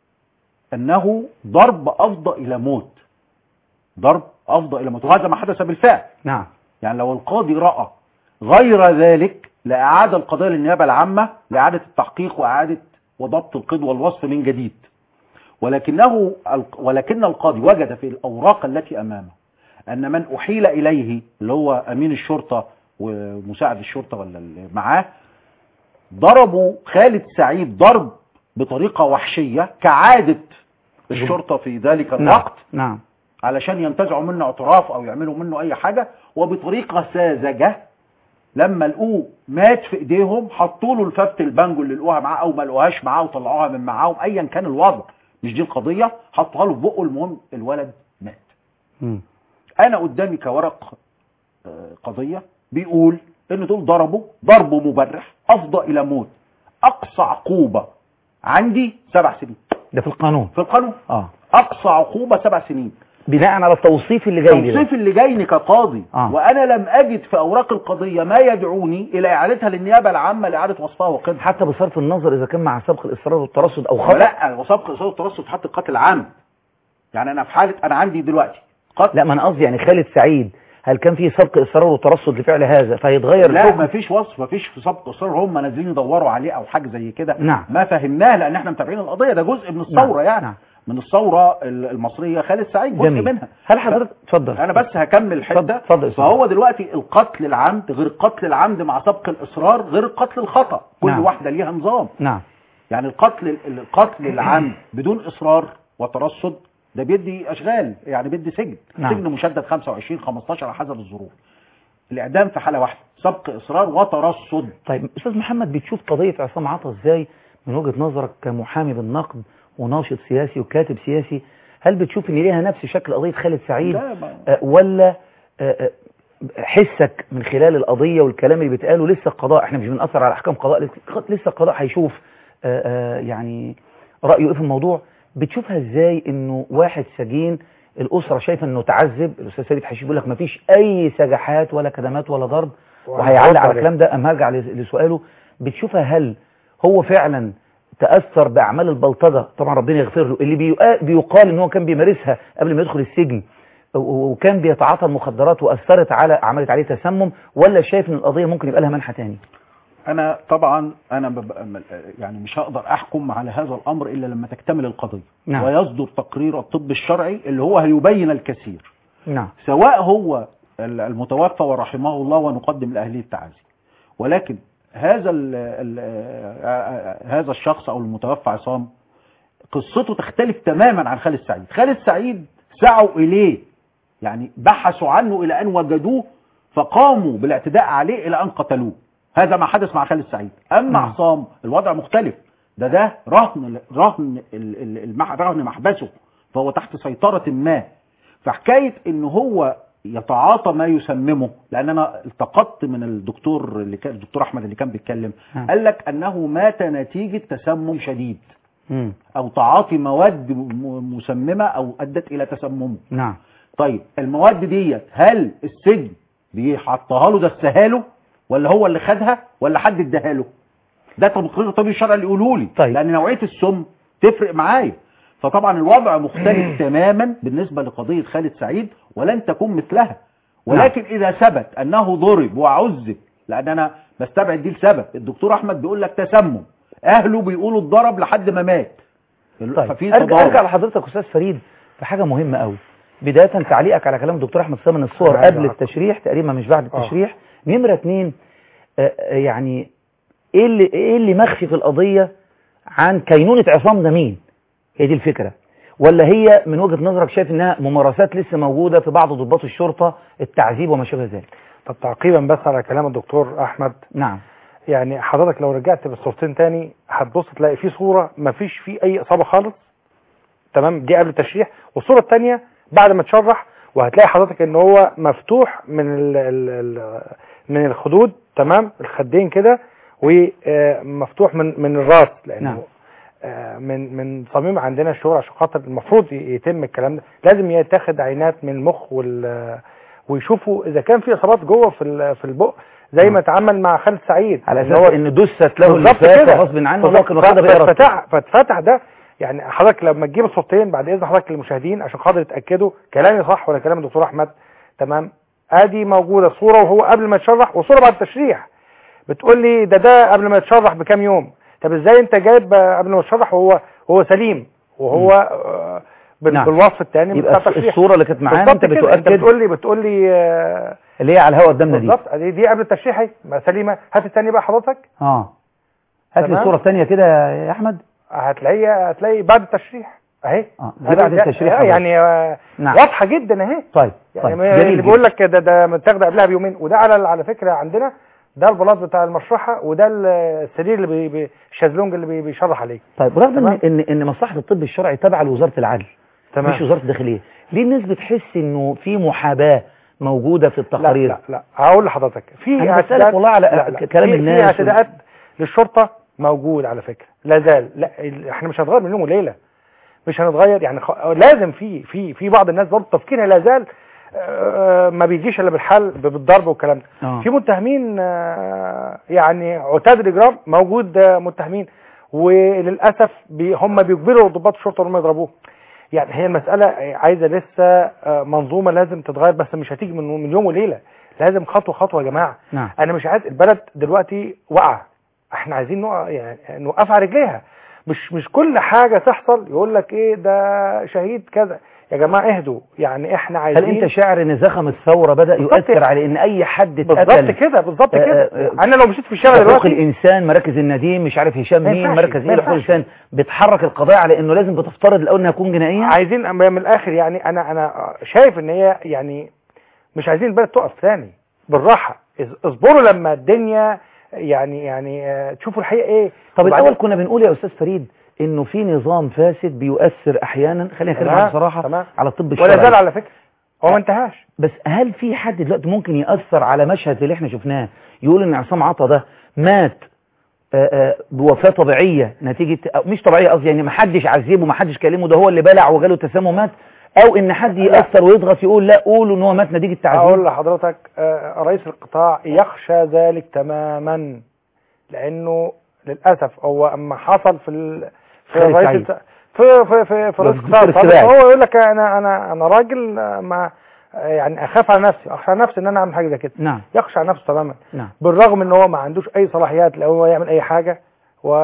أنه ضرب أفضى إلى موت ضرب أفضى إلى موت وهذا ما حدث بالفعل نعم يعني لو القاضي رأى غير ذلك لأعاد القضية للنيابة العامة لإعادة التحقيق وإعادة وضبط القيد والوصف من جديد ولكنه ولكن القاضي وجد في الأوراق التي أمامه أن من أحيل إليه اللي هو أمين الشرطة ومساعد الشرطة ولا اللي معاه ضربوا خالد سعيد ضرب بطريقة وحشية كعادة الشرطة في ذلك الوقت نعم علشان ينتزعوا منه اعتراف او يعملوا منه اي حاجة وبطريقة ساذجة لما لقوه مات في ايديهم حطوا له الفبت البانجو اللي لقوها معاه او ما لقوهاش معاه وطلعوها من معاهم ايا كان الوضع مش دي القضيه حطها له في بقه المهم الولد مات مم. انا قدامي كورق آه، قضيه بيقول ان دول ضربوا ضرب مبرح افضى الى موت اقصى عقوبه عندي سبع سنين ده في القانون في القانون اه اقصى عقوبه سبع سنين بناء على التوصيف اللي جاي لي ده. التوصيف اللي جايني كقاضي آه. وانا لم اجد في اوراق القضيه ما يدعوني الى اعادتها للنيابه العامه لاعاده وصفها وقدها حتى بصرف النظر اذا كان مع سبق الاصرار والترصد او خطا لا وسبق اصابه الترصد حتى القتل عام يعني انا في حاله انا عندي دلوقتي قتل لا ما انا قصدي يعني خالد سعيد هل كان في سبق اصرار وترصد لفعل هذا فهيتغير لا الحكم ما فيش وصف ما فيش في سبق اصرار هم نازلين يدوروا عليه او حاجه زي كده نعم. ما فهمناه لان احنا متابعين القضيه ده جزء من الثوره نعم. يعني نعم. من الثوره ال- المصريه خالد سعيد جزء جميل. منها هل حضرتك اتفضل انا بس هكمل اتفضل حته اتفضل يا أستاذ. فهو دلوقتي القتل العمد غير القتل العمد مع سبق الاصرار غير القتل الخطا كل نعم. واحده ليها نظام نعم يعني القتل القتل العمد بدون اصرار وترصد ده بيدي اشغال يعني بيدي سجن نعم. سجن مشدد 25 15 على حسب الظروف الاعدام في حاله واحده سبق اصرار وترصد طيب استاذ محمد بتشوف قضيه عصام عطا ازاي من وجهه نظرك كمحامي بالنقد وناشط سياسي وكاتب سياسي هل بتشوف ان ليها نفس شكل قضيه خالد سعيد لا، ما- آه، ولا آه، آه، حسك من خلال القضيه والكلام اللي بيتقاله لسه القضاء احنا مش بنأثر على احكام قضاء لسه القضاء هيشوف آه، آه، يعني رايه ايه في الموضوع بتشوفها ازاي انه واحد سجين الاسره شايفه انه تعذب الاستاذ سيد حشيش بيقول لك مفيش اي سجحات ولا كدمات ولا ضرب وهيعلق على الكلام ده اما هرجع لس- لسؤاله بتشوفها هل هو فعلا تأثر بأعمال البلطجة طبعا ربنا يغفر له اللي بيقا- بيقال ان هو كان بيمارسها قبل ما يدخل السجن و- و- وكان بيتعاطى المخدرات وأثرت على عملت عليه تسمم ولا شايف ان القضية ممكن يبقى لها منحى تاني انا طبعا انا ببقى م- يعني مش هقدر احكم على هذا الامر الا لما تكتمل القضيه نعم. ويصدر تقرير الطب الشرعي اللي هو هيبين الكثير نعم سواء هو ال- المتوفى ورحمه الله ونقدم لاهله التعازي ولكن هذا ال ال هذا الشخص او المتوفى عصام قصته تختلف تماما عن خالد سعيد خالد سعيد سعوا اليه يعني بحثوا عنه الى ان وجدوه فقاموا بالاعتداء عليه الى ان قتلوه هذا ما حدث مع خالد سعيد اما نعم. عصام الوضع مختلف ده ده رهن رهن ال- ال- المح- رهن محبسه فهو تحت سيطرة ما فحكاية ان هو يتعاطى ما يسممه لان انا التقطت من الدكتور اللي كان الدكتور احمد اللي كان بيتكلم نعم. قال لك انه مات نتيجة تسمم شديد مم. او تعاطي مواد م- مسممة او ادت الى تسممه نعم طيب المواد ديت هل السجن بيحطها له دسها له ولا هو اللي خدها ولا حد اداها له ده تقرير الطبيب الشرعي اللي يقولوا لي طيب. لان نوعيه السم تفرق معايا فطبعا الوضع مختلف تماما بالنسبه لقضيه خالد سعيد ولن تكون مثلها ولكن اذا ثبت انه ضرب وعذب لان انا بستبعد دي لسبب الدكتور احمد بيقول لك تسمم اهله بيقولوا اتضرب لحد ما مات طيب ففي ارجع, تضارب. ارجع لحضرتك استاذ فريد في حاجة مهمة قوي بداية تعليقك على كلام الدكتور احمد سامي من الصور أنا عايز قبل أعقب. التشريح تقريبا مش بعد آه. التشريح نمرة اتنين آه، آه، يعني ايه اللي ايه اللي مخفي في القضية عن كينونة عصام ده مين هي دي الفكرة ولا هي من وجهة نظرك شايف انها ممارسات لسه موجودة في بعض ضباط الشرطة التعذيب وما شابه ذلك طب تعقيبا بس على كلام الدكتور احمد نعم يعني حضرتك لو رجعت بالصورتين تاني هتبص تلاقي في صورة ما فيش فيه اي اصابة خالص تمام دي قبل التشريح والصورة التانية بعد ما تشرح وهتلاقي حضرتك ان هو مفتوح من ال ال ال من الخدود تمام الخدين كده ومفتوح من من الراس لانه نعم. آه، من من صميم عندنا الشغل عشان خاطر المفروض ي- يتم الكلام ده لازم يتاخد عينات من المخ وال ويشوفوا اذا كان في اصابات جوه في ال- في البق زي ما اتعمل مع خالد سعيد على إن اساس ان دست له بالظبط اللفافة كده. غصب عنه بالظبط. ممكن واخدها بإرادته فاتفتح فاتفتح ده يعني حضرتك لما تجيب الصورتين بعد اذن حضرتك للمشاهدين عشان خاطر يتاكدوا كلامي صح ولا كلام الدكتور احمد تمام ادي موجوده صوره وهو قبل ما يتشرح وصوره بعد التشريح بتقول لي ده ده قبل ما يتشرح بكام يوم طب ازاي انت جايب قبل ما يتشرح وهو هو سليم وهو آه، بال- نعم. بالوصف الثاني يبقى الصورة اللي كانت معانا انت انت بتؤكد بتقول لي بتقول لي آه، اللي هي على الهواء قدامنا دي بالظبط دي, دي قبل التشريح اهي ما سليمه هات الثانيه بقى حضرتك اه هات لي تمام. الصورة الثانية كده يا احمد هتلاقي هتلاقي بعد التشريح اهي اه دي بعد التشريح آه، حضرتك. يعني آه، نعم. واضحه جدا اهي طيب يعني طيب ما- جميل اللي جدا. بيقول لك ده ده متاخده قبلها بيومين وده على على فكره عندنا ده البلاط بتاع المشرحه وده السرير اللي بي بي الشازلونج اللي بي بيشرح عليه طيب رغم ان تمام. ان ان مصلحه الطب الشرعي تابعه لوزاره العدل تمام. مش وزاره الداخليه ليه الناس بتحس انه في محاباه موجوده في التقارير لا لا لا هقول لحضرتك في أنا بسألك اعتداءات- والله على لا لا. كلام في- الناس في اعتداءات للشرطه موجود على فكره لا زال لا ال- احنا مش هنتغير من يوم وليله مش هنتغير يعني خ... لازم في في في بعض الناس برضه تفكيرها لا زال آه، ما بيجيش الا بالحل ب- بالضرب والكلام ده آه. في متهمين آه، يعني عتاد الاجرام موجود آه، متهمين وللاسف بي هم بيجبروا ضباط الشرطه انهم يضربوه يعني هي المساله عايزه لسه آه، منظومه لازم تتغير بس مش هتيجي من من يوم وليله لازم خطوه خطوه يا جماعه نعم انا مش عايز البلد دلوقتي واقعه احنا عايزين نوقع يعني نوقفها على رجليها مش مش كل حاجه تحصل يقول لك ايه ده شهيد كذا يا جماعه اهدوا يعني احنا هل عايزين انت شاعر ان زخم الثوره بدا بالظبط. يؤثر على ان اي حد بالظبط اتقتل كده بالظبط آه، كده آه، انا لو مشيت في الشارع حقوق دلوقتي الانسان مراكز النديم مش عارف هشام ما مين ينفعش، مركز ما ايه لحقوق ينفعش. الانسان بتحرك القضايا على انه لازم بتفترض الاول انها تكون جنائيه عايزين أما من الاخر يعني انا انا شايف ان هي يعني مش عايزين البلد تقف ثاني بالراحه اص- اصبروا لما الدنيا يعني يعني آه، تشوفوا الحقيقه ايه طب وبعدين- الاول كنا بنقول يا استاذ فريد انه في نظام فاسد بيؤثر احيانا خلينا نتكلم تمام، بصراحه تمام. على الطب ولا الشرعي زال على فكره هو ما انتهاش بس هل في حد دلوقتي ممكن يأثر على مشهد زي اللي احنا شفناه يقول ان عصام عطا ده مات آه، آه، بوفاة طبيعية نتيجة أو مش طبيعية قصدي يعني ما حدش عذبه ما حدش كلمه ده هو اللي بلع وجاله تسمم ومات او ان حد يأثر ويضغط يقول لا قولوا ان هو مات نتيجة تعذيب اقول لحضرتك آه، رئيس القطاع يخشى ذلك تماما لانه للاسف هو اما حصل في ال... في خالد رئيس سعيد. الت- في في في, في رئيس دكتور القطاع السباعي. هو يقول لك انا انا انا راجل آه، ما آه، يعني اخاف على نفسي اخشى على نفسي ان انا اعمل حاجه زي كده نعم يخشى على نفسه تماما نعم بالرغم ان هو ما عندوش اي صلاحيات لو هو يعمل اي حاجه و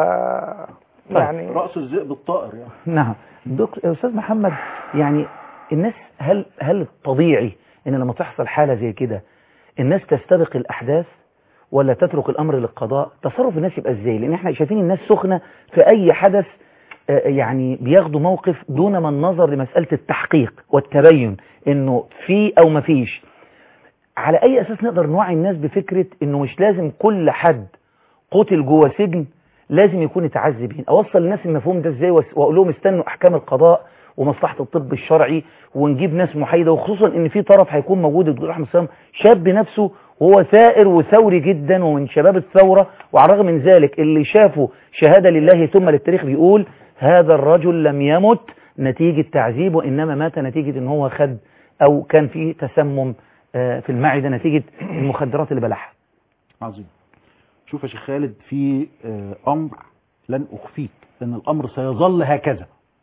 يعني رأس الذئب الطائر يعني نعم دكتور يا استاذ محمد يعني الناس هل هل الطبيعي ان لما تحصل حالة زي كده الناس تستبق الاحداث ولا تترك الامر للقضاء تصرف الناس يبقى ازاي لان احنا شايفين الناس سخنة في اي حدث آه، يعني بياخدوا موقف دون ما النظر لمسألة التحقيق والتبين انه في او ما فيش على اي اساس نقدر نوعي الناس بفكرة انه مش لازم كل حد قتل جوه سجن لازم يكون اتعذبين اوصل للناس المفهوم ده ازاي وأس- واقول لهم استنوا احكام القضاء ومصلحه الطب الشرعي ونجيب ناس محايده وخصوصا ان في طرف هيكون موجود الدكتور احمد سلام شاب نفسه وهو ثائر وثوري جدا ومن شباب الثوره وعلى الرغم من ذلك اللي شافه شهاده لله ثم للتاريخ بيقول هذا الرجل لم يمت نتيجه تعذيب وانما مات نتيجه ان هو خد او كان في تسمم آه، في المعده نتيجه المخدرات اللي بلعها عظيم شوف يا شيخ خالد في آه، امر لن اخفيك ان الامر سيظل هكذا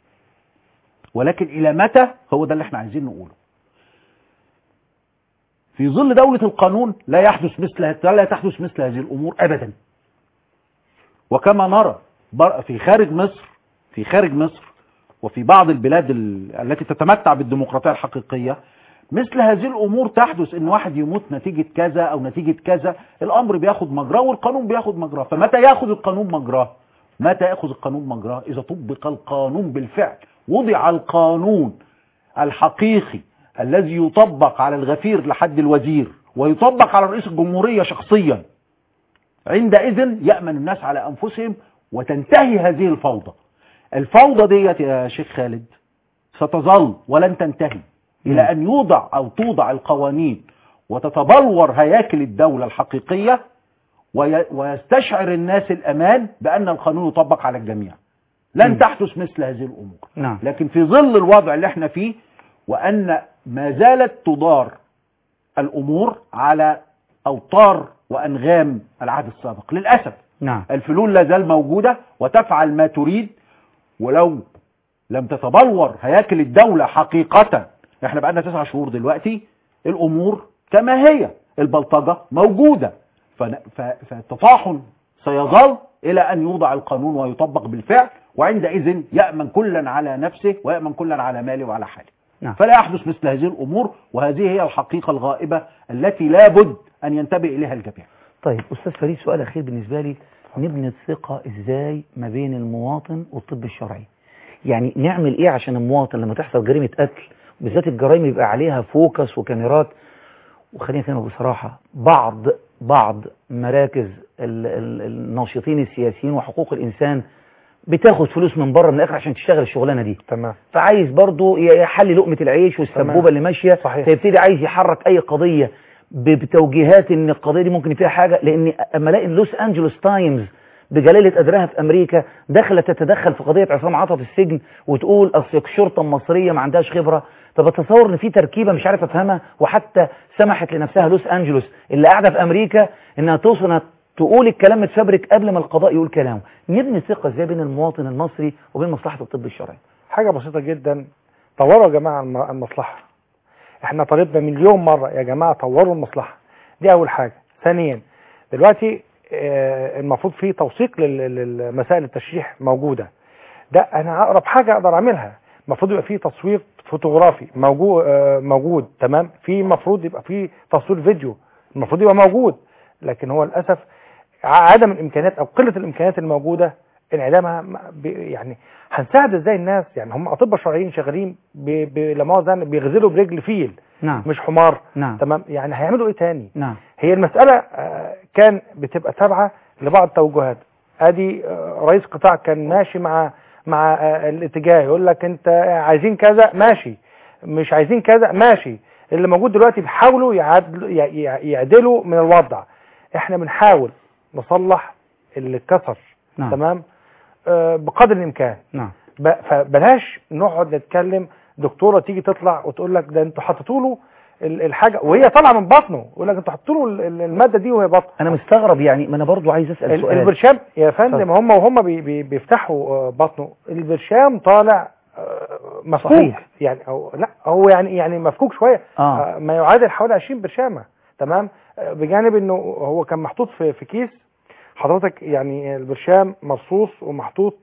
ولكن الى متى هو ده اللي احنا عايزين نقوله في ظل دولة القانون لا يحدث مثل لا تحدث مثل هذه الامور ابدا وكما نرى بر- في خارج مصر في خارج مصر وفي بعض البلاد ال- التي تتمتع بالديمقراطية الحقيقية مثل هذه الامور تحدث ان واحد يموت نتيجة كذا او نتيجة كذا الامر بياخد مجراه والقانون بياخد مجراه فمتى ياخذ القانون مجراه متى ياخذ القانون مجراه اذا طبق القانون بالفعل وضع القانون الحقيقي الذي يطبق على الغفير لحد الوزير ويطبق على رئيس الجمهورية شخصيا عندئذ يأمن الناس على أنفسهم وتنتهي هذه الفوضى الفوضى ديت يا شيخ خالد ستظل ولن تنتهي إلى أن يوضع أو توضع القوانين وتتبلور هياكل الدولة الحقيقية وي- ويستشعر الناس الأمان بأن القانون يطبق على الجميع لن تحدث مثل هذه الأمور نعم لكن في ظل الوضع اللي احنا فيه وأن ما زالت تدار الأمور على أوتار وأنغام العهد السابق للأسف نعم الفلول لا زال موجودة وتفعل ما تريد ولو لم تتبلور هياكل الدولة حقيقة احنا بقالنا تسعة شهور دلوقتي الأمور كما هي البلطجة موجودة فن- ف- فالتطاحن سيظل إلى أن يوضع القانون ويطبق بالفعل وعندئذ يأمن كلا على نفسه ويأمن كلا على ماله وعلى حاله نعم. فلا يحدث مثل هذه الأمور وهذه هي الحقيقة الغائبة التي لابد أن ينتبه إليها الجميع طيب أستاذ فريد سؤال أخير بالنسبة لي نبني الثقة إزاي ما بين المواطن والطب الشرعي يعني نعمل إيه عشان المواطن لما تحصل جريمة قتل بالذات الجرائم يبقى عليها فوكس وكاميرات وخلينا نتكلم بصراحة بعض بعض مراكز ال- ال- الناشطين السياسيين وحقوق الانسان بتاخد فلوس من بره من الاخر عشان تشتغل الشغلانه دي تمام فعايز برضو ي- يحل لقمه العيش والسبوبه تمام. اللي ماشيه صحيح. فيبتدي عايز يحرك اي قضيه ب- بتوجيهات ان القضيه دي ممكن فيها حاجه لان اما الاقي لوس انجلوس تايمز بجلاله قدرها في امريكا دخلت تتدخل في قضيه عصام عطا في السجن وتقول اصل الشرطه المصريه ما عندهاش خبره طب اتصور ان في تركيبه مش عارف افهمها وحتى سمحت لنفسها لوس انجلوس اللي قاعده في امريكا انها توصل انها تقول الكلام متفبرك قبل ما القضاء يقول كلامه نبني ثقه ازاي بين المواطن المصري وبين مصلحه الطب الشرعي حاجة بسيطة جدا طوروا يا جماعة الم- المصلحة احنا طالبنا مليون مرة يا جماعة طوروا المصلحة دي أول حاجة ثانيا دلوقتي آه، المفروض في توثيق لل- للمسائل التشريح موجودة ده أنا أقرب حاجة أقدر أعملها المفروض يبقى في تصوير فوتوغرافي موجود موجود تمام في المفروض يبقى في تصوير فيديو المفروض يبقى موجود لكن هو للأسف ع- عدم الإمكانيات أو قلة الإمكانيات الموجودة انعدامها ما- ب- يعني هنساعد ازاي الناس يعني هم اطباء شرعيين شغالين ب- ب- لا مؤاخذة يعني بيغزلوا برجل فيل نعم مش حمار نعم تمام يعني هيعملوا ايه تاني نعم هي المسألة آه، كان بتبقى تابعة لبعض التوجهات ادي آه، رئيس قطاع كان ماشي مع مع آه، الاتجاه يقول لك انت عايزين كذا ماشي مش عايزين كذا ماشي اللي موجود دلوقتي بيحاولوا يعدلوا ي- ي- يعدلوا من الوضع احنا بنحاول نصلح اللي اتكسر نعم. تمام آه، بقدر الامكان نعم ب- فبلاش نقعد نتكلم دكتوره تيجي تطلع وتقول لك ده انتوا حطيتوا له ال- الحاجه وهي طالعه من بطنه يقول لك انتوا حطيتوا له ال- ال- الماده دي وهي بطن انا مستغرب يعني ما انا برضو عايز اسال ال- سؤال البرشام يا فندم هم وهم بي بي بيفتحوا آه، بطنه البرشام طالع آه، مفكوك صحيح. يعني او لا هو يعني يعني مفكوك شويه آه. آه، ما يعادل حوالي 20 برشامه تمام آه، بجانب انه هو كان محطوط في في كيس حضرتك يعني البرشام مرصوص ومحطوط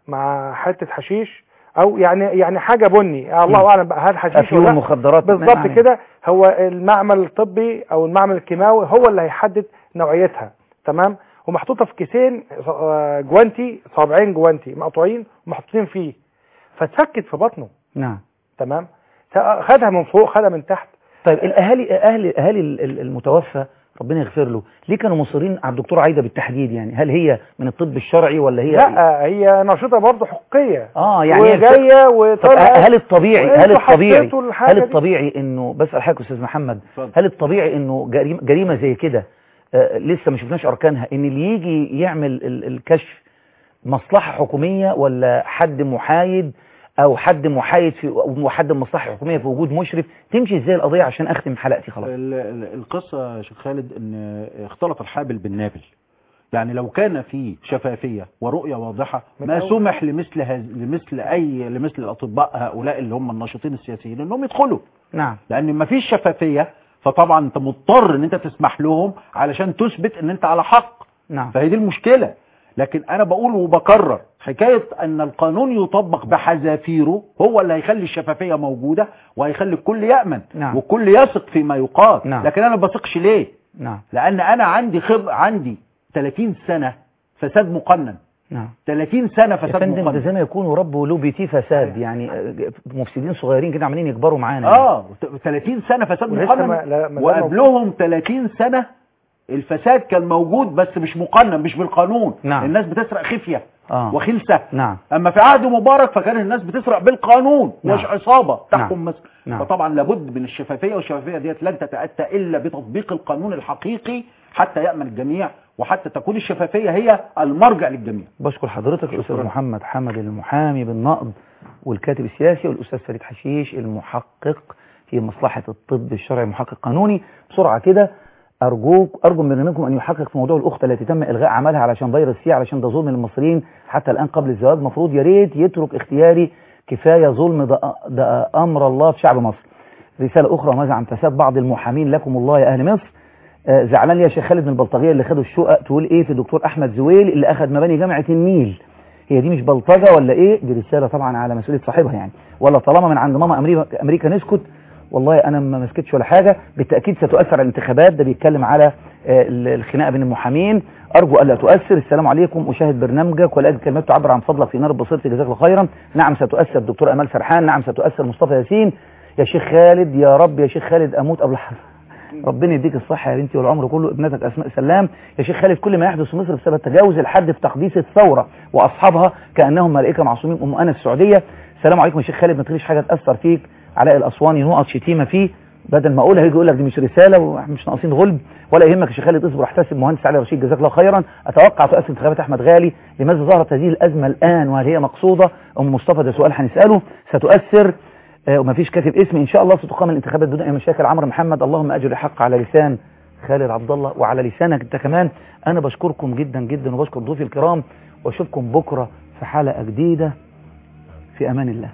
مع حته حشيش او يعني يعني حاجه بني الله مم. اعلم بقى هل حشيش افيون ولا لا. مخدرات بالظبط نعم. كده هو المعمل الطبي او المعمل الكيماوي هو اللي هيحدد نوعيتها تمام ومحطوطه في كيسين آه، جوانتي صابعين جوانتي مقطوعين ومحطوطين فيه فاتفكت في بطنه نعم تمام خدها من فوق خدها من تحت طيب الاهالي اهل اهالي ال- ال- المتوفى ربنا يغفر له ليه كانوا مصرين على الدكتوره عايده بالتحديد يعني هل هي من الطب الشرعي ولا هي لا هي نشيطه برضه حقوقيه اه يعني هي وجايه طب وطالعه هل الطبيعي هل وانتوا الطبيعي حطيتوا الحاجة هل دي. الطبيعي انه بسال حضرتك يا استاذ محمد اتفضل. هل الطبيعي انه جريمه, جريمة زي كده آه لسه ما شفناش اركانها ان اللي يجي يعمل ال- الكشف مصلحه حكوميه ولا حد محايد او حد محايد في وحد من مصلحه حكوميه في وجود مشرف تمشي ازاي القضيه عشان اختم حلقتي خلاص ال- ال- القصة يا شيخ خالد ان اختلط الحابل بالنابل يعني لو كان في شفافية ورؤية واضحة من ما أول. سمح لمثل هز... لمثل اي لمثل الاطباء هؤلاء اللي هم الناشطين السياسيين انهم يدخلوا نعم لان ما فيش شفافية فطبعا انت مضطر ان انت تسمح لهم علشان تثبت ان انت على حق نعم فهي دي المشكلة لكن انا بقول وبكرر حكاية ان القانون يطبق بحذافيره هو اللي هيخلي الشفافية موجودة وهيخلي الكل يأمن نعم. والكل يثق فيما يقال نعم. لكن انا ما بثقش ليه نعم لان انا عندي خب عندي 30 سنة فساد مقنن نعم 30 سنة يا فساد فندم ده مقنن زي ما يكون رب له بيتي فساد يعني آه، مفسدين صغيرين كده عمالين يكبروا معانا اه 30 سنة فساد ولسه مقنن ما- لا- ما زال وقبلهم 30 سنة الفساد كان موجود بس مش مقنن مش بالقانون نعم. الناس بتسرق خفية اه وخلسة نعم اما في عهد مبارك فكان الناس بتسرق بالقانون نعم. مش عصابة تحكم نعم. مصر نعم. فطبعا لابد من الشفافية والشفافية ديت لن تتأتى إلا بتطبيق القانون الحقيقي حتى يأمن الجميع وحتى تكون الشفافية هي المرجع للجميع بشكر حضرتك الاستاذ شكراً. محمد حمد المحامي بالنقد والكاتب السياسي والاستاذ فريد حشيش المحقق في مصلحه الطب الشرعي محقق قانوني بسرعه كده ارجوك ارجو من برنامجكم ان يحقق في موضوع الاخت التي تم الغاء عملها علشان فيروس سي علشان ده ظلم للمصريين حتى الان قبل الزواج مفروض يا ريت يترك اختياري كفايه ظلم ده, ده امر الله في شعب مصر رساله اخرى وماذا عن فساد بعض المحامين لكم الله يا اهل مصر آه، زعلان لي يا شيخ خالد من البلطجيه اللي خدوا الشقق تقول ايه في الدكتور احمد زويل اللي اخذ مباني جامعه النيل هي دي مش بلطجه ولا ايه دي رساله طبعا على مسؤوليه صاحبها يعني ولا طالما من عند ماما امريكا امريكا نسكت والله انا ما مسكتش ولا حاجه بالتاكيد ستؤثر على الانتخابات ده بيتكلم على آه، ال- الخناقه بين المحامين ارجو الا تؤثر السلام عليكم اشاهد برنامجك ولا اجد كلمات تعبر عن فضلك في نار بصيرتي جزاك الله خيرا نعم ستؤثر دكتور امال سرحان نعم ستؤثر مصطفى ياسين يا شيخ خالد يا رب يا شيخ خالد اموت قبل الحرب ربنا يديك الصحه يا بنتي والعمر كله ابنتك اسماء سلام يا شيخ خالد كل ما يحدث في مصر بسبب تجاوز الحد في تقديس الثوره واصحابها كانهم ملائكه معصومين ام انا السعوديه السلام عليكم يا شيخ خالد ما تخليش حاجه تاثر فيك علاء الاسواني نقط شتيمه فيه بدل ما اقولها هيجي يقول لك دي مش رساله ومش ناقصين غلب ولا يهمك يا شيخ خالد اصبر احتسب مهندس علي رشيد جزاك الله خيرا اتوقع تؤثر انتخابات احمد غالي لماذا ظهرت هذه الازمه الان وهل هي مقصوده ام مصطفى ده سؤال هنساله ستؤثر آه، ومفيش كاتب اسمي ان شاء الله ستقام الانتخابات بدون اي مشاكل عمرو محمد اللهم اجر الحق على لسان خالد عبد الله وعلى لسانك انت كمان انا بشكركم جدا جدا وبشكر ضيوفي الكرام واشوفكم بكره في حلقه جديده في امان الله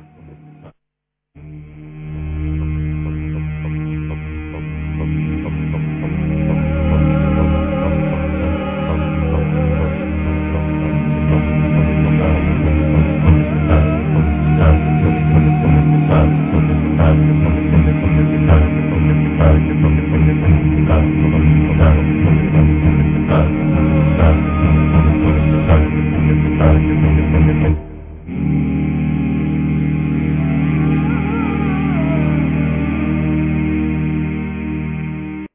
Thank you.